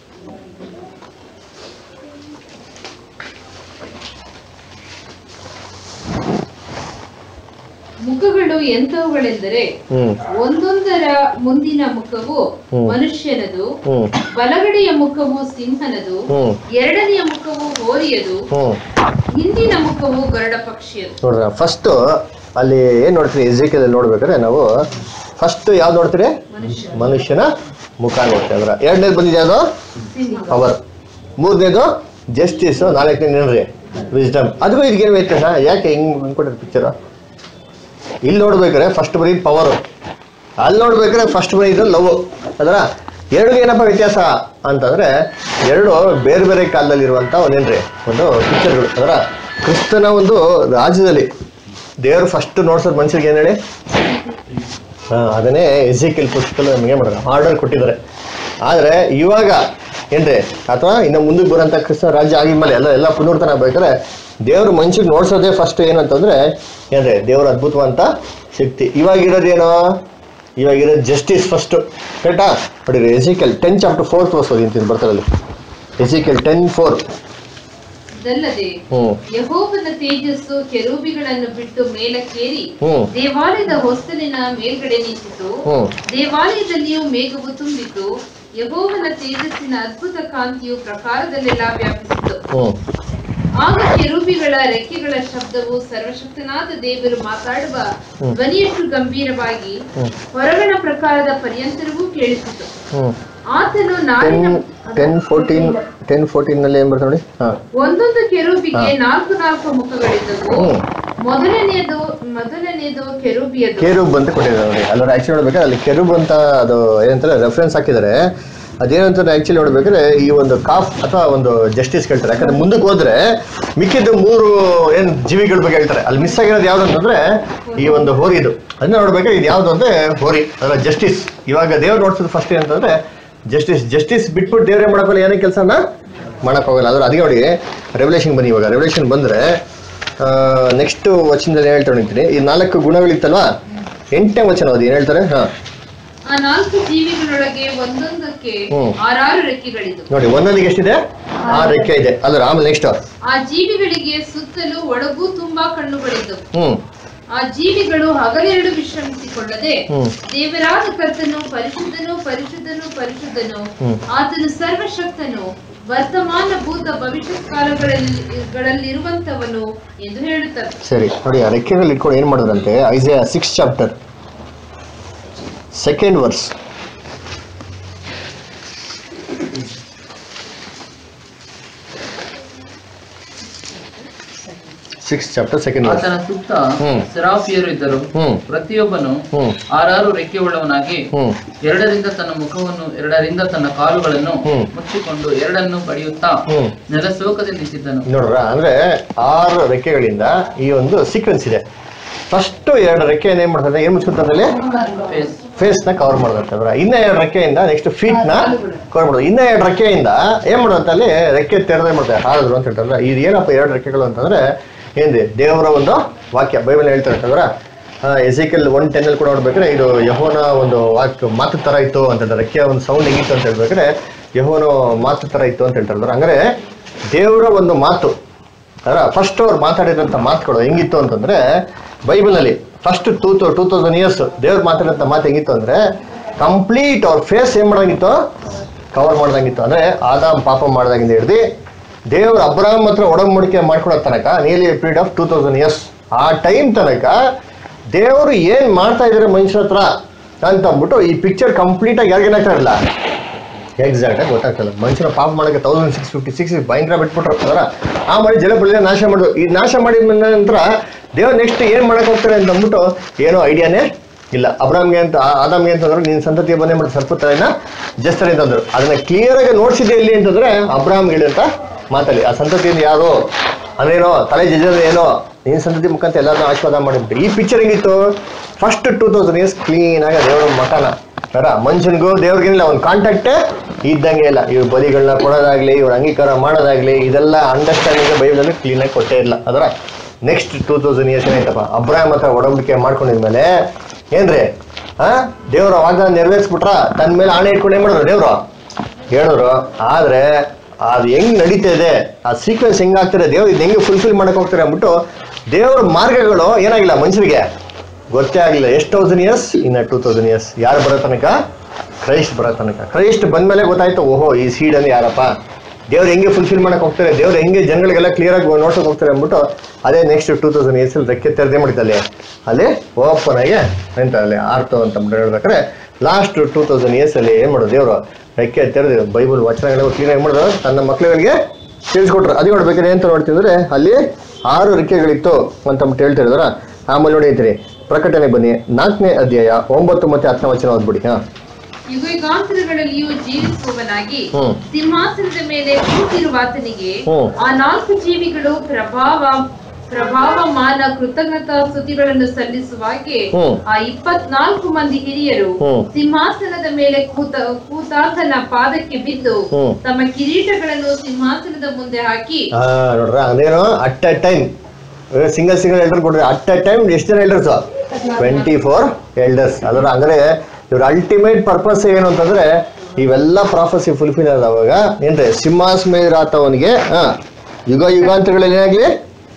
ಮುಖಗಳು ಎಂಥವುಗಳೆಂದರೆ ಹ್ಮ್ ಒಂದೊಂದರ ಮುಂದಿನ ಮುಖವು ಹ್ಮ್. ಮನುಷ್ಯನದು ಹ್ಮ್ ಬಲಗಡೆಯ ಮುಖವು ಸಿಂಹನದು ಹ್ಮ್ ಎರಡನೆಯ ಮುಖವು ಹೋರಿಯದು ಹ್ಮ್ ಹಿಂದಿನ ಮುಖವು ಗರುಡ ಪಕ್ಷಿಯದು ನೋಡ್ರ ಫಸ್ಟ್ ಅಲ್ಲಿ ಏನ್ ನೋಡ್ತೀರಿ ಎಜಿಕಲ್ ನೋಡ್ಬೇಕಾದ್ರೆ ನಾವು ಫಸ್ಟ್ ಯಾವ್ದು ನೋಡ್ತೀರಿ ಮನುಷ್ಯನ ಮುಖ ನೋಡ್ತೀವಿ ಅದ್ರ ಎರಡನೇದು ಬಂದಿದೆ ಯಾವುದು ಪವರ್ ಮೂರನೇದು ಜಸ್ಟಿಸ್ ನಾಲ್ಕನೇ ಏನ್ರಿ ವಿಸ್ಡಮ್ ಅದಕ್ಕೂ ಇದಕ್ಕೇನು ವ್ಯತ್ಯಾಸ ಯಾಕೆ ಹಿಂಗ್ ಕೊಟ್ಟಿರೋ ಪಿಕ್ಚರ್ ಇಲ್ಲಿ ನೋಡ್ಬೇಕಾದ್ರೆ ಫಸ್ಟ್ ಬರೀ ಪವರ್ ಅಲ್ಲಿ ನೋಡ್ಬೇಕಾದ್ರೆ ಫಸ್ಟ್ ಬರೀ ಲವ್ ಅದರ ಎರಡು ಏನಪ್ಪ ವ್ಯತ್ಯಾಸ ಅಂತಂದ್ರೆ ಎರಡು ಬೇರೆ ಬೇರೆ ಕಾಲದಲ್ಲಿರುವಂಥ ಒಂದೇನ್ರಿ ಒಂದು ಪಿಕ್ಚರ್ಗಳು ಅದರ ಕ್ರಿಸ್ತನ ಒಂದು ರಾಜ್ಯದಲ್ಲಿ ದೇವರು ಫಸ್ಟ್ ನೋಡ್ಸೋದು ಮನುಷ್ಯರಿಗೆ ಏನು ಹೇಳಿ ಹಾ, ಅದನ್ನೇ ಎಸಿಕೆಲ್ ಪುಸ್ತಕದಲ್ಲಿ ನಮಗೆ ಮಾಡಿದ್ರೆ ಆರ್ಡರ್ ಕೊಟ್ಟಿದ್ದಾರೆ ಆದರೆ ಇವಾಗ ಏನ್ರಿ ಅಥವಾ ಇನ್ನು ಮುಂದಕ್ಕೆ ಬರೋಂಥ ಕ್ರಿಸ್ತ ರಾಜ್ಯ ಆಗಿದ್ಮೇಲೆ ಎಲ್ಲ ಎಲ್ಲ ಪುನರ್ತನ ಬೇಕಾದ್ರೆ ದೇವರು ಮನುಷ್ಯಗೆ ನೋಡ್ಸೋದೇ ಫಸ್ಟ್ ಏನಂತಂದ್ರೆ ಏನ್ರಿ ದೇವ್ರ ಅದ್ಭುತವಂತ ಶಕ್ತಿ ಇವಾಗಿರೋದೇನೋ ಇವಾಗಿರೋದು ಜಸ್ಟಿಸ್ ಫಸ್ಟ್ ಕರೆಕ್ಟಾ ನೋಡಿರಿ ಎಸಿಕೆಲ್ ಟೆನ್ ಚಾಪ್ಟರ್ ಫೋರ್ತ್ ಓದಿಸ್ಬೋದು ಇಂತಿದ್ದು ಬರ್ತಾರಲ್ಲಿ ಎಸಿಕೆಲ್ ಟೆನ್ ಫೋರ್ ಇದಲ್ಲದೆ ಹ್ಮ್ ಯಹೋವನ ತೇಜಸ್ಸು ಕೆರೂಬಿಗಳನ್ನು ಬಿಟ್ಟು ಮೇಲಕ್ಕೇರಿ ಹ್ಮ್ ದೇವಾಲಯದ ಹೊಸ್ತಲಿನ ಮೇಲ್ಗಡೆ ನಿಂತಿತು ಹ್ಮ್ ದೇವಾಲಯದಲ್ಲಿಯೂ ಮೇಘವು ತುಂಬಿತು ಯಹೋವನ ತೇಜಸ್ಸಿನ ಅದ್ಭುತ ಕಾಂತಿಯು ಪ್ರಕಾರದಲ್ಲೆಲ್ಲ ವ್ಯಾಪಿಸಿತು ಹ್ಮ್ ಆಗ ಕೆರೂಬಿಗಳ ರೆಕ್ಕೆಗಳ ಶಬ್ದವು ಸರ್ವಶಕ್ತನಾದ ದೇವರು ಮಾತಾಡುವ ಧ್ವನಿಯಷ್ಟು ಗಂಭೀರವಾಗಿ ಹೊರಗಣ ಪ್ರಕಾರದ ಪರ್ಯಂತರವೂ ಕೇಳಿಸಿತು ಹ್ಮ್ ಆತನು ಟೆನ್ ನಾರಿನ ಟೆನ್ ಫೋರ್ಟೀನ್ ಟೆನ್ ಫೋರ್ಟೀನಲ್ಲಿ ಏನು ಬರ್ತದೆ ನೋಡಿ ಹಾಂ ಒಂದೊಂದು ಕೆರೂಬಿಗೆ ನಾಲ್ಕು ನಾಲ್ಕು ಮುಖಗಳಿದ್ದವು ಹ್ಮ್. ಮೊದಲನೆಯದು ಮೊದಲನೆಯದು ಕೆರೂಬಿಯದು ಕೆರೂಬ್ ಅಂತ ಕೊಟ್ಟಿದ್ದಾರೆ ನೋಡಿ ಅಲ್ಲರ ಆಕ್ಚುಲಿ ನೋಡ್ಬೇಕಾದ್ರೆ ಅಲ್ಲಿ ಕೆರೂಬ್ ಅಂತ ಅದು ಏನಂತಾರೆ ರೆಫರೆನ್ಸ್ ಹಾಕಿದ್ದಾರೆ ಅದೇನಂತಾರೆ ಆಕ್ಚುಲಿ ನೋಡ್ಬೇಕಾದ್ರೆ ಈ ಒಂದು ಕಾಫ್ ಅಥವಾ ಒಂದು ಜಸ್ಟಿಸ್ ಕೇಳ್ತಾರೆ ಯಾಕಂದ್ರೆ ಮುಂದಕ್ಕೆ ಹೋದ್ರೆ ಮಿಕ್ಕಿದ್ದು ಮೂರು ಏನ್ ಜೀವಿಗಳ ಬಗ್ಗೆ ಹೇಳ್ತಾರೆ ಅಲ್ಲಿ ಮಿಸ್ ಆಗಿರೋದು ಯಾವ್ದು ಅಂತಂದ್ರೆ ಈ ಒಂದು ಹೋರಿ ಇದು ಅದನ್ನ ನೋಡ್ಬೇಕಾದ್ರೆ ಇದು ಯಾವ್ದು ಅಂದ್ರೆ ಹೋರಿ ಅದರ ಜಸ್ಟಿಸ್ ಇವಾಗ ದೇವ್ರು ನೋಡ್ಸೋದು ಫಸ್ಟ್ ಏನಂತಂದ್ರೆ ಜಸ್ಟಿಸ್ ಜಸ್ಟಿಸ್ ಬಿಟ್ಬಿಟ್ಟು ದೇವ್ರೇ ಮಾಡಕ್ಕಲ್ಲ ಏನೇ ಕೆಲಸನ ಮಾಡಕ್ ಹೋಗಲ್ಲ ಅದ್ರ ಅದಕ್ಕೆ ನೋಡಿ ರೆವಲ್ಯೂಷನ್ ಬನ್ನಿ ಇವಾಗ ರೆವಲ್ಯೂಷನ್ ಬಂದ್ರೆ ನೆಕ್ಸ್ಟ್ ವಚನದಲ್ಲಿ ಏನ್ ಹೇಳ್ತಾ ನಿಂತೀನಿ ಈ ನಾಲ್ಕು ಗುಣಗಳಿತ್ತಲ್ವಾ ಎಂಟನೇ ವಚನ ಅದು ಏನ್ ಹೇಳ್ತಾರೆ ಹಾ ಆ ನಾಲ್ಕು ಜೀವಿಗಳೊಳಗೆ ಒಂದೊಂದಕ್ಕೆ ಹ್ಮ್. ಆರಾರು ರೆಕ್ಕೆಗಳಿದ್ದವು ನೋಡಿ ಒಂದೊಂದಿಗೆ ಎಷ್ಟಿದೆ ಆ ರೆಕ್ಕೆ ಇದೆ ಅದ್ರ ಆಮೇಲೆ ನೆಕ್ಸ್ಟ್ ಆ ಜೀವಿಗಳಿಗೆ ಸುತ್ತಲೂ ಒಳಗೂ ತುಂಬಾ ಕಣ್ಣುಗಳಿದ್ದವು ಹ್ಮ್ ಆ ಜೀವಿಗಳು ಹಗಲೆರಡು ವಿಶ್ರಮಿಸಿಕೊಳ್ಳದೆ ಹ್ಮ್. ದೇವರಾದ ಕರ್ತನು ಪರಿಶುದ್ಧನು ಪರಿಶುದ್ಧನು ಪರಿಶುದ್ಧನು ಹ್ಮ್. ಆತನು ಸರ್ವಶಕ್ತನು ವರ್ತಮಾನ ಭೂತ ಭವಿಷ್ಯತ್ ಕಾಲಗಳಲ್ಲಿ ಗಳಲ್ಲಿರುವಂತವನು ಎಂದು ಹೇಳುತ್ತಾರೆ ಸರಿ ನೋಡಿ ಆ ರೆಕ್ಕೆಗಳು ಇಟ್ಕೊಂಡು ಏನ್ ಮಾಡಿದ್ರಂತೆ Isaiah six chapter second verse six chapter second ಆತನ ಸುತ್ತ ಹ್ಮ್. ಸೆರಾಫಿಯರು ಇದ್ದರು ಹ್ಮ್ ಪ್ರತಿಯೊಬ್ಬನು ಹ್ಮ್ ಆರಾರು ರೆಕ್ಕೆಯುಳ್ಳವನಾಗಿ ಹ್ಮ್ ಎರಡರಿಂದ ತನ್ನ ಮುಖವನ್ನು ಎರಡರಿಂದ ತನ್ನ ಕಾಲುಗಳನ್ನು ಹ್ಮ್. ಮುಚ್ಚಿಕೊಂಡು ಎರಡನ್ನು ಬಡಿಯುತ್ತಾ ಹ್ಮ್ ನೆಲಸೋಕದಲ್ಲಿ ನಿಂತಿದ್ದನು ನೋಡ್ರ ಅಂದ್ರೆ ಆರು ರೆಕ್ಕೆಗಳಿಂದ ಈ ಒಂದು ಸೀಕ್ವೆನ್ಸ್ ಇದೆ ಫಸ್ಟ್ ಎರಡು ರೆಕ್ಕೆಯನ್ನು ಏನ್ ಮಾಡ್ತಾರೆ ಏನ್ ಮುಚ್ಕೊಂತದಲ್ಲಿ ಫೇಸ್ ಫೇಸ್ ನ ಕವರ್ ಮಾಡೋದಂತಂದ್ರೆ ಇನ್ನ ಎರಡು ರೆಕ್ಕೆಯಿಂದ ನೆಕ್ಸ್ಟ್ ಫೀಟ್ ನ ಕವರ್ ಮಾಡೋದು ಇನ್ನ ಎರಡು ರೆಕ್ಕೆಯಿಂದ ಏನ್ ಮಾಡೋದಂತ ಅಲ್ಲಿ ರೆಕ್ಕೆ ತೆರೆದೇ ಮಾಡ್ತಾರೆ ಹಾಳಿದ್ರು ಅಂತ ಹೇಳ್ತಾರೆ ಇದು ಏನಪ್ಪ ಎರಡು ರೆಕ್ಕೆಗಳು ಅಂತಂದ್ರೆ ಏನ್ರಿ ದೇವರ ಒಂದು ವಾಕ್ಯ ಬೈಬಲ್ ಹೇಳ್ತಾರೆ ಅಂತಂದ್ರೆ ಎಸಿಕಲ್ ಒನ್ ಟೆನ್ ಅಲ್ಲಿ ಕೂಡ ನೋಡ್ಬೇಕಾದ್ರೆ ಇದು ಯಹೋನ ಒಂದು ವಾಕ್ಯ ಮಾತು ತರ ಇತ್ತು ಅಂತ ಹೇಳ್ತಾರೆ ರೆಕ್ಕೆಯ ಒಂದು ಸೌಂಡ್ ಹೆಂಗಿತ್ತು ಅಂತ ಹೇಳ್ಬೇಕಾದ್ರೆ ಯಹೋನ ಮಾತು ತರ ಇತ್ತು ಅಂತ ಹೇಳ್ತಾರೆ ಹಂಗಾರೆ ದೇವರ ಒಂದು ಮಾತು ಅದರ ಫಸ್ಟ್ ಅವ್ರು ಮಾತಾಡಿದಂಥ ಮಾತುಗಳು ಹೆಂಗಿತ್ತು ಅಂತಂದ್ರೆ ಬೈಬಲಲ್ಲಿ first two thou two thousand years ದೇವ್ರು ಮಾತಾಡಿದಂಥ ಮಾತು ಹೆಂಗಿತ್ತು ಅಂದ್ರೆ ಕಂಪ್ಲೀಟ್ ಅವ್ರ ಫೇಸ್ ಏನ್ ಮಾಡಂಗಿತ್ತು ಕವರ್ ಮಾಡ್ದಂಗಿತ್ತು ಅಂದ್ರೆ ಆದಾಮ್ ಪಾಪ ಮಾಡ್ದಾಗಿಂದ ಹಿಡ್ದು ದೇವ್ರ ಅಬ್ರಾಹಂ ಹತ್ರ ಒಡಂಬಡಿಕೆ ಮಾಡ್ಕೊಡೋ ತನಕ nearly period of two thousand years ಆ ಟೈಮ್ ತನಕ ದೇವರು ಏನ್ ಮಾಡ್ತಾ ಇದಾರೆ ಮನುಷ್ಯರ ಹತ್ರ ಅಂತ ಅಂದ್ಬಿಟ್ಟು ಈ ಪಿಕ್ಚರ್ ಕಂಪ್ಲೀಟ್ ಆಗಿ ಯಾರಿಗೇನಾಗ್ತಾ ಇರಲ್ಲ ಎಕ್ಸಾಕ್ಟ್ ಆಗಿ ಗೊತ್ತಾಗ್ತಲ್ಲ ಮನುಷ್ಯನ ಪಾಪ ಮಾಡೋಕೆ ತೌಸಂಡ್ ಸಿಕ್ಸ್ ಫಿಫ್ಟಿ ಸಿಕ್ಸ್ ಭಯಂಕರ ಬಿಟ್ಬಿಟ್ರು ಅದರ ಆ ಮಾಡಿ ಜಲಪಳ್ಳಿನ ನಾಶ ಮಾಡಿದ್ರು ಈ ನಾಶ ಮಾಡಿದ ನಂತರ ದೇವ್ರು ನೆಕ್ಸ್ಟ್ ಏನ್ ಮಾಡಕ್ ಹೋಗ್ತಾರೆ ಅಂತ ಅಂದ್ಬಿಟ್ಟು ಏನೋ ಐಡಿಯಾನೇ ಇಲ್ಲ ಅಬ್ರಾಮ್ಗೆ ಅಂತ ಆ- ಆದಾಮ್ಗೆ ಅಂತಂದ್ರೆ ನಿನ್ನ ಸಂತತಿ ಬಂದೇ ಮಾಡಿ ಸ್ವಲ್ಪ ತಲೆನ ಜಸ್ತಾರೆ ಅಂತಂದ್ರು ಅದನ್ನ ಕ್ಲಿಯರ್ ಆಗಿ ನೋಡ್ಸಿದೆ ಇಲ್ಲಿ ಅಂತಂದ್ರೆ ಅಬ್ರಾಮ್ ಅಂತ ಮಾತಲ್ಲಿ ಆ ಸಂತತಿಯಿಂದ ಯಾರು ಅದೇನೋ ತಲೆ ಜಜ್ಜೋದು ಏನೋ ನಿನ್ನ ಸಂತತಿ ಮುಖಾಂತರ ಎಲ್ಲರನ್ನೂ ಆಶೀರ್ವಾದ ಮಾಡಿಬಿಟ್ಟು ಈ ಪಿಕ್ಚರ್ ಹೆಂಗಿತ್ತು first two thousand years clean ಆಗಿ ದೇವರ ಮಕನ ಸರ ಮನುಷ್ಯನಿಗೂ ದೇವ್ರಿಗೇನಿಲ್ಲ ಒಂದು ಕಾಂಟ್ಯಾಕ್ಟೇ ಇದ್ದಂಗೆ ಇಲ್ಲ ಇವ್ರ ಬಲಿಗಳನ್ನ ಕೊಡೋದಾಗ್ಲಿ ಇವ್ರ ಅಂಗೀಕಾರ ಮಾಡೋದಾಗ್ಲಿ ಇದೆಲ್ಲ ಅಂಡರ್ಸ್ಟ್ಯಾಂಡಿಂಗ್ ಬೈಬಲಲ್ಲಿ ಕ್ಲೀನಾಗಿ ಕೊಟ್ಟೇ ಇಲ್ಲ ಅದರ ನೆಕ್ಸ್ಟ್ ಟೂ ತೌಸಂಡ್ ಇಯರ್ಸ್ ಏನಾಯ್ತಪ್ಪ ಅಬ್ರಾಹಂ ಹತ್ರ ಒಡಂಬಡಿಕೆ ಮಾಡ್ಕೊಂಡಿದ್ಮೇಲೆ ಏನ್ರಿ ಹಾ ದೇವ್ರ ವಾಗ್ದಾನ ನೆರವೇರಿಸ್ಬಿಟ್ರ ತನ್ನ ಮೇಲೆ ಆಣೆ ಇಟ್ಕೊಂಡು ಏನ್ ಮಾಡಿದ್ರು ದೇವ್ರು ಹೇಳಿದ್ರು ಆದ್ರೆ ಅದು ಹೆಂಗ್ ನಡೀತಾ ಇದೆ ಆ ಸೀಕ್ವೆನ್ಸ್ ಹೆಂಗಾಗ್ತಿದೆ ದೇವ್ರು ಇದು ಹೆಂಗೆ ಫುಲ್ಫಿಲ್ ಮಾಡಕ್ ಹೋಗ್ತಾರೆ ಅಂದ್ಬಿಟ್ಟು ದೇವ್ರ ಮಾರ್ಗಗಳು ಏನಾಗಿಲ್ಲ ಮನುಷ್ಯರಿಗೆ ಗೊತ್ತೇ ಆಗಿಲ್ಲ ಎಷ್ಟು ತೌಸಂಡ್ ಇಯರ್ಸ್ ಇನ್ನ ಟೂ ತೌಸಂಡ್ ಇಯರ್ಸ್ ಯಾರು ಬರೋ ತನಕ ಕ್ರೈಸ್ಟ್ ಬರೋ ತನಕ ಕ್ರೈಸ್ಟ್ ಬಂದ್ಮೇಲೆ ಗೊತ್ತಾಯ್ತು ಓಹೋ ಈ ಸೀಡ್ ಅಂದ್ರೆ ಯಾರಪ್ಪ ದೇವ್ರು ಹೆಂಗೆ ಫುಲ್ಫಿಲ್ ಮಾಡಕ್ ಹೋಗ್ತಾರೆ ದೇವ್ರು ಹೆಂಗೆ ಜನಗಳಿಗೆಲ್ಲ ಕ್ಲಿಯರ್ ಆಗಿ ನೋಡ್ಸಕ್ ಹೋಗ್ತಾರೆ ಅಂದ್ಬಿಟ್ಟು ಅದೇ ನೆಕ್ಸ್ಟ್ ಟೂ ತೌಸಂಡ್ ಇಯರ್ಸ್ ರೆಕ್ಕೆ ತೆರೆದೇ ಮಾಡಿತ್ತಲ್ಲಿ ಅಲ್ಲಿ ಓಪನ್ ಆಗಿ ಎಂತ ಅಲ್ಲಿ ಆರ್ತು ಅಂತ ಅಂದ್ಬಿಟ್ಟು ಹೇಳ್ಬೇಕಾದ್ರೆ ಲಾಸ್ಟ್ ಟೂ ತೌಸಂಡ್ ಇಯರ್ಸ್ ಅಲ್ಲಿ ಏನ್ ಮಾಡೋದು ದೇವರು ರೆಕ್ಕೆ ತೆರೆದು ಬೈಬಲ್ ವಚನಗಳೆಲ್ಲ ಕ್ಲೀನ್ ಆಗಿ ಮಾಡಿದ್ರು ತನ್ನ ಮಕ್ಕಳಿಗೆ ತಿಳಿಸ್ಕೊಟ್ರು ಅದು ನೋಡ್ಬೇಕಾದ್ರೆ ಅಂತ ನೋಡ್ತಿದ್ರೆ ಅಲ್ಲಿ ಆರು ರೆಕ್ಕೆಗಳಿತ್ತು ಅಂತ ಅಂದ್ಬಿಟ್ಟು ಹೇಳ್ತಿದ್ರ ಆಮೇಲೆ ನೋಡಿ ಐತ್ರಿ ಪ್ರಕಟಣೆ ಬನ್ನಿ ನಾಲ್ಕನೇ ಅಧ್ಯಾಯ ಒಂಬತ್ತು ಮತ್ತೆ ಹತ್ತನೇ ವಚನ ಓದ್ಬಿಡಿ ಹಾ ಯುಗಯುಗಾಂತರಗಳಲ್ಲಿಯೂ ಜೀವಿಸುವವನಾಗಿ ಹ್ಮ್. ಸಿಂಹಾಸನದ ಮೇಲೆ ಕೂತಿರುವಾತನಿಗೆ ಹ್ಮ್. ಆ ನಾಲ್ಕು ಜೀವಿಗಳು ಪ್ರಭಾವ ಪ್ರಭಾವ ಮಾನ ಕೃತಜ್ಞತಾ ಸ್ತುತಿಗಳನ್ನು ಸಲ್ಲಿಸುವಾಗೆ ಹ್ಮ್. ಆ ಇಪ್ಪತ್ನಾಲ್ಕು ಮಂದಿ ಹಿರಿಯರು ಹ್ಮ್. ಸಿಂಹಾಸನದ ಮೇಲೆ ಕೂತ ಕೂತಾತನ ಪಾದಕ್ಕೆ ಬಿದ್ದು ಹ್ಮ್. ತಮ್ಮ ಕಿರೀಟಗಳನ್ನು ಸಿಂಹಾಸನದ ಮುಂದೆ ಹಾಕಿ ಆ, ನೋಡ್ರ ಅದೇನು at a time single single elder ಕೊಡ್ರಿ ಅಟ್ ಅ ಟೈಮ್ ಎಷ್ಟು ಜನ ಎಲ್ಡರ್ಸ್ ಟ್ವೆಂಟಿ ಫೋರ್ ಎಲ್ಡರ್ಸ್ ಅದರ ಅಂದ್ರೆ ಇವ್ರ ಅಲ್ಟಿಮೇಟ್ ಪರ್ಪಸ್ ಏನು ಅಂತಂದ್ರೆ ಇವೆಲ್ಲ ಪ್ರಾಫಸಿ ಫುಲ್ಫಿಲ್ ಆದವಾಗ ಏನ್ರಿ ಸಿಂಹಾಸಮೇರಾತವನಿಗೆ ಹಾ ಯುಗ ಯುಗಾಂತರಗಳಲ್ಲಿ ಏನಾಗ್ಲಿ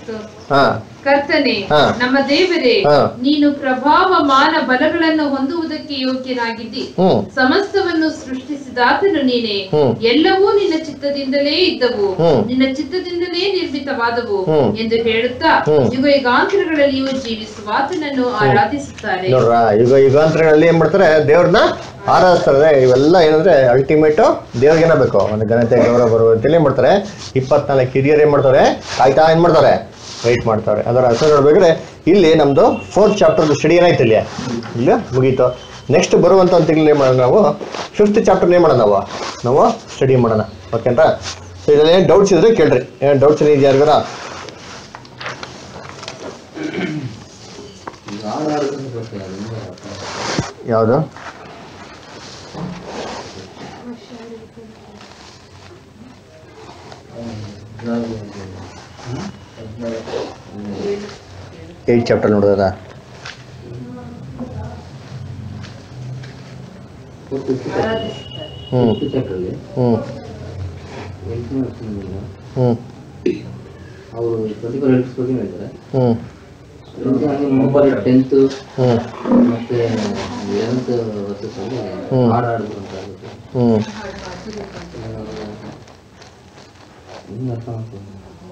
ಹಾ ಕರ್ತನೆ ಹಾ. ನಮ್ಮ ದೇವರೇ ಹಾ. ನೀನು ಪ್ರಭಾವ ಮಾನ ಬಲಗಳನ್ನು ಹೊಂದುವುದಕ್ಕೆ ಯೋಗ್ಯನಾಗಿದ್ದಿ ಹ್ಮ್ ಸಮಸ್ತವನ್ನು ಸೃಷ್ಟಿಸಿದಾತನು ನೀನೆ ಹ್ಮ್. ಎಲ್ಲವೂ ನಿನ್ನ ಚಿತ್ತದಿಂದಲೇ ಇದ್ದವು ಹ್ಮ್. ನಿನ್ನ ಚಿತ್ತದಿಂದಲೇ ನಿರ್ಮಿತವಾದವು ಹ್ಮ್. ಎಂದು ಹೇಳುತ್ತಾ ಹ್ಮ್. ಯುಗ ಯುಗಾಂತರಗಳಲ್ಲಿಯೂ ಜೀವಿಸುವಾತನನ್ನು ಆರಾಧಿಸುತ್ತಾರೆ ನೋಡ್ರ ಯುಗ ಯುಗಾಂತರಗಳಲ್ಲಿ ಏನ್ ಮಾಡ್ತಾರೆ ದೇವ್ರನ್ನ ಆರಾಧಿಸ್ತಾರೆ ಇವೆಲ್ಲ ಏನಂದ್ರೆ ಅಲ್ಟಿಮೇಟ್ ದೇವ್ರಿಗೆ ಏನಾಗಬೇಕು ಒಂದು ಘನತೆ ಗೌರವ ಬರುವ ಅಂತೇಳಿ ಏನ್ ಮಾಡ್ತಾರೆ ಇಪ್ಪತ್ನಾಲ್ಕು ಹಿರಿಯರು ಏನ್ ಮಾಡ್ತಾರೆ ಕಾಯ್ತಾ ಏನ್ ಮಾಡ್ತಾರೆ ವೆಯ್ಟ್ ಮಾಡ್ತಾರೆ ಅದರ ಅರ್ಥ ನೋಡ್ಬೇಕಾದ್ರೆ ಇಲ್ಲಿ ನಮ್ದು ಫೋರ್ತ್ ಚಾಪ್ಟರ್ ಸ್ಟಡಿ ಏನಾಯ್ತು ಇಲ್ಲಿ ಇಲ್ಲಿ ಮುಗೀತು ನೆಕ್ಸ್ಟ್ ಬರುವಂತ ಒಂದು ತಿಂಗಳು ಏನು ಮಾಡೋಣ ನಾವು ಫಿಫ್ತ್ ಚಾಪ್ಟರ್ ಏನು ಮಾಡೋಣ ನಾವು ನಾವು ಸ್ಟಡಿ ಮಾಡೋಣ ಓಕೆನಾ ಸೊ ಇದರಲ್ಲಿ ಏನು ಡೌಟ್ಸ್ ಇದ್ರೆ ಕೇಳ್ರಿ ಏನು ಡೌಟ್ಸ್ ಇದೆ ಯಾರಿಗಾರ ಯಾವುದು ಏಯ್ಟ್ ಚಾಪ್ಟರ್ ನೋಡೋದ ಹ್ಞೂ ಹ್ಞೂ ಹ್ಞೂ ಅವರು ಪ್ರತಿಭಾ ರೇಟ್ಸ್ ಬಗ್ಗೆ ಹೇಳ್ತಾರೆ ಹ್ಞೂ ಮೊಬೈಲ್ ಟೆಂತ್ ಹ್ಞೂ ಮತ್ತೆ ಲೆವೆಂತ್ ವರ್ಷದಲ್ಲಿ ಹ್ಮ್. ಹಾಡು ಆಡಿದ್ರು ಅಂತ ಆಗುತ್ತೆ ಹ್ಞೂ ಹಿಂಗೆ ಅರ್ಥ ಮಾಡ್ಕೊಂಡು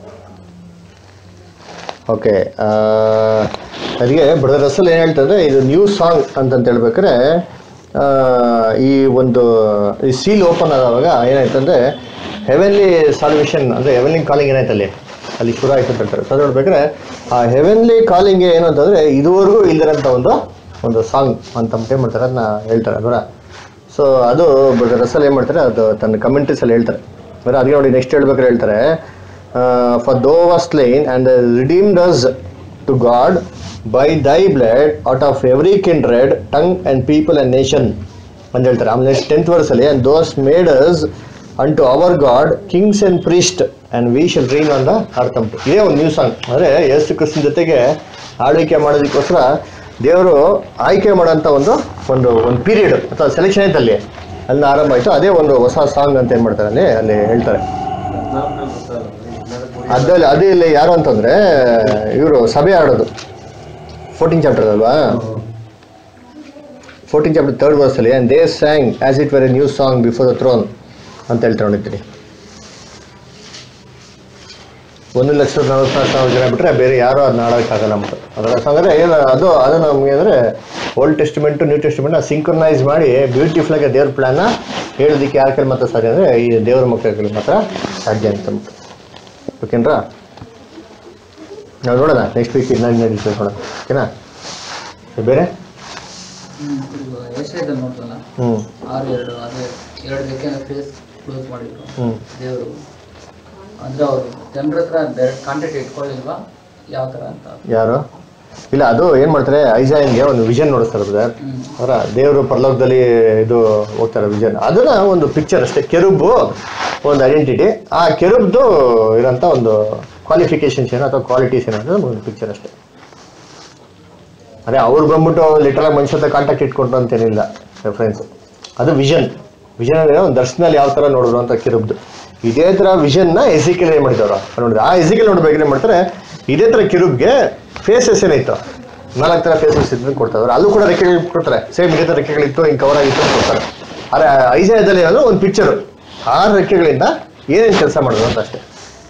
ಓಕೆ ಅದಕ್ಕೆ ಬ್ರದರ್ ರಸಲ್ ಏನು ಹೇಳ್ತಂದ್ರೆ ಇದು ನ್ಯೂ ಸಾಂಗ್ ಅಂತಂತ ಹೇಳ್ಬೇಕಾದ್ರೆ ಆ, ಈ ಒಂದು ಈ ಸೀಲ್ ಓಪನ್ ಆದವಾಗ ಏನಾಯ್ತಂದ್ರೆ ಹೆವೆನ್ಲಿ ಸಾಲ್ವೇಷನ್ ಅಂದರೆ ಹೆವೆನ್ಲಿ ಕಾಲಿಂಗ್ ಏನಾಯ್ತು ಅಲ್ಲಿ ಅಲ್ಲಿ ಶುರು ಆಯ್ತು ಅಂತ ಹೇಳ್ತಾರೆ ಸೊ ಅದು ನೋಡ್ಬೇಕಾದ್ರೆ ಆ ಹೆವೆನ್ಲಿ ಕಾಲಿಂಗ್ ಏನು ಅಂತಂದ್ರೆ ಇದುವರೆಗೂ ಇಲ್ಲದಂತ ಒಂದು ಒಂದು ಸಾಂಗ್ ಅಂತ ಏನ್ ಮಾಡ್ತಾರೆ ಅದನ್ನ ಹೇಳ್ತಾರೆ ಅದರ ಸೊ ಅದು ರಸಲ್ ಏನ್ ಮಾಡ್ತಾರೆ ಅದು ತನ್ನ ಕಮೆಂಟ್ರೀಸ್ ಅಲ್ಲಿ ಹೇಳ್ತಾರೆ ಬರೀ ಅದಕ್ಕೆ ನೋಡಿ ನೆಕ್ಸ್ಟ್ ಹೇಳ್ಬೇಕಾದ್ರೆ ಹೇಳ್ತಾರೆ for thou was slain and redeemed us to God by thy blood out of every kindred tongue and people and nation ಅಂತ ಹೇಳ್ತಾರೆ ಆಮೇಲೆ ಟೆಂತ್ ವರ್ಸಲ್ಲಿ and those made us unto our God kings and priest and we shall reign on the earth ಇದೇ ಒಂದು new song ಅಂದರೆ ಯೇಸು ಕ್ರಿಸ್ತನ ಜೊತೆಗೆ ಆಳ್ವಿಕೆ ಮಾಡೋದಕ್ಕೋಸ್ಕರ ದೇವರು ಆಯ್ಕೆ ಮಾಡೋಂಥ ಒಂದು ಒಂದು ಒಂದು ಪೀರಿಯಡ್ ಅಥವಾ ಸೆಲೆಕ್ಷನ್ ಐತೆ ಅಲ್ಲಿ ಅಲ್ಲಿ ಆರಂಭ ಆಯಿತು ಅದೇ ಒಂದು ಹೊಸ ಸಾಂಗ್ ಅಂತ ಏನು ಮಾಡ್ತಾರೆ ಅಲ್ಲಿ ಅಲ್ಲಿ ಹೇಳ್ತಾರೆ ಅದ್ರಲ್ಲಿ ಅದೇ ಇಲ್ಲಿ ಯಾರು ಅಂತಂದ್ರೆ ಇವರು ಸಭೆ ಆಡೋದು ಫೋರ್ಟೀನ್ ಚಾಪ್ಟರ್ ಅಲ್ವಾ ಫೋರ್ಟೀನ್ ಚಾಪ್ಟರ್ ತರ್ಡ್ ವರ್ಸಲ್ಲಿ and they sang as it were a new song before the throne ಅಂತ ಹೇಳ್ತಾ ನೋಡಿರ್ತೀನಿ ಒಂದು ಲಕ್ಷದ ನಲವತ್ತು ಸಾವಿರ ಜನ ಬಿಟ್ಟರೆ ಬೇರೆ ಯಾರು ಅದನ್ನ ಆಡೋಕ್ಕಾಗಲ್ಲ ಅಂತ ಅದರ ಅಂದರೆ ಏನು ಅದು ಅದು ನಮಗೆ ಅಂದರೆ ಓಲ್ಡ್ ಟೆಸ್ಟಿಮೆಂಟು ನ್ಯೂ ಟೆಸ್ಟಿಮೆಂಟ್ನ ಸಿಂಕ್ರನೈಸ್ ಮಾಡಿ ಬ್ಯೂಟಿಫುಲ್ ಆಗಿ ದೇವ್ರ ಪ್ಲಾನ್ನ ಹೇಳೋದಕ್ಕೆ ಯಾರ ಕೈಲಿ ಮಾತ್ರ ಸಾಧ್ಯ ಅಂದರೆ ಈ ದೇವ್ರ ಮಕ್ಕಳ ಮಾತ್ರ ಸಾಧ್ಯ ಅಂತ ಓಕೆನ್ರಾ ನಾವು ನೋಡೋಣ ನೆಕ್ಸ್ಟ್ ವೀಕ್ ಇನ್ನೊಂದು ಡಿಸ್ಕಸ್ ಮಾಡೋಣ ಓಕೆನಾ ಬೇರೆ ಏಷ್ಯಾದಲ್ಲಿ ನೋಡ್ತಲ್ಲ ಹ್ಞೂ ಆರು ಎರಡು ಅದೇ ಎರಡು ರೆಕ್ಕೆ ಫೇಸ್ ಕ್ಲೋಸ್ ಮಾಡಿದ್ರು ಹ್ಞೂ ದೇವರು ಅಂದ್ರೆ ಅವರು ಜನರ ಹತ್ರ ಡೈರೆಕ್ಟ್ ಕಾಂಟ್ಯಾಕ್ಟ್ ಇಟ್ಕೊಳ್ಳಿಲ್ವಾ ಯಾವ ಥರ ಅಂತ ಯಾರು ಇಲ್ಲ ಅದು ಏನು ಮಾಡ್ತಾರೆ ಐಜಾಯನ್ಗೆ ಒಂದು ವಿಷನ್ ನೋಡಿಸ್ತಾರೆ ಬ್ರದರ್ ಹ್ಮ್. ಅವರ ದೇವರು ಪರಲೋಕದಲ್ಲಿ ಇದು ಹೋಗ್ತಾರೆ ವಿಷನ್ ಅದನ್ನ ಒಂದು ಪಿಕ್ಚರ್ ಅಷ್ಟೇ ಕೆರುಬು ಒಂದು ಐಡೆಂಟಿಟಿ ಆ ಕೆರುಬ್ದು ಇರೋಂಥ ಒಂದು ಕ್ವಾಲಿಫಿಕೇಶನ್ಸ್ ಏನು ಅಥವಾ ಕ್ವಾಲಿಟೀಸ್ ಏನು ಅನ್ನೋದು ಒಂದು ಪಿಕ್ಚರ್ ಅಷ್ಟೇ ಅದೇ ಅವ್ರು ಬಂದ್ಬಿಟ್ಟು ಲಿಟರಲ್ ಮನುಷ್ಯ ಹತ್ರ ಕಾಂಟ್ಯಾಕ್ಟ್ ಇಟ್ಕೊಂಡ್ರು ಅಂತೇನಿಲ್ಲ ರೆಫರೆನ್ಸ್ ಅದು ವಿಷನ್ ವಿಷನ್ ಅಂದರೆ ಒಂದು ದರ್ಶನಲ್ಲಿ ಯಾವ ಥರ ನೋಡಿದ್ರು ಅಂತ ಕಿರುಬ್ದು ಇದೇ ಥರ ವಿಷನ್ನ ಎಸಿಕಲ್ ಏನು ಮಾಡಿದವರು ನೋಡಿದ್ರೆ ಆ ಎಸಿಕಲ್ ನೋಡ್ಬೇಕು ಏನು ಮಾಡ್ತಾರೆ ಇದೇ ಥರ ಕಿರುಬ್ಗೆ ಫೇಸಸ್ ಏನಿತ್ತು ನಾಲ್ಕು ಥರ ಫೇಸಸ್ ಇದ್ದು ಕೊಡ್ತಾರೆ ಅಲ್ಲೂ ಕೂಡ ರೆಕ್ಕೆಗಳು ಕೊಡ್ತಾರೆ ಸೇಮ್ ಇದೇ ಥರ ರೆಕ್ಕೆಗಳಿತ್ತು ಹಿಂಗೆ ಕವರ್ ಆಗಿತ್ತು ಅಂತ ಕೊಡ್ತಾರೆ ಆದರೆ ಐಜಾಯದಲ್ಲಿ ಅದು ಒಂದು ಪಿಕ್ಚರು ಆರು ರೆಕ್ಕೆಗಳಿಂದ ಏನೇನು ಕೆಲಸ ಮಾಡೋದು ಅಂತ ಅಷ್ಟೇ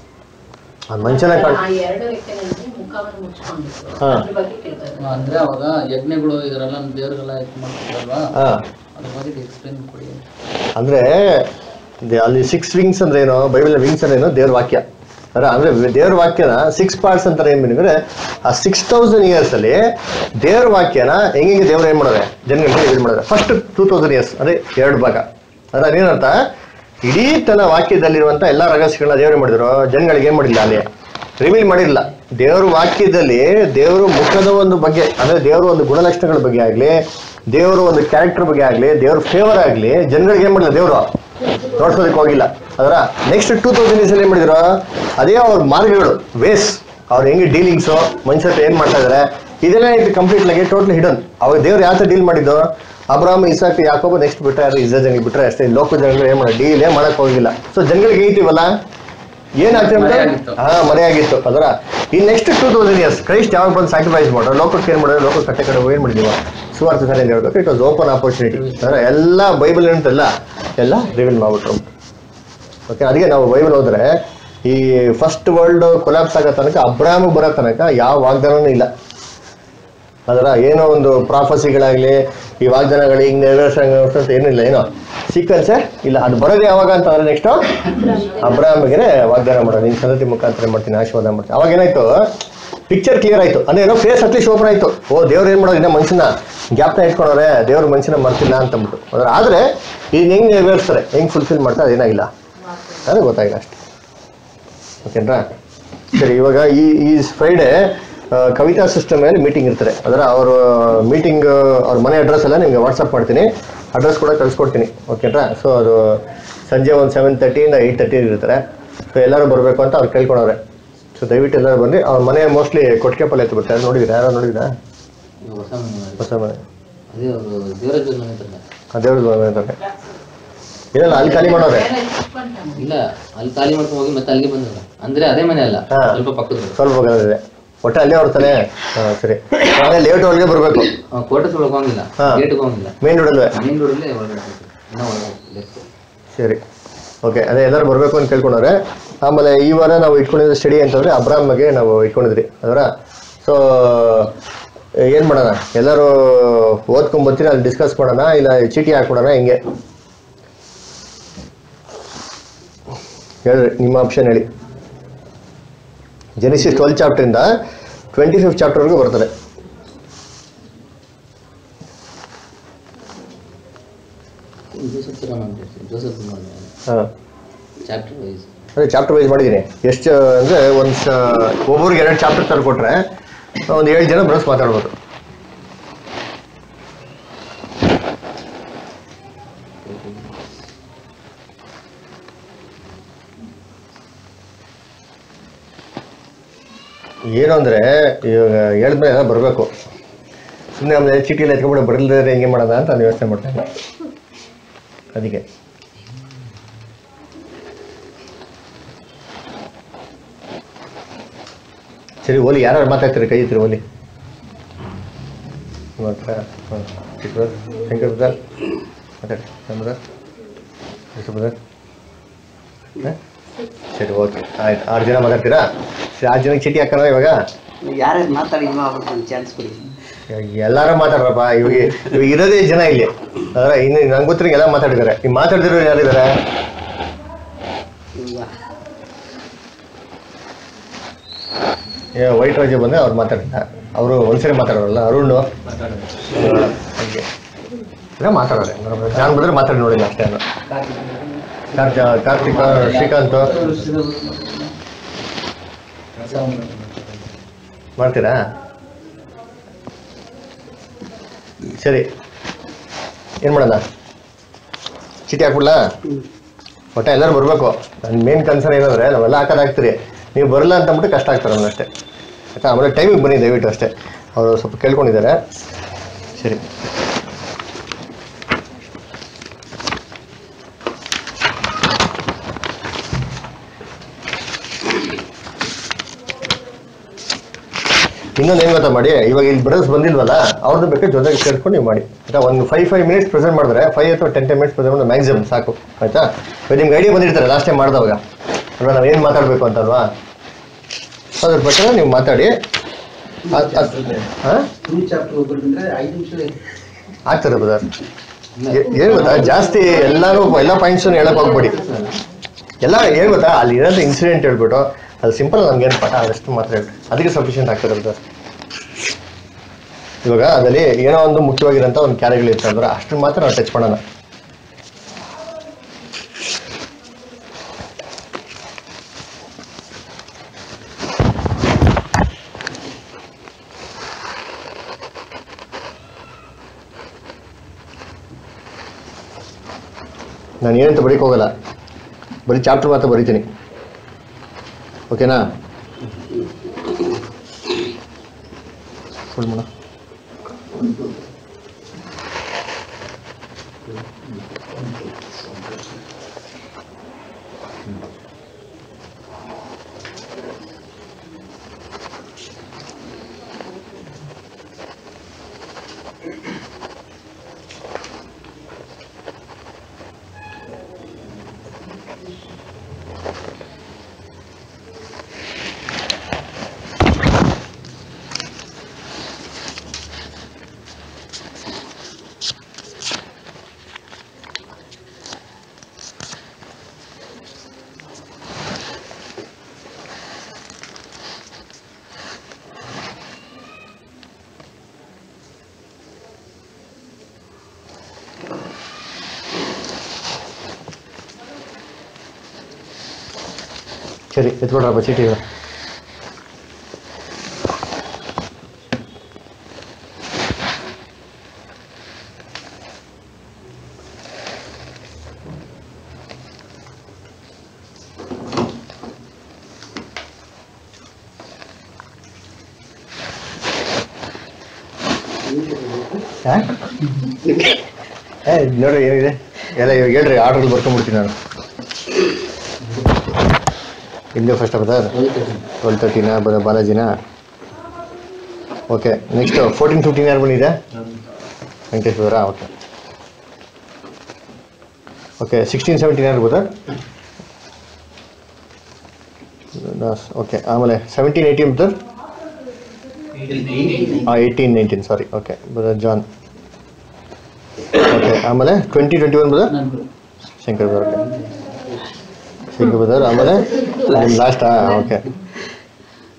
ಆ ಮನುಷ್ಯನ ಕಾಣ್ ಆ ಎರಡು ರೆಕ್ಕೆಗಳಲ್ಲಿ ಮುಖವನ್ನು ಮುಚ್ಕೊಂಡಿತ್ತು ಹಾ. ಅದ್ರ ಬಗ್ಗೆ ಕೇಳ್ತಾರೆ ಅಂದ್ರೆ ಅವಾಗ ಯಜ್ಞಗಳು ಇದರೆಲ್ಲ ದೇವ್ರಿಗೆಲ್ಲ ಇದು ಮಾಡ್ತಿದ್ರಲ್ವಾ ಹಾಂ ಅದ್ರ ಬಗ್ಗೆ ಎಕ್ಸ್ಪ್ಲೇನ್ ಕೊಡಿ ಅಂದ್ರೆ ದೆ- ಅಲ್ಲಿ ಸಿಕ್ಸ್ ವಿಂಗ್ಸ್ ಅಂದ್ರೆ ಏನು ಬೈಬಲ್ ವಿಂಗ್ಸ್ ಅಂದ್ರೆ ಏನು ದೇವ್ರ ವಾಕ್ಯ ಅಂದ್ರೆ ಅಂದ್ರೆ ದೇವ್ರ ವಾಕ್ಯನ ಸಿಕ್ಸ್ ಪಾರ್ಟ್ಸ್ ಅಂತಾರೆ ಏನ್ ಅಂದ್ರೆ ಆ ಸಿಕ್ಸ್ ತೌಸಂಡ್ ಇಯರ್ಸ್ ಅಲ್ಲಿ ದೇವ್ರ ವಾಕ್ಯನ ಹೆಂಗೆ ದೇವ್ರು ಏನ್ ಮಾಡಿದ್ರೆ ಜನಗಳಿಗೆ ರಿವೀಲ್ ಮಾಡಿದ್ರೆ ಫಸ್ಟ್ ಟೂ ತೌಸಂಡ್ ಇಯರ್ಸ್ ಅದೇ ಎರಡು ಭಾಗ ಅದ್ರ ಅದೇನರ್ಥ ಇಡೀ ತನ್ನ ವಾಕ್ಯದಲ್ಲಿರುವಂತ ಎಲ್ಲಾ ರಹಸ್ಯಗಳನ್ನ ದೇವ್ರು ಮಾಡಿದ್ರು ಜನಗಳಿಗೆ ಏನ್ ಮಾಡಿಲ್ಲ ಅಲ್ಲಿ ರಿವೀಲ್ ಮಾಡಿಲ್ಲ ದೇವ್ರ ವಾಕ್ಯದಲ್ಲಿ ದೇವ್ರ ಮುಖದ ಒಂದು ಬಗ್ಗೆ ಅಂದ್ರೆ ದೇವ್ರ ಒಂದು ಗುಣಲಕ್ಷಣಗಳ ಬಗ್ಗೆ ಆಗ್ಲಿ ದೇವ್ರ ಒಂದು ಕ್ಯಾರೆಕ್ಟರ್ ಬಗ್ಗೆ ಆಗ್ಲಿ ದೇವ್ರ ಫೇವರ್ ಆಗ್ಲಿ ಜನಗಳಿಗೆ ಏನ್ ಮಾಡಿಲ್ಲ ದೇವ್ರು ನೋಡ್ಸೋದಕ್ಕೆ ಹೋಗಿಲ್ಲ ಅದರ ನೆಕ್ಸ್ಟ್ ಟೂ ತೌಸಂಡ್ ಇಯರ್ಸ್ ಏನ್ ಮಾಡಿದ್ರು ಅದೇ ಅವ್ರ ಮಾರ್ಗಗಳು ವೇಸ್ ಅವ್ರು ಹೆಂಗೆ ಡೀಲಿಂಗ್ಸು ಮನುಷ್ಯ ಹತ್ರ ಏನ್ ಮಾಡ್ತಾ ಇದಾರೆ ಇದೆಲ್ಲ ಇದು ಕಂಪ್ಲೀಟ್ ಆಗಿ ಟೋಟಲ್ ಹಿಡನ್ ಅವಾಗ ದೇವ್ರು ಯಾವ ಥರ ಡೀಲ್ ಮಾಡಿದ್ದು ಅಬ್ರಾಮ್ ಇಸಾಕ್ ಯಾಕೋಬ ನೆಕ್ಸ್ಟ್ ಬಿಟ್ರೆ ಯಾರು ಇಸ್ರಾ ಜನಕ್ಕೆ ಬಿಟ್ರೆ ಅಷ್ಟೇ ಲೋಕ ಜನಗಳು ಏನ್ ಮಾಡಿ ಡೀಲೇ ಮಾಡಕ್ ಹೋಗಿಲ್ಲ ಸೊ ಜನಗಳಿಗೆ ಐತಿವಲ್ಲ ಏನಾಗ್ತದೆ ಮರೆ ಅಂದ್ರೆ ಆಗಿತ್ತು. ಹಾ ಮರೆ ಆಗಿತ್ತು ಅದರ ಈ next two thousand years Christ ಯಾವಾಗ ಬಂದು ಸ್ಯಾಕ್ರಿಫೈಸ್ ಮಾಡ್ರು ಲೋಕಕ್ಕೆ ಏನ್ ಮಾಡೋದು ಲೋಕ ಕಟ್ಟೆ ಕಡೆ ಏನ್ ಮಾಡಿದೀವ ಸುವಾರ್ಥ ಸರಿ ಅಂತ ಹೇಳ್ಬೇಕು ಇಟ್ ವಾಸ್ ಓಪನ್ ಆಪರ್ಚುನಿಟಿ ಅಂದ್ರೆ ಎಲ್ಲ ಬೈಬಲ್ ಏನಂತೆಲ್ಲ ಎಲ್ಲ ರಿವೀಲ್ ಮಾಡ್ಬಿಟ್ರು ಓಕೆ ಅದಕ್ಕೆ ನಾವು ಬೈಬಲ್ ಹೋದ್ರೆ ಈ ಫಸ್ಟ್ ವರ್ಲ್ಡ್ ಕೊಲಾಪ್ಸ್ ಆಗೋ ತನಕ ಅಬ್ರಾಮ್ ಬರೋ ತನಕ ಯಾವ ವಾಗ್ದಾನನೂ ಇಲ್ಲ ಅದರ ಏನೋ ಒಂದು ಪ್ರಾಫಸಿಗಳಾಗ್ಲಿ ಈ ವಾಗ್ದಾನಗಳು ಹಿಂಗೆ ನೆರವೇರ್ಸಂಗೆ ಅಂತ ಏನಿಲ್ಲ ಏನೋ ಸೀಕ್ವೆನ್ಸೇ ಇಲ್ಲ ಅದು ಬರೋದು ಯಾವಾಗ ಅಂತಂದ್ರೆ ನೆಕ್ಸ್ಟ್ ಅಬ್ರಾಮ್ಗೆ ವಾಗ್ದಾನ ಮಾಡೋದು ನಿನ್ನ ಸಂತತಿ ಮುಖಾಂತರ ಮಾಡ್ತೀನಿ ಆಶೀರ್ವಾದ ಮಾಡ್ತೀನಿ ಅವಾಗ ಏನಾಯ್ತು ಪಿಕ್ಚರ್ ಕ್ಲಿಯರ್ ಆಯ್ತು ಅಂದ್ರೆ ಏನೋ ಫೇಸ್ ಅಟ್ಲೀಸ್ಟ್ ಓಪನ್ ಆಯ್ತು ಓ ದೇವ್ರು ಏನ್ ಮಾಡೋದು ಇನ್ನ ಮನುಷ್ಯನ ಗ್ಯಾಪ್ನ ಇಟ್ಕೊಂಡವ್ರೆ ದೇವ್ರ ಮನುಷ್ಯನ ಮರ್ತಿಲ್ಲ ಅಂತಂದ್ಬಿಟ್ಟು ಅದ್ರ ಆದ್ರೆ ಇದನ್ನ ಹೆಂಗ್ ನೆರವೇರಿಸ್ತಾರೆ ಹೆಂಗ್ ಫುಲ್ಫಿಲ್ ಮಾಡ್ತಾರೆ ಅದೇನಾಗಿಲ್ಲ ಅದು ಗೊತ್ತಾಗಿಲ್ಲ ಅಷ್ಟೇ ಓಕೆನಾ ಸರಿ ಇವಾಗ ಈ ಈ ಫ್ರೈಡೆ ಕವಿತಾ ಸಿಸ್ಟಮ್ ಮೇಲೆ ಮೀಟಿಂಗ್ ಇರ್ತಾರೆ ಅದರ ಅವರು ಮೀಟಿಂಗ್ ಅವ್ರ ಮನೆ ಅಡ್ರೆಸ್ ಎಲ್ಲ ನಿಮಗೆ ವಾಟ್ಸಪ್ ಮಾಡ್ತೀನಿ ಅಡ್ರೆಸ್ ಕೂಡ ಕಳಿಸ್ಕೊಡ್ತೀನಿ ಓಕೆನಾ ಸೊ ಅದು ಸಂಜೆ ಒಂದು ಸೆವೆನ್ ತರ್ಟಿಯಿಂದ ಏಯ್ಟ್ ತರ್ಟಿ ಇರ್ತಾರೆ ಸೊ ಎಲ್ಲರೂ ಬರಬೇಕು ಅಂತ ಅವ್ರು ಕೇಳ್ಕೊಂಡವ್ರೆ ಸೊ ದಯವಿಟ್ಟು ಎಲ್ಲರೂ ಬನ್ನಿ ಅವ್ರ ಮನೆ ಮೋಸ್ಟ್ಲಿ ಕೊಟ್ಟಿಗೆಪಲ್ಲೆ ಎತ್ತು ಬರ್ತಾರೆ ನೋಡಿದ್ರೆ ಯಾರೋ ನೋಡಿದ್ರಾ ಇವಾಗ ಹೊಸ ಮನೆ ಮಾಡಿ. ಹೊಸ ಮನೆ ಅದೇ ಅವರು ದೇವರಾಜ ಮನೆ ಇರ್ತದೆ ಅದೇವ್ರದ್ದು ಮನೆ ಅಂತಾರೆ ಇದೆಲ್ಲ ಅಲ್ಲಿ ಖಾಲಿ ಮಾಡೋರೆ ಇಲ್ಲ ಅಲ್ಲಿ ಖಾಲಿ ಮಾಡ್ಕೊಂಡು ಹೋಗಿ ಮತ್ತೆ ಅಲ್ಲಿಗೆ ಬಂದದ ಅಂದ್ರೆ ಅದೇ ಮನೆ ಅಲ್ಲ ಹಾ. ಸ್ವಲ್ಪ ಪಕ್ಕದ ಸ್ವಲ್ಪ ಹೋಗೋದಿದೆ ಒಟ್ಟೆ ಅಲ್ಲೇ ಹೊರ್ತಾನೆ ಹಾಂ ಸರಿ ಅದೇ ಲೇಟ್ ಒಳಗೆ ಬರಬೇಕು ಕೋಟೆ ಒಳಗೆ ಹೋಗಿಲ್ಲ ಹಾ. ಗೇಟ್ ಹೋಗಿಲ್ಲ ಮೇನ್ ರೋಡಲ್ವೇ ಮೇನ್ ರೋಡಲ್ಲೇ ಒಳಗಡೆ ಹೋಗ್ಬೇಕು. ಇನ್ನೂ ಒಳಗಡೆ left. ಸರಿ ಓಕೆ ಅದೇ ಎಲ್ಲರೂ ಬರಬೇಕು ಅಂತ ಕೇಳ್ಕೊಂಡವ್ರೆ ಆಮೇಲೆ ಈ ವಾರ ನಾವು ಇಟ್ಕೊಂಡಿದ್ದ ಸ್ಟಡಿ ಅಂತಂದ್ರೆ ಅಬ್ರಾಮ್ಗೆ ನಾವು ಇಟ್ಕೊಂಡಿದ್ರಿ ಅದರ ಸೊ ಏನು ಮಾಡೋಣ ಎಲ್ಲರೂ ಓದ್ಕೊಂಡ್ ಬರ್ತೀರಾ ಅಲ್ಲಿ ಡಿಸ್ಕಸ್ ಮಾಡೋಣ ಇಲ್ಲ ಚೀಟಿ ಹಾಕ್ಬಿಡೋಣ ಹಿಂಗೆ ಹೇಳ್ರಿ ನಿಮ್ಮ ಆಪ್ಷನ್ ಹೇಳಿ ಜೆನಿಸಿಸ್ ಟ್ವೆಲ್ ಚಾಪ್ಟರಿಂದ ಟ್ವೆಂಟಿ ಫಿಫ್ತ್ ಚಾಪ್ಟರ್ವರೆಗೂ ಬರ್ತದೆ ಜೋಸಫ್ ತರ ಮಾಡ್ಬಿಡ್ತೀನಿ ಜೋಸಫ್ ಮಾಡಿ ಹಾಂ ಚಾಪ್ಟರ್ ವೈಸ್ ಅದೇ ಚಾಪ್ಟರ್ ವೈಸ್ ಮಾಡಿದ್ದೀನಿ ಎಷ್ಟು ಅಂದರೆ ಒಂದು ಸ ಒಬ್ಬರಿಗೆ ಎರಡು ಚಾಪ್ಟರ್ ತರ ಕೊಟ್ಟರೆ ಒಂದು ಏಳು ಜನ ಬ್ರಸ್ ಮಾತಾಡ್ಬೋದು ಏನು ಅಂದರೆ ಇವಾಗ ಹೇಳಿದ್ಮೇಲೆ ಎಲ್ಲ ಬರಬೇಕು ಸುಮ್ಮನೆ ಆಮೇಲೆ ಚೀಟಿಯಲ್ಲಿ ಎತ್ಕೊಂಡ್ಬಿಟ್ಟು ಬರಲಿದ್ರೆ ಹೆಂಗೆ ಮಾಡೋದ ಅಂತ ನಾನು ಯೋಚನೆ ಮಾಡ್ತೇನೆ ಅದಕ್ಕೆ ಸರಿ ಓಲಿ ಯಾರು ಮಾತಾಡ್ತೀರಿ ಕೈ ಇತ್ತು ಓಲಿ ಮಾತ್ರ ಹಾಂ ಚಿಕ್ಕಬರ್ ಶಂಕರ್ ಬದರ್ ಮಾತಾಡಿ ನಮ್ದರ್ ಎಷ್ಟು ಬದರ್ ಸರಿ ಓಕೆ ಆಯ್ತು ಆರು ಜನ ಮಾತಾಡ್ತೀರಾ ಸರಿ ಆರು ಜನಕ್ಕೆ ಚೀಟಿ ಹಾಕೋಣ ಇವಾಗ ಯಾರ್ಯಾರು ಮಾತಾಡಿದ್ನೋ ಅವ್ರಿಗೆ ಒಂದು ಚಾನ್ಸ್ ಕೊಡಿ ಎಲ್ಲಾರು ಮಾತಾಡ್ರಪ್ಪ ಇವಾಗ ಇವಾಗ ಇರೋದೇ ಜನ ಇಲ್ಲಿ ಅದರ ಇನ್ನು ನಂಗೆ ಗೊತ್ತಿರೋ ಎಲ್ಲ ಮಾತಾಡಿದ್ದಾರೆ ಈ ಮಾತಾಡ್ತಿರೋ ಯಾರಿದ್ದಾರೆ ಇವಾಗ ಏ ವೈಟ್ ರಾಜು ಬಂದರೆ ಅವ್ರು ಮಾತಾಡ್ತಾರೆ ಅವರು ಒಂದ್ಸರಿ ಮಾತಾಡೋರಲ್ಲ ಅರುಣ್ ಹಾಗೆ ಎಲ್ಲ ಮಾತಾಡೋರೆ ನಾನು ಬಂದರೆ ಮಾತಾಡಿ ನೋಡಿಲ್ಲ ಅಷ್ಟೇ ನಾನು ಕಾರ್ತಿಕ ಕಾರ್ತಿಕ ಶ್ರೀಕಾಂತ್ ಮಾಡ್ತೀರಾ ಸರಿ ಏನು ಮಾಡೋಣ ಚೀಟಿ ಹಾಕ್ಬಿಡ್ಲಾ ಒಟ್ಟು ಎಲ್ಲರೂ ಬರಬೇಕು ನನ್ನ ಮೇನ್ ಕನ್ಸರ್ನ್ ಏನಂದರೆ ನಾವೆಲ್ಲ ಹಾಕೋದಾಗ್ತೀರಿ ನೀವು ಬರಲ್ಲ ಅಂತ ಅಂದ್ಬಿಟ್ಟು ಕಷ್ಟ ಆಗ್ತಾರೆ ಅವ್ನು ಅಷ್ಟೇ ಆಯ್ತಾ ಆಮೇಲೆ ಟೈಮಿಗೆ ಬನ್ನಿ ದಯವಿಟ್ಟು ಅಷ್ಟೇ ಅವರು ಸ್ವಲ್ಪ ಕೇಳ್ಕೊಂಡಿದ್ದಾರೆ ಸರಿ ಇನ್ನೊಂದು ಏನು ಗೊತ್ತಾ ಮಾಡಿ ಇವಾಗ ಇಲ್ಲಿ ಬ್ರದರ್ಸ್ ಬಂದಿಲ್ವಲ್ಲ ಅವ್ರದ್ದು ಬೇಕಾದ್ರೆ ಜೊತೆಗೆ ಸೇರ್ಕೊಂಡು ನೀವು ಮಾಡಿ ಆಯ್ತಾ ಒಂದು ಫೈವ್ ಫೈವ್ ಮಿನಿಟ್ಸ್ ಪ್ರೆಸೆಂಟ್ ಮಾಡಿದ್ರೆ ಫೈವ್ ಅಥವಾ ಟೆನ್ ಟೆನ್ ಮಿನಿಟ್ಸ್ ಪ್ರೆಸೆಂಟ್ ಮಾಡಿದ್ರೆ ಮ್ಯಾಕ್ಸಿಮಮ್ ಸಾಕು ಆಯ್ತಾ ಇವಾಗ ನಿಮ್ಗೆ ಐಡಿಯಾ ಬಂದಿರ್ತಾರೆ ಲಾಸ್ಟ್ ಟೈಮ್ ಮಾಡಿದವಾಗ ಅಲ್ವಾ ನಾವು ಏನು ಮಾತಾಡಬೇಕು ಅಂತಲ್ವಾ ಅದ್ರ ಪ್ರಕಾರ ನೀವು ಮಾತಾಡಿ ಹಾಂ ಟೂ ಚಾಪ್ಟರ್ ಒಬ್ಬರು ಬಂದ್ರೆ ಐದು ನಿಮಿಷ ಆಗ್ತದೆ ಬ್ರದರ್ ಏನು ಗೊತ್ತಾ ಜಾಸ್ತಿ ಎಲ್ಲರೂ ಎಲ್ಲ ಪಾಯಿಂಟ್ಸನ್ನು ಹೇಳಕ್ ಹೋಗ್ಬೇಡಿ ಎಲ್ಲ ಏನು ಗೊತ್ತಾ ಅಲ್ಲಿ ಇರೋದು ಇನ್ಸಿಡೆಂಟ್ ಹೇಳ್ಬಿಟ್ಟು ಅದು ಸಿಂಪಲ್ ನಮ್ಗೇನು ಪಾಠ ಅದಷ್ಟು ಮಾತ್ರ ಹೇಳಿ ಅದಕ್ಕೆ ಸಫಿಷಿಯಂಟ್ ಆಗ್ತದೆ ಬ್ರದರ್ ಇವಾಗ ಅದರಲ್ಲಿ ಏನೋ ಒಂದು ಮುಖ್ಯವಾಗಿರೋಂಥ ಒಂದು ಕ್ಯಾರೆಗಳು ಇರ್ತದೆ ಅಂದ್ರೆ ಅಷ್ಟು ಮಾತ್ರ ನಾವು ಟಚ್ ಮಾಡೋಣ ನಾನು ಏನಂತ ಬರೀಕ್ ಹೋಗಲ್ಲ ಬರೀ ಚಾಪ್ಟರ್ ಮಾತ್ರ ಬರೀತೀನಿ ಓಕೆನಾ ಫುಲ್ ಮಾಡ ಸರಿ ಎತ್ಕೊಡ್ರಪ್ಪ ಚೀಟಿಗಳು ಹಾ? ಏ ನೋಡ್ರಿ ಏನಿದೆ ಎಲ್ಲ ಇವಾಗ ಹೇಳ್ರಿ ಆರ್ಡರ್ ಬರ್ಕೊಂಡ್ಬಿಡ್ತೀನಿ ನಾನು ನಿಮ್ಮದೇ ಫಸ್ಟ್ ಬದರ್ ಟ್ವೆಲ್ ತರ್ಟಿನಾ ಬದ ಬಾಲಾಜಿನಾ ಓಕೆ ನೆಕ್ಸ್ಟ್ ಫೋರ್ಟೀನ್ ಫಿಫ್ಟೀನ್ ಯಾರು ಬಂದಿದೆ ವೆಂಕಟೇಶ್ ಅವರಾ ಓಕೆ ಓಕೆ ಸಿಕ್ಸ್ಟೀನ್ ಸೆವೆಂಟೀನ್ ಯಾರು ಬದರ್ ಓಕೆ ಆಮೇಲೆ ಸೆವೆಂಟೀನ್ ಏಯ್ಟೀನ್ ಬದರ್ ಹಾಂ eighteen nineteen sorry okay brother John okay ಆಮೇಲೆ ಟ್ವೆಂಟಿ ಟ್ವೆಂಟಿ ಒನ್ ಬದರ್ ನನ್ಗೆ Shankar brother okay Shankar brother ಆಮೇಲೆ ನಿಮ್ಮ ಲಾಸ್ಟಾ ಓಕೆ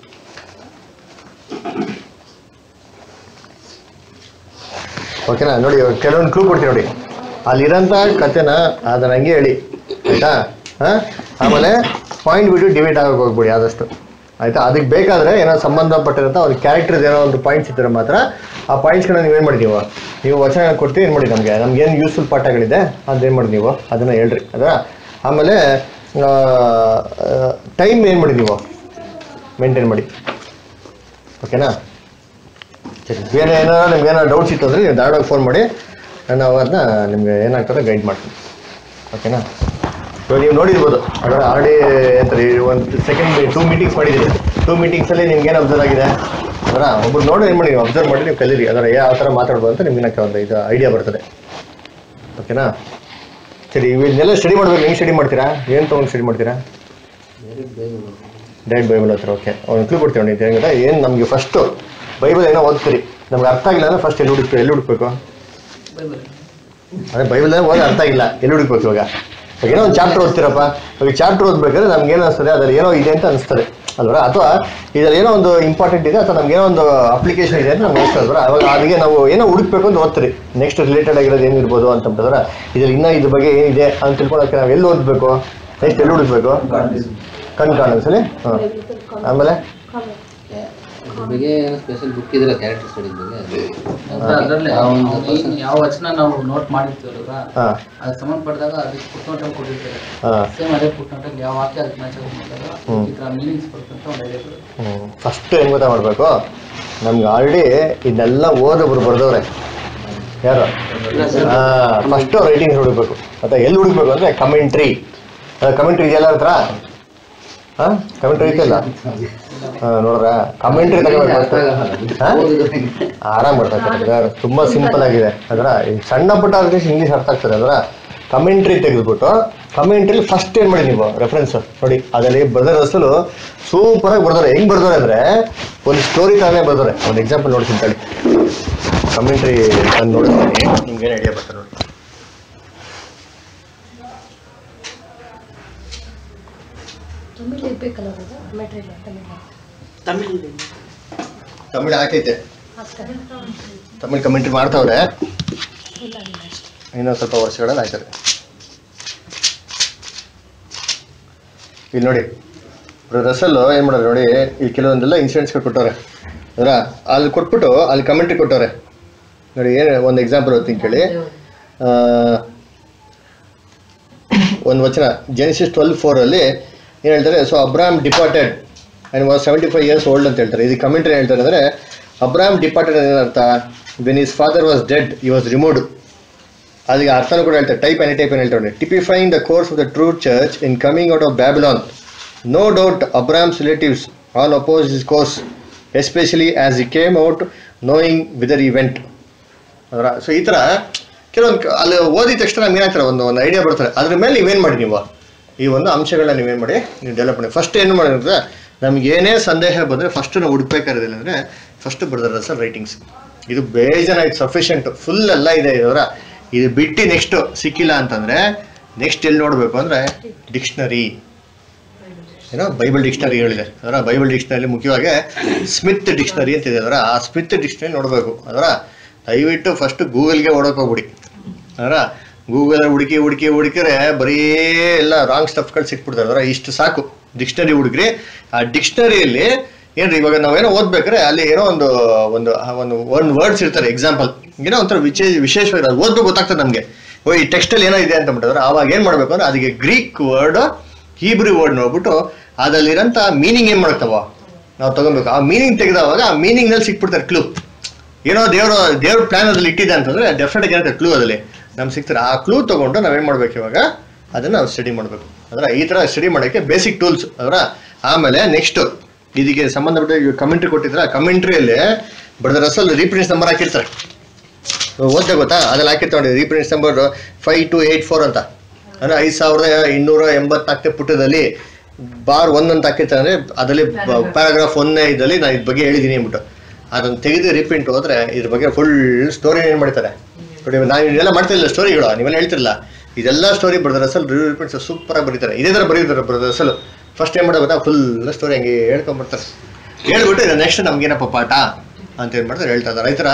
ಓಕೆನಾ ನೋಡಿ ಕೆಲವೊಂದು ಕ್ಲೂ ಕೊಡ್ತೀನಿ ನೋಡಿ ಅಲ್ಲಿರೋಂಥ ಕಥೆನ ಅದನ್ನ ಹಂಗೆ ಹೇಳಿ ಆಯ್ತಾ ಹಾಂ ಆಮೇಲೆ ಪಾಯಿಂಟ್ ಬಿಟ್ಟು ಡಿವೈಡ್ ಆಗೋಕೆ ಹೋಗ್ಬಿಡಿ ಆದಷ್ಟು ಆಯ್ತಾ ಅದಕ್ಕೆ ಬೇಕಾದ್ರೆ ಏನೋ ಸಂಬಂಧಪಟ್ಟಿರೋಂಥ ಒಂದು ಕ್ಯಾರೆಕ್ಟರ್ಸ್ ಏನೋ ಒಂದು ಪಾಯಿಂಟ್ಸ್ ಇದ್ದರೆ ಮಾತ್ರ ಆ ಪಾಯಿಂಟ್ಸ್ಗಳನ್ನ ನೀವೇನು ಮಾಡಿ ನೀವು ನೀವು ವಚನ ಕೊಡ್ತೀವಿ ಏನು ಮಾಡಿ ನಮಗೆ ನಮ್ಗೆ ಏನು ಯೂಸ್ಫುಲ್ ಪಾಠಗಳಿದೆ ಅದೇನು ಮಾಡಿ ನೀವು ಅದನ್ನು ಹೇಳ್ರಿ ಅದಾ ಆಮೇಲೆ ಟೈಮ್ ಏನು ಮಾಡಿ ನೀವು ಮೇಂಟೈನ್ ಮಾಡಿ ಓಕೆನಾ ಸರಿ ಬೇರೆ ಏನಾದ್ರು ನಿಮ್ಗೆ ಏನಾದ್ರು ಡೌಟ್ಸ್ ಇತ್ತು ಅಂದರೆ ನೀವು ಧಾರವಾಡ ಫೋನ್ ಮಾಡಿ ನಾವು ಅದನ್ನ ನಿಮಗೆ ಏನಾಗ್ತದೆ ಗೈಡ್ ಮಾಡ್ತೀನಿ ಓಕೆನಾ ಇವಾಗ ನೀವು ನೋಡಿರ್ಬೋದು ಅದರ ಆಲ್ರೆಡಿ ಅಂತಾರೆ ಒಂದು ಸೆಕೆಂಡ್ ಟೂ ಮೀಟಿಂಗ್ಸ್ ಮಾಡಿದ್ದೀರಿ ಟೂ ಮೀಟಿಂಗ್ಸಲ್ಲಿ ನಿಮ್ಗೆ ಏನು ಅಬ್ಸರ್ವ್ ಆಗಿದೆ ಅದರ ಒಬ್ರು ನೋಡಿ ಏನು ಮಾಡಿ ನೀವು ಅಬ್ಸರ್ವ್ ಮಾಡಿ ನೀವು ಕಲೀರಿ ಅದರ ಯಾವ ಥರ ಮಾತಾಡ್ಬೋದು ಅಂತ ನಿಮ್ಗೆ ಏನಕ್ಕೆ ಒಂದು ಇದು ಐಡಿಯಾ ಬರ್ತದೆ ಓಕೆನಾ ಸರಿ ಇವನ್ನೆಲ್ಲ ಸ್ಟಡಿ ಮಾಡ್ಬೇಕು ಹೆಂಗೆ ಸ್ಟಡಿ ಮಾಡ್ತೀರಾ ಏನು ತೊಗೊಂಡು ಸ್ಟಡಿ ಮಾಡ್ತೀರಾ ಡೈರೆಕ್ಟ್ ಬೈಬಲ್ ಹತ್ರ ಓಕೆ ಅವ್ನು ಕ್ಲೂ ಕೊಡ್ತೀವಿ ನೀವು ಹೆಂಗಿದೆ ಏನು ನಮಗೆ ಫಸ್ಟು ಬೈಬಲ್ ಏನೋ ಓದ್ತೀರಿ ನಮ್ಗೆ ಅರ್ಥ ಆಗಿಲ್ಲ ಅಂದ್ರೆ ಫಸ್ಟ್ ಎಲ್ಲಿ ಹುಡುಕ್ಬೇಕು ಎಲ್ಲಿ ಹುಡುಕ್ಬೇಕು ಬೈಬಲ್ ಅದೇ ಬೈಬಲ್ ಓದಿ ಅರ್ಥ ಆಗಿಲ್ಲ ಎಲ್ಲಿ ಹುಡುಕ್ಬೇಕು ಇವಾಗ ಇವಾಗ ಏನೋ ಒಂದು ಚಾಪ್ಟರ್ ಓದ್ತೀರಪ್ಪ ಇವಾಗ ಚಾಪ್ಟರ್ ಓದ್ಬೇಕಾದ್ರೆ ನಮ್ಗೆ ಏನು ಅನಿಸ್ತದೆ ಅದ್ರಲ್ಲಿ ಏನೋ ಇದೆ ಅಂತ ಅನಿಸ್ತದೆ ಅಲ್ವಾ ಅಥವಾ ಇದ್ರಲ್ಲಿ ಏನೋ ಒಂದು ಇಂಪಾರ್ಟೆಂಟ್ ಇದೆ ಅಥವಾ ನಮ್ಗೆ ಏನೋ ಒಂದು ಅಪ್ಲಿಕೇಶನ್ ಇದೆ ಅಂತ ನಮ್ಗೆ ಅನಿಸ್ತದೆ ಅಲ್ವಾ ಅವಾಗ ಅದಕ್ಕೆ ನಾವು ಏನೋ ಹುಡುಕ್ಬೇಕು ಅಂತ ಓದ್ತೀರಿ ನೆಕ್ಸ್ಟ್ ರಿಲೇಟೆಡ್ ಆಗಿರೋದು ಏನಿರ್ಬೋದು ಅಂತ ಅಂತಂದ್ರೆ ಇದ್ರಲ್ಲಿ ಇನ್ನೂ ಇದ್ರ ಬಗ್ಗೆ ಏನಿದೆ ಅಂತ ತಿಳ್ಕೊಳಕ್ಕೆ ನಾವು ಎಲ್ಲಿ ಓದಬೇಕು ನೆಕ್ಸ್ಟ್ ಎಲ್ಲಿ ಹುಡುಕ್ಬೇಕು ಕಣ್ ಕಾಣಿಸಲಿ ಹಾಂ ಆಮೇಲೆ ಅದ್ರ ಬಗ್ಗೆ ಏನೋ ಸ್ಪೆಷಲ್ ಬುಕ್ ಇದೆಯಲ್ಲ ಕ್ಯಾರೆಕ್ಟರ್ ಸ್ಟಡಿ ಬಗ್ಗೆ ಅದು ಅದರಲ್ಲೇ ಆ ಒಂದು person- ಯಾವ ವಚನ ನಾವು ನೋಟ್ ಮಾಡಿರ್ತೀವಲ್ವಾ ಹಾಂ ಅದಕ್ಕೆ ಸಂಬಂಧಪಟ್ಟಾಗ ಅದಕ್ಕೆ ಪುಟ್ನೋಟಲ್ಲಿ ಕೊಟ್ಟಿರ್ತಾರೆ ಹಾಂ ಸೇಮ್ ಅದೇ ಪುಟ್ನೋಟಲ್ಲಿ ಯಾವ ವಾಕ್ಯ ಅದಕ್ಕೆ ಮ್ಯಾಚ್ ಮಾಡಿದಾಗ ಹ್ಮ್. ಈ ಥರ ಮೀನಿಂಗ್ಸ್ ಬರುತ್ತೆ ಅಂತ ಒಂದು ಐಡಿಯಾ ಬರುತ್ತೆ ಫಸ್ಟ್ ಏನು ಗೊತ್ತಾ ಮಾಡಬೇಕು ನಮ್ಗೆ ಆಲ್ರೆಡಿ ಇದನ್ನೆಲ್ಲ ಓದೊಬ್ರು ಬರ್ದವ್ರೆ ಯಾರು ಫಸ್ಟ್ ರೈಟಿಂಗ್ ಹುಡುಕ್ಬೇಕು ಮತ್ತೆ ಎಲ್ಲಿ ಹುಡುಕ್ಬೇಕು ಅಂದರೆ ಕಮೆಂಟ್ರಿ ಕಮೆಂಟ್ರಿ ಇದೆಯಲ್ಲ ಹತ್ರ ಹಾಂ ಕಮೆಂಟ್ರಿ ಐತಲ್ಲ ಹಾಂ ನೋಡ್ರ ಕಮೆಂಟ್ರಿ ತಗೋಬೇಕು ಹಾಂ ಆರಾಮ್ ಬರ್ತದೆ ತುಂಬ ಸಿಂಪಲ್ ಆಗಿದೆ ಅದರ ಈ ಸಣ್ಣ ಪುಟ್ಟ ಅರ್ಥ ಇಂಗ್ಲೀಷ್ ಅರ್ಥ ಆಗ್ತದೆ ಅದರ ಕಮೆಂಟ್ರಿ ತೆಗೆದ್ಬಿಟ್ಟು ಕಮೆಂಟ್ರಿ ಫಸ್ಟ್ ಏನು ಮಾಡಿ ನೀವು ರೆಫರೆನ್ಸ್ ನೋಡಿ ಅದರಲ್ಲಿ ಬ್ರದರ್ ಅಸಲು ಸೂಪರಾಗಿ ಬರ್ತಾರೆ ಹೆಂಗ್ ಬರ್ತಾರೆ ಅಂದರೆ ಒಂದು ಸ್ಟೋರಿ ತಾನೇ ಬರ್ತಾರೆ ಒಂದು ಎಕ್ಸಾಂಪಲ್ ನೋಡ್ತೀನಿ ತಳಿ ಕಮೆಂಟ್ರಿ ನಾನು ನೋಡ್ತೀನಿ ನಿಮ್ಗೆ ಏನು ಐಡಿಯಾ ಬರ್ತದೆ ನೋಡಿ ತಮಿಳ್ ತಮಿಳು ಹಾಕೈತೆ ತಮಿಳ್ ಕಮೆಂಟ್ರಿ ಮಾಡ್ತಾವ್ರೆ ಇನ್ನೊಂದು ಸ್ವಲ್ಪ ವರ್ಷಗಳಲ್ಲಿ ಆಯ್ತದೆ ಇಲ್ಲಿ ನೋಡಿ ರಸಲ್ಲು ಏನು ಮಾಡೋದು ನೋಡಿ ಇಲ್ಲಿ ಕೆಲವೊಂದೆಲ್ಲ ಇನ್ಸಿಡೆಂಟ್ಸ್ಗಳು ಕೊಟ್ಟವ್ರೆ ಅದರ ಅಲ್ಲಿ ಕೊಟ್ಬಿಟ್ಟು ಅಲ್ಲಿ ಕಮೆಂಟ್ರಿ ಕೊಟ್ಟವ್ರೆ ನೋಡಿ ಏನು ಒಂದು ಎಕ್ಸಾಂಪಲ್ ಓದ್ತೀನಿ ಕೇಳಿ ಆ, ಒಂದು ವಚನ ಜೆನಿಸಿಸ್ ಟ್ವೆಲ್ ಫೋರಲ್ಲಿ ಏನು ಹೇಳ್ತಾರೆ so Abram departed and was seventy five years old ಅಂತ ಹೇಳ್ತಾರೆ ಇದು ಕಮೆಂಟ್ರಿ ಹೇಳ್ತಾರೆ ಅಂದರೆ ಅಬ್ರಾಮ್ ಡಿಪಾರ್ಟೆಡ್ ಏನರ್ಥ when his father was dead he was removed ಅದಕ್ಕೆ ಅರ್ಥನೂ ಕೂಡ ಹೇಳ್ತಾರೆ ಟೈಪ್ ಆ್ಯಂಡ್ ಟೈಪ್ ಏನು ಹೇಳ್ತಾರೆ typifying the course of the true church in coming out of Babylon no doubt Abram's relatives all ಅಪೋಸ್ is course especially as he came out knowing whither event ಅದರ so ಈ ಥರ ಕೆಲವೊಂದು ಕ- ಅಲ್ಲಿ ಓದಿದ ತಕ್ಷಣ ನಮ್ಗೆ ಏನಾಗ್ತಾರೆ ಒಂದು ಒಂದು ಐಡಿಯಾ ಬರ್ತಾರೆ ಅದ್ರ ಮೇಲೆ ನೀವೇನು ಮಾಡಿ ನೀವು ಈ ಒಂದು ಅಂಶಗಳನ್ನ ನೀವೇನು ಮಾಡಿ ನೀವು ಡೆವಲಪ್ ಮಾಡಿ ಫಸ್ಟ್ ಏನು ಮಾಡಿದ್ರೆ ನಮ್ಗೆ ಏನೇ ಸಂದೇಹ ಬಂದರೆ ಫಸ್ಟ್ ನಾವು ಹುಡುಕ್ಬೇಕಾಗಿರೋದಿಲ್ಲ ಅಂದರೆ ಫಸ್ಟ್ ಬರ್ದಾರ ಸರ್ ರೈಟಿಂಗ್ಸ್ ಇದು ಬೇಜಾನ ಇದು ಸಫಿಷಿಯಂಟ್ ಫುಲ್ ಎಲ್ಲ ಇದೆ ಇದರ ಇದು ಬಿಟ್ಟು ನೆಕ್ಸ್ಟ್ ಸಿಕ್ಕಿಲ್ಲ ಅಂತಂದರೆ ನೆಕ್ಸ್ಟ್ ಎಲ್ಲಿ ನೋಡಬೇಕು ಅಂದರೆ ಡಿಕ್ಷನರಿ ಏನೋ ಬೈಬಲ್ ಡಿಕ್ಷನರಿ ಹೇಳಿದೆ ಅದರ ಬೈಬಲ್ ಡಿಕ್ಷನರಿ ಮುಖ್ಯವಾಗಿ ಸ್ಮಿತ್ ಡಿಕ್ಷನರಿ ಅಂತ ಇದೆ ಅದರ ಆ ಸ್ಮಿತ್ ಡಿಕ್ಷನರಿ ನೋಡಬೇಕು ಅದರ ದಯವಿಟ್ಟು ಫಸ್ಟ್ ಗೂಗಲ್ಗೆ ಓಡೋಕೆ ಹೋಗ್ಬಿಡಿ ಅದರ ಗೂಗಲ್ ಹುಡುಕಿ ಹುಡುಕಿ ಹುಡುಕಿದ್ರೆ ಬರೀ ಎಲ್ಲ ರಾಂಗ್ ಸ್ಟಫ್ಗಳು ಸಿಕ್ಬಿಡ್ತಾರೆ ಅದರ ಇಷ್ಟು ಸಾಕು ಡಿಕ್ಷನರಿ ಹುಡುಕ್ರಿ ಆ ಡಿಕ್ಷನರಿಯಲ್ಲಿ ಏನ್ರಿ ಇವಾಗ ನಾವೇನೋ ಓದ್ಬೇಕಾದ್ರೆ ಅಲ್ಲಿ ಏನೋ ಒಂದು ಒಂದು ಒಂದು ಒಂದು ವರ್ಡ್ಸ್ ಇರ್ತಾರೆ ಎಕ್ಸಾಂಪಲ್ ಏನೋ ಒಂಥರ ವಿಶೇಷ ವಿಶೇಷವಾಗಿ ಅದು ಓದ್ಬೇಕು ಗೊತ್ತಾಗ್ತದೆ ನಮಗೆ ಓ ಈ ಟೆಕ್ಸ್ಟಲ್ಲಿ ಏನೋ ಇದೆ ಅಂತ ಬಿಟ್ಟಿದ್ರೆ ಆವಾಗ ಏನು ಮಾಡಬೇಕು ಅಂದ್ರೆ ಅದಕ್ಕೆ ಗ್ರೀಕ್ ವರ್ಡ್ ಹೀಬ್ರಿ ವರ್ಡ್ ನೋಡ್ಬಿಟ್ಟು ಅದರಲ್ಲಿರೋಂಥ ಮೀನಿಂಗ್ ಏನು ಮಾಡ್ತಾವ ನಾವು ತಗೊಬೇಕು ಆ ಮೀನಿಂಗ್ ತೆಗೆದವಾಗ ಆ ಮೀನಿಂಗ್ನಲ್ಲಿ ಸಿಕ್ಬಿಡ್ತಾರೆ ಕ್ಲೂ ಏನೋ ದೇವರು ದೇವ್ರ ಪ್ಲಾನ್ ಅದ್ರಲ್ಲಿ ಇಟ್ಟಿದೆ ಅಂತಂದ್ರೆ ಡೆಫಿನೆಟ್ ಏನಾಗುತ್ತೆ ಕ್ಲೂ ಅದಲ್ಲಿ ನಮ್ಗೆ ಸಿಗ್ತಾರೆ ಆ ಕ್ಲೂ ತಗೊಂಡು ನಾವೇನು ಮಾಡ್ಬೇಕು ಇವಾಗ ಅದನ್ನ ನಾವು ಸ್ಟಡಿ ಮಾಡಬೇಕು ಅಂದ್ರೆ ಈ ಥರ ಸ್ಟಡಿ ಮಾಡೋಕ್ಕೆ ಬೇಸಿಕ್ ಟೂಲ್ಸ್ ಅದರ ಆಮೇಲೆ ನೆಕ್ಸ್ಟ್ ಇದಕ್ಕೆ ಸಂಬಂಧಪಟ್ಟ ಕಮೆಂಟ್ರಿ ಕೊಟ್ಟಿದ್ರೆ ಆ ಕಮೆಂಟ್ರಿಯಲ್ಲಿ ಬಡದ ರಸಲ್ ರೀಪ್ರಿಂಟ್ಸ್ ನಂಬರ್ ಹಾಕಿರ್ತಾರೆ ಓದ್ದೆ ಗೊತ್ತಾ ಅದ್ರಲ್ಲಿ ಹಾಕಿರ್ತಾರೆ ನೋಡಿ reprints number five two eight four ಅಂತ ಅಂದ್ರೆ ಐದು ಸಾವಿರದ ಇನ್ನೂರ ಎಂಬತ್ನಾಲ್ಕನೇ ಪುಟದಲ್ಲಿ ಬಾರ್ ಒನ್ ಅಂತ ಹಾಕಿರ್ತಾರೆ ಅಂದ್ರೆ ಅದರಲ್ಲಿ ಪ್ಯಾರಾಗ್ರಾಫ್ ಒಂದನೇ ಇದರಲ್ಲಿ ನಾನು ಇದ್ರ ಬಗ್ಗೆ ಹೇಳಿದ್ದೀನಿ ಅಂದ್ಬಿಟ್ಟು ಅದನ್ನು ತೆಗೆದು ರೀಪ್ರಿಂಟ್ ಹೋದ್ರೆ ಇದ್ರ ಬಗ್ಗೆ ಫುಲ್ ಸ್ಟೋರಿ ಏನು ಮಾಡ್ತಾರೆ ನೋಡಿ ನಾವು ಇದೆಲ್ಲ ಮಾಡ್ತಿಲ್ಲ ಸ್ಟೋರಿಗಳು ನೀವೆಲ್ಲ ಹೇಳ್ತಿರಲ್ಲ ಇದೆಲ್ಲ ಸ್ಟೋರಿ ಬರ್ತಾರೆ ಅಸಲ್ ರೀಪ್ರಿಂಟ್ಸ್ ಸೂಪರಾಗಿ ಬರೀತಾರೆ ಇದೇ ಥರ ಬರೀತಾರೆ ಬರ್ತಾರೆ ಅಸಲು ಫಸ್ಟ್ ಏನು ಮಾಡೋದು ಗೊತ್ತಾ ಫುಲ್ ಸ್ಟೋರಿ ಹಂಗೆ ಹೇಳ್ಕೊಂಡ್ಬಿಡ್ತಾರೆ ಹೇಳ್ಬಿಟ್ಟು ಇದು ನೆಕ್ಸ್ಟ್ ನಮ್ಗೇನಪ್ಪ ಪಾಠ ಅಂತ ಏನು ಮಾಡ್ತಾರೆ ಹೇಳ್ತಾ ಇದ್ದಾರೆ ಈ ಥರ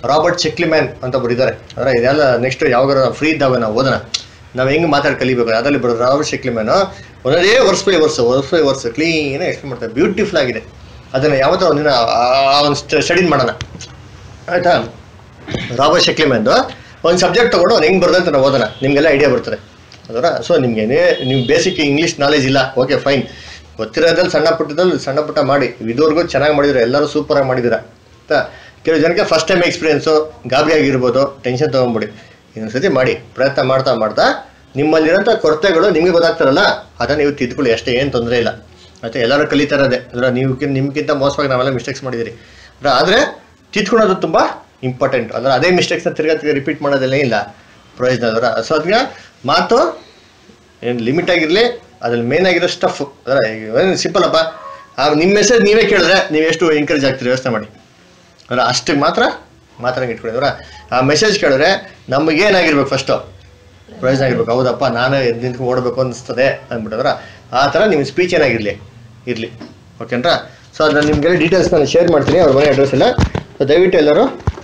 ರಾಬರ್ಟ್ ಚೆಕ್ಲಿಮ್ಯಾನ್ ಅಂತ ಒಬ್ರು ಇದ್ದಾರೆ ಅಂದ್ರೆ ಇದೆಲ್ಲ ನೆಕ್ಸ್ಟ್ ಯಾವಾಗ ಫ್ರೀ ಇದ್ದಾಗ ನಾವು ಓದೋಣ ನಾವು ಹೆಂಗೆ ಮಾತಾಡಿ ಕಲಿಬೇಕು ಅದರಲ್ಲಿ ಬರೋದು ರಾಬರ್ಟ್ ಚೆಕ್ಲಿಮ್ಯಾನ್ ಒಂದೇ ವರ್ಷ ಬೈ ವರ್ಷ ವರ್ಷ ಬೈ ವರ್ಷ ಕ್ಲೀನ್ ಎಕ್ಸ್ಪ್ಲೇನ್ ಮಾಡ್ತಾರೆ ಬ್ಯೂಟಿಫುಲ್ ಆಗಿದೆ ಅದನ್ನು ಯಾವತ್ತೋ ಒಂದಿನ ಆ ಒಂದು ಸ್ಟಡಿ ಮಾಡೋಣ ಆಯ್ತಾ ರಾಬರ್ಟ್ ಶೆಕ್ಲಿಮೆಂದು ಒಂದು ಸಬ್ಜೆಕ್ಟ್ ತೊಗೊಂಡು ಅವ್ನು ಹೆಂಗೆ ಬರ್ದಂತ ನಾವು ಓದೋಣ ನಿಮಗೆಲ್ಲ ಐಡಿಯಾ ಬರ್ತದೆ ಅದರ ಸೊ ನಿಮ್ಗೇನೇ ನೀವು ಬೇಸಿಕ್ ಇಂಗ್ಲೀಷ್ ನಾಲೆಜ್ ಇಲ್ಲ ಓಕೆ ಫೈನ್ ಗೊತ್ತಿರೋದ್ರಲ್ಲಿ ಸಣ್ಣ ಪುಟ್ಟದಲ್ಲಿ ಸಣ್ಣ ಪುಟ್ಟ ಮಾಡಿ ಇದುವರೆಗೂ ಚೆನ್ನಾಗಿ ಮಾಡಿದ್ರೆ ಎಲ್ಲರೂ ಸೂಪರಾಗಿ ಮಾಡಿದ್ದೀರಾ ಆಯ್ತಾ ಕೆಲವು ಜನಕ್ಕೆ ಫಸ್ಟ್ ಟೈಮ್ ಎಕ್ಸ್ಪೀರಿಯೆನ್ಸು ಗಾಬರಿ ಆಗಿರ್ಬೋದು ಟೆನ್ಷನ್ ತೊಗೊಂಬಿಡಿ ಇನ್ನೊಂದ್ಸತಿ ಮಾಡಿ ಪ್ರಯತ್ನ ಮಾಡ್ತಾ ಮಾಡ್ತಾ ನಿಮ್ಮಲ್ಲಿರೋಂಥ ಕೊರತೆಗಳು ನಿಮಗೆ ಗೊತ್ತಾಗ್ತಾರಲ್ಲ ಅದನ್ನು ನೀವು ತಿದ್ಕೊಳ್ಳಿ ಅಷ್ಟೇ ಏನು ತೊಂದರೆ ಇಲ್ಲ ಆಯ್ತಾ ಎಲ್ಲರೂ ಕಲಿತಾ ಇರೋದೇ ಅಂದ್ರೆ ನೀವು ನಿಮ್ಗಿಂತ ಮೋಸವಾಗಿ ನಾವೆಲ್ಲ ಮಿಸ್ಟೇಕ್ಸ್ ಮಾಡಿದ್ದೀರಿ ಆದರೆ ತಿದ್ಕೊಳ್ಳೋದು ತುಂಬ ಇಂಪಾರ್ಟೆಂಟ್ ಅಂದ್ರೆ ಅದೇ ಮಿಸ್ಟೇಕ್ಸ್ನ ತಿರ್ಗಾ ತಿರ್ಗಾ ರಿಪೀಟ್ ಮಾಡೋದಲ್ಲೇ ಇಲ್ಲ ಪ್ರಯೋಜನ ಅದರ ಸೊ ಅದಕ್ಕೆ ಮಾತು ಏನು ಲಿಮಿಟ್ ಆಗಿರಲಿ ಅದ್ರಲ್ಲಿ ಮೇನ್ ಆಗಿರೋ ಸ್ಟಫ್ ಅದರ ಸಿಂಪಲ್ ಅಪ್ಪ ಆ ನಿಮ್ಮ ಮೆಸೇಜ್ ನೀವೇ ಕೇಳಿದ್ರೆ ನೀವು ಎಷ್ಟು ಎಂಕರೇಜ್ ಆಗ್ತೀರಿ ಯೋಚನೆ ಮಾಡಿ ಅಂದ್ರೆ ಅಷ್ಟಕ್ಕೆ ಮಾತ್ರ ಮಾತ್ರ ಇಟ್ಕೊಳ್ಳಿ ಅವರ ಆ ಮೆಸೇಜ್ ಕೇಳಿದ್ರೆ ನಮಗೇನಾಗಿರ್ಬೇಕು ಫಸ್ಟು ಪ್ರಯೋಜನ ಆಗಿರ್ಬೇಕು ಹೌದಪ್ಪ ನಾನು ಎದ್ದು ನಿಂತ್ಕೊಂಡು ಓಡಬೇಕು ಅನಿಸ್ತದೆ ಅಂದ್ಬಿಟ್ಟದ್ರ ಆ ಥರ ನಿಮ್ಮ ಸ್ಪೀಚ್ ಏನಾಗಿರಲಿ ಇರಲಿ ಓಕೆನ್ರಾ ಸೊ ಅದನ್ನ ನಿಮಗೆಲ್ಲ ಡೀಟೇಲ್ಸ್ ನಾನು ಶೇರ್ ಮಾಡ್ತೀನಿ ಅವ್ರ ಮನೆ ಅಡ್ರೆಸ್ ಎಲ್ಲ ಸೊ ದಯವಿಟ್ಟು ಎಲ್ಲರೂ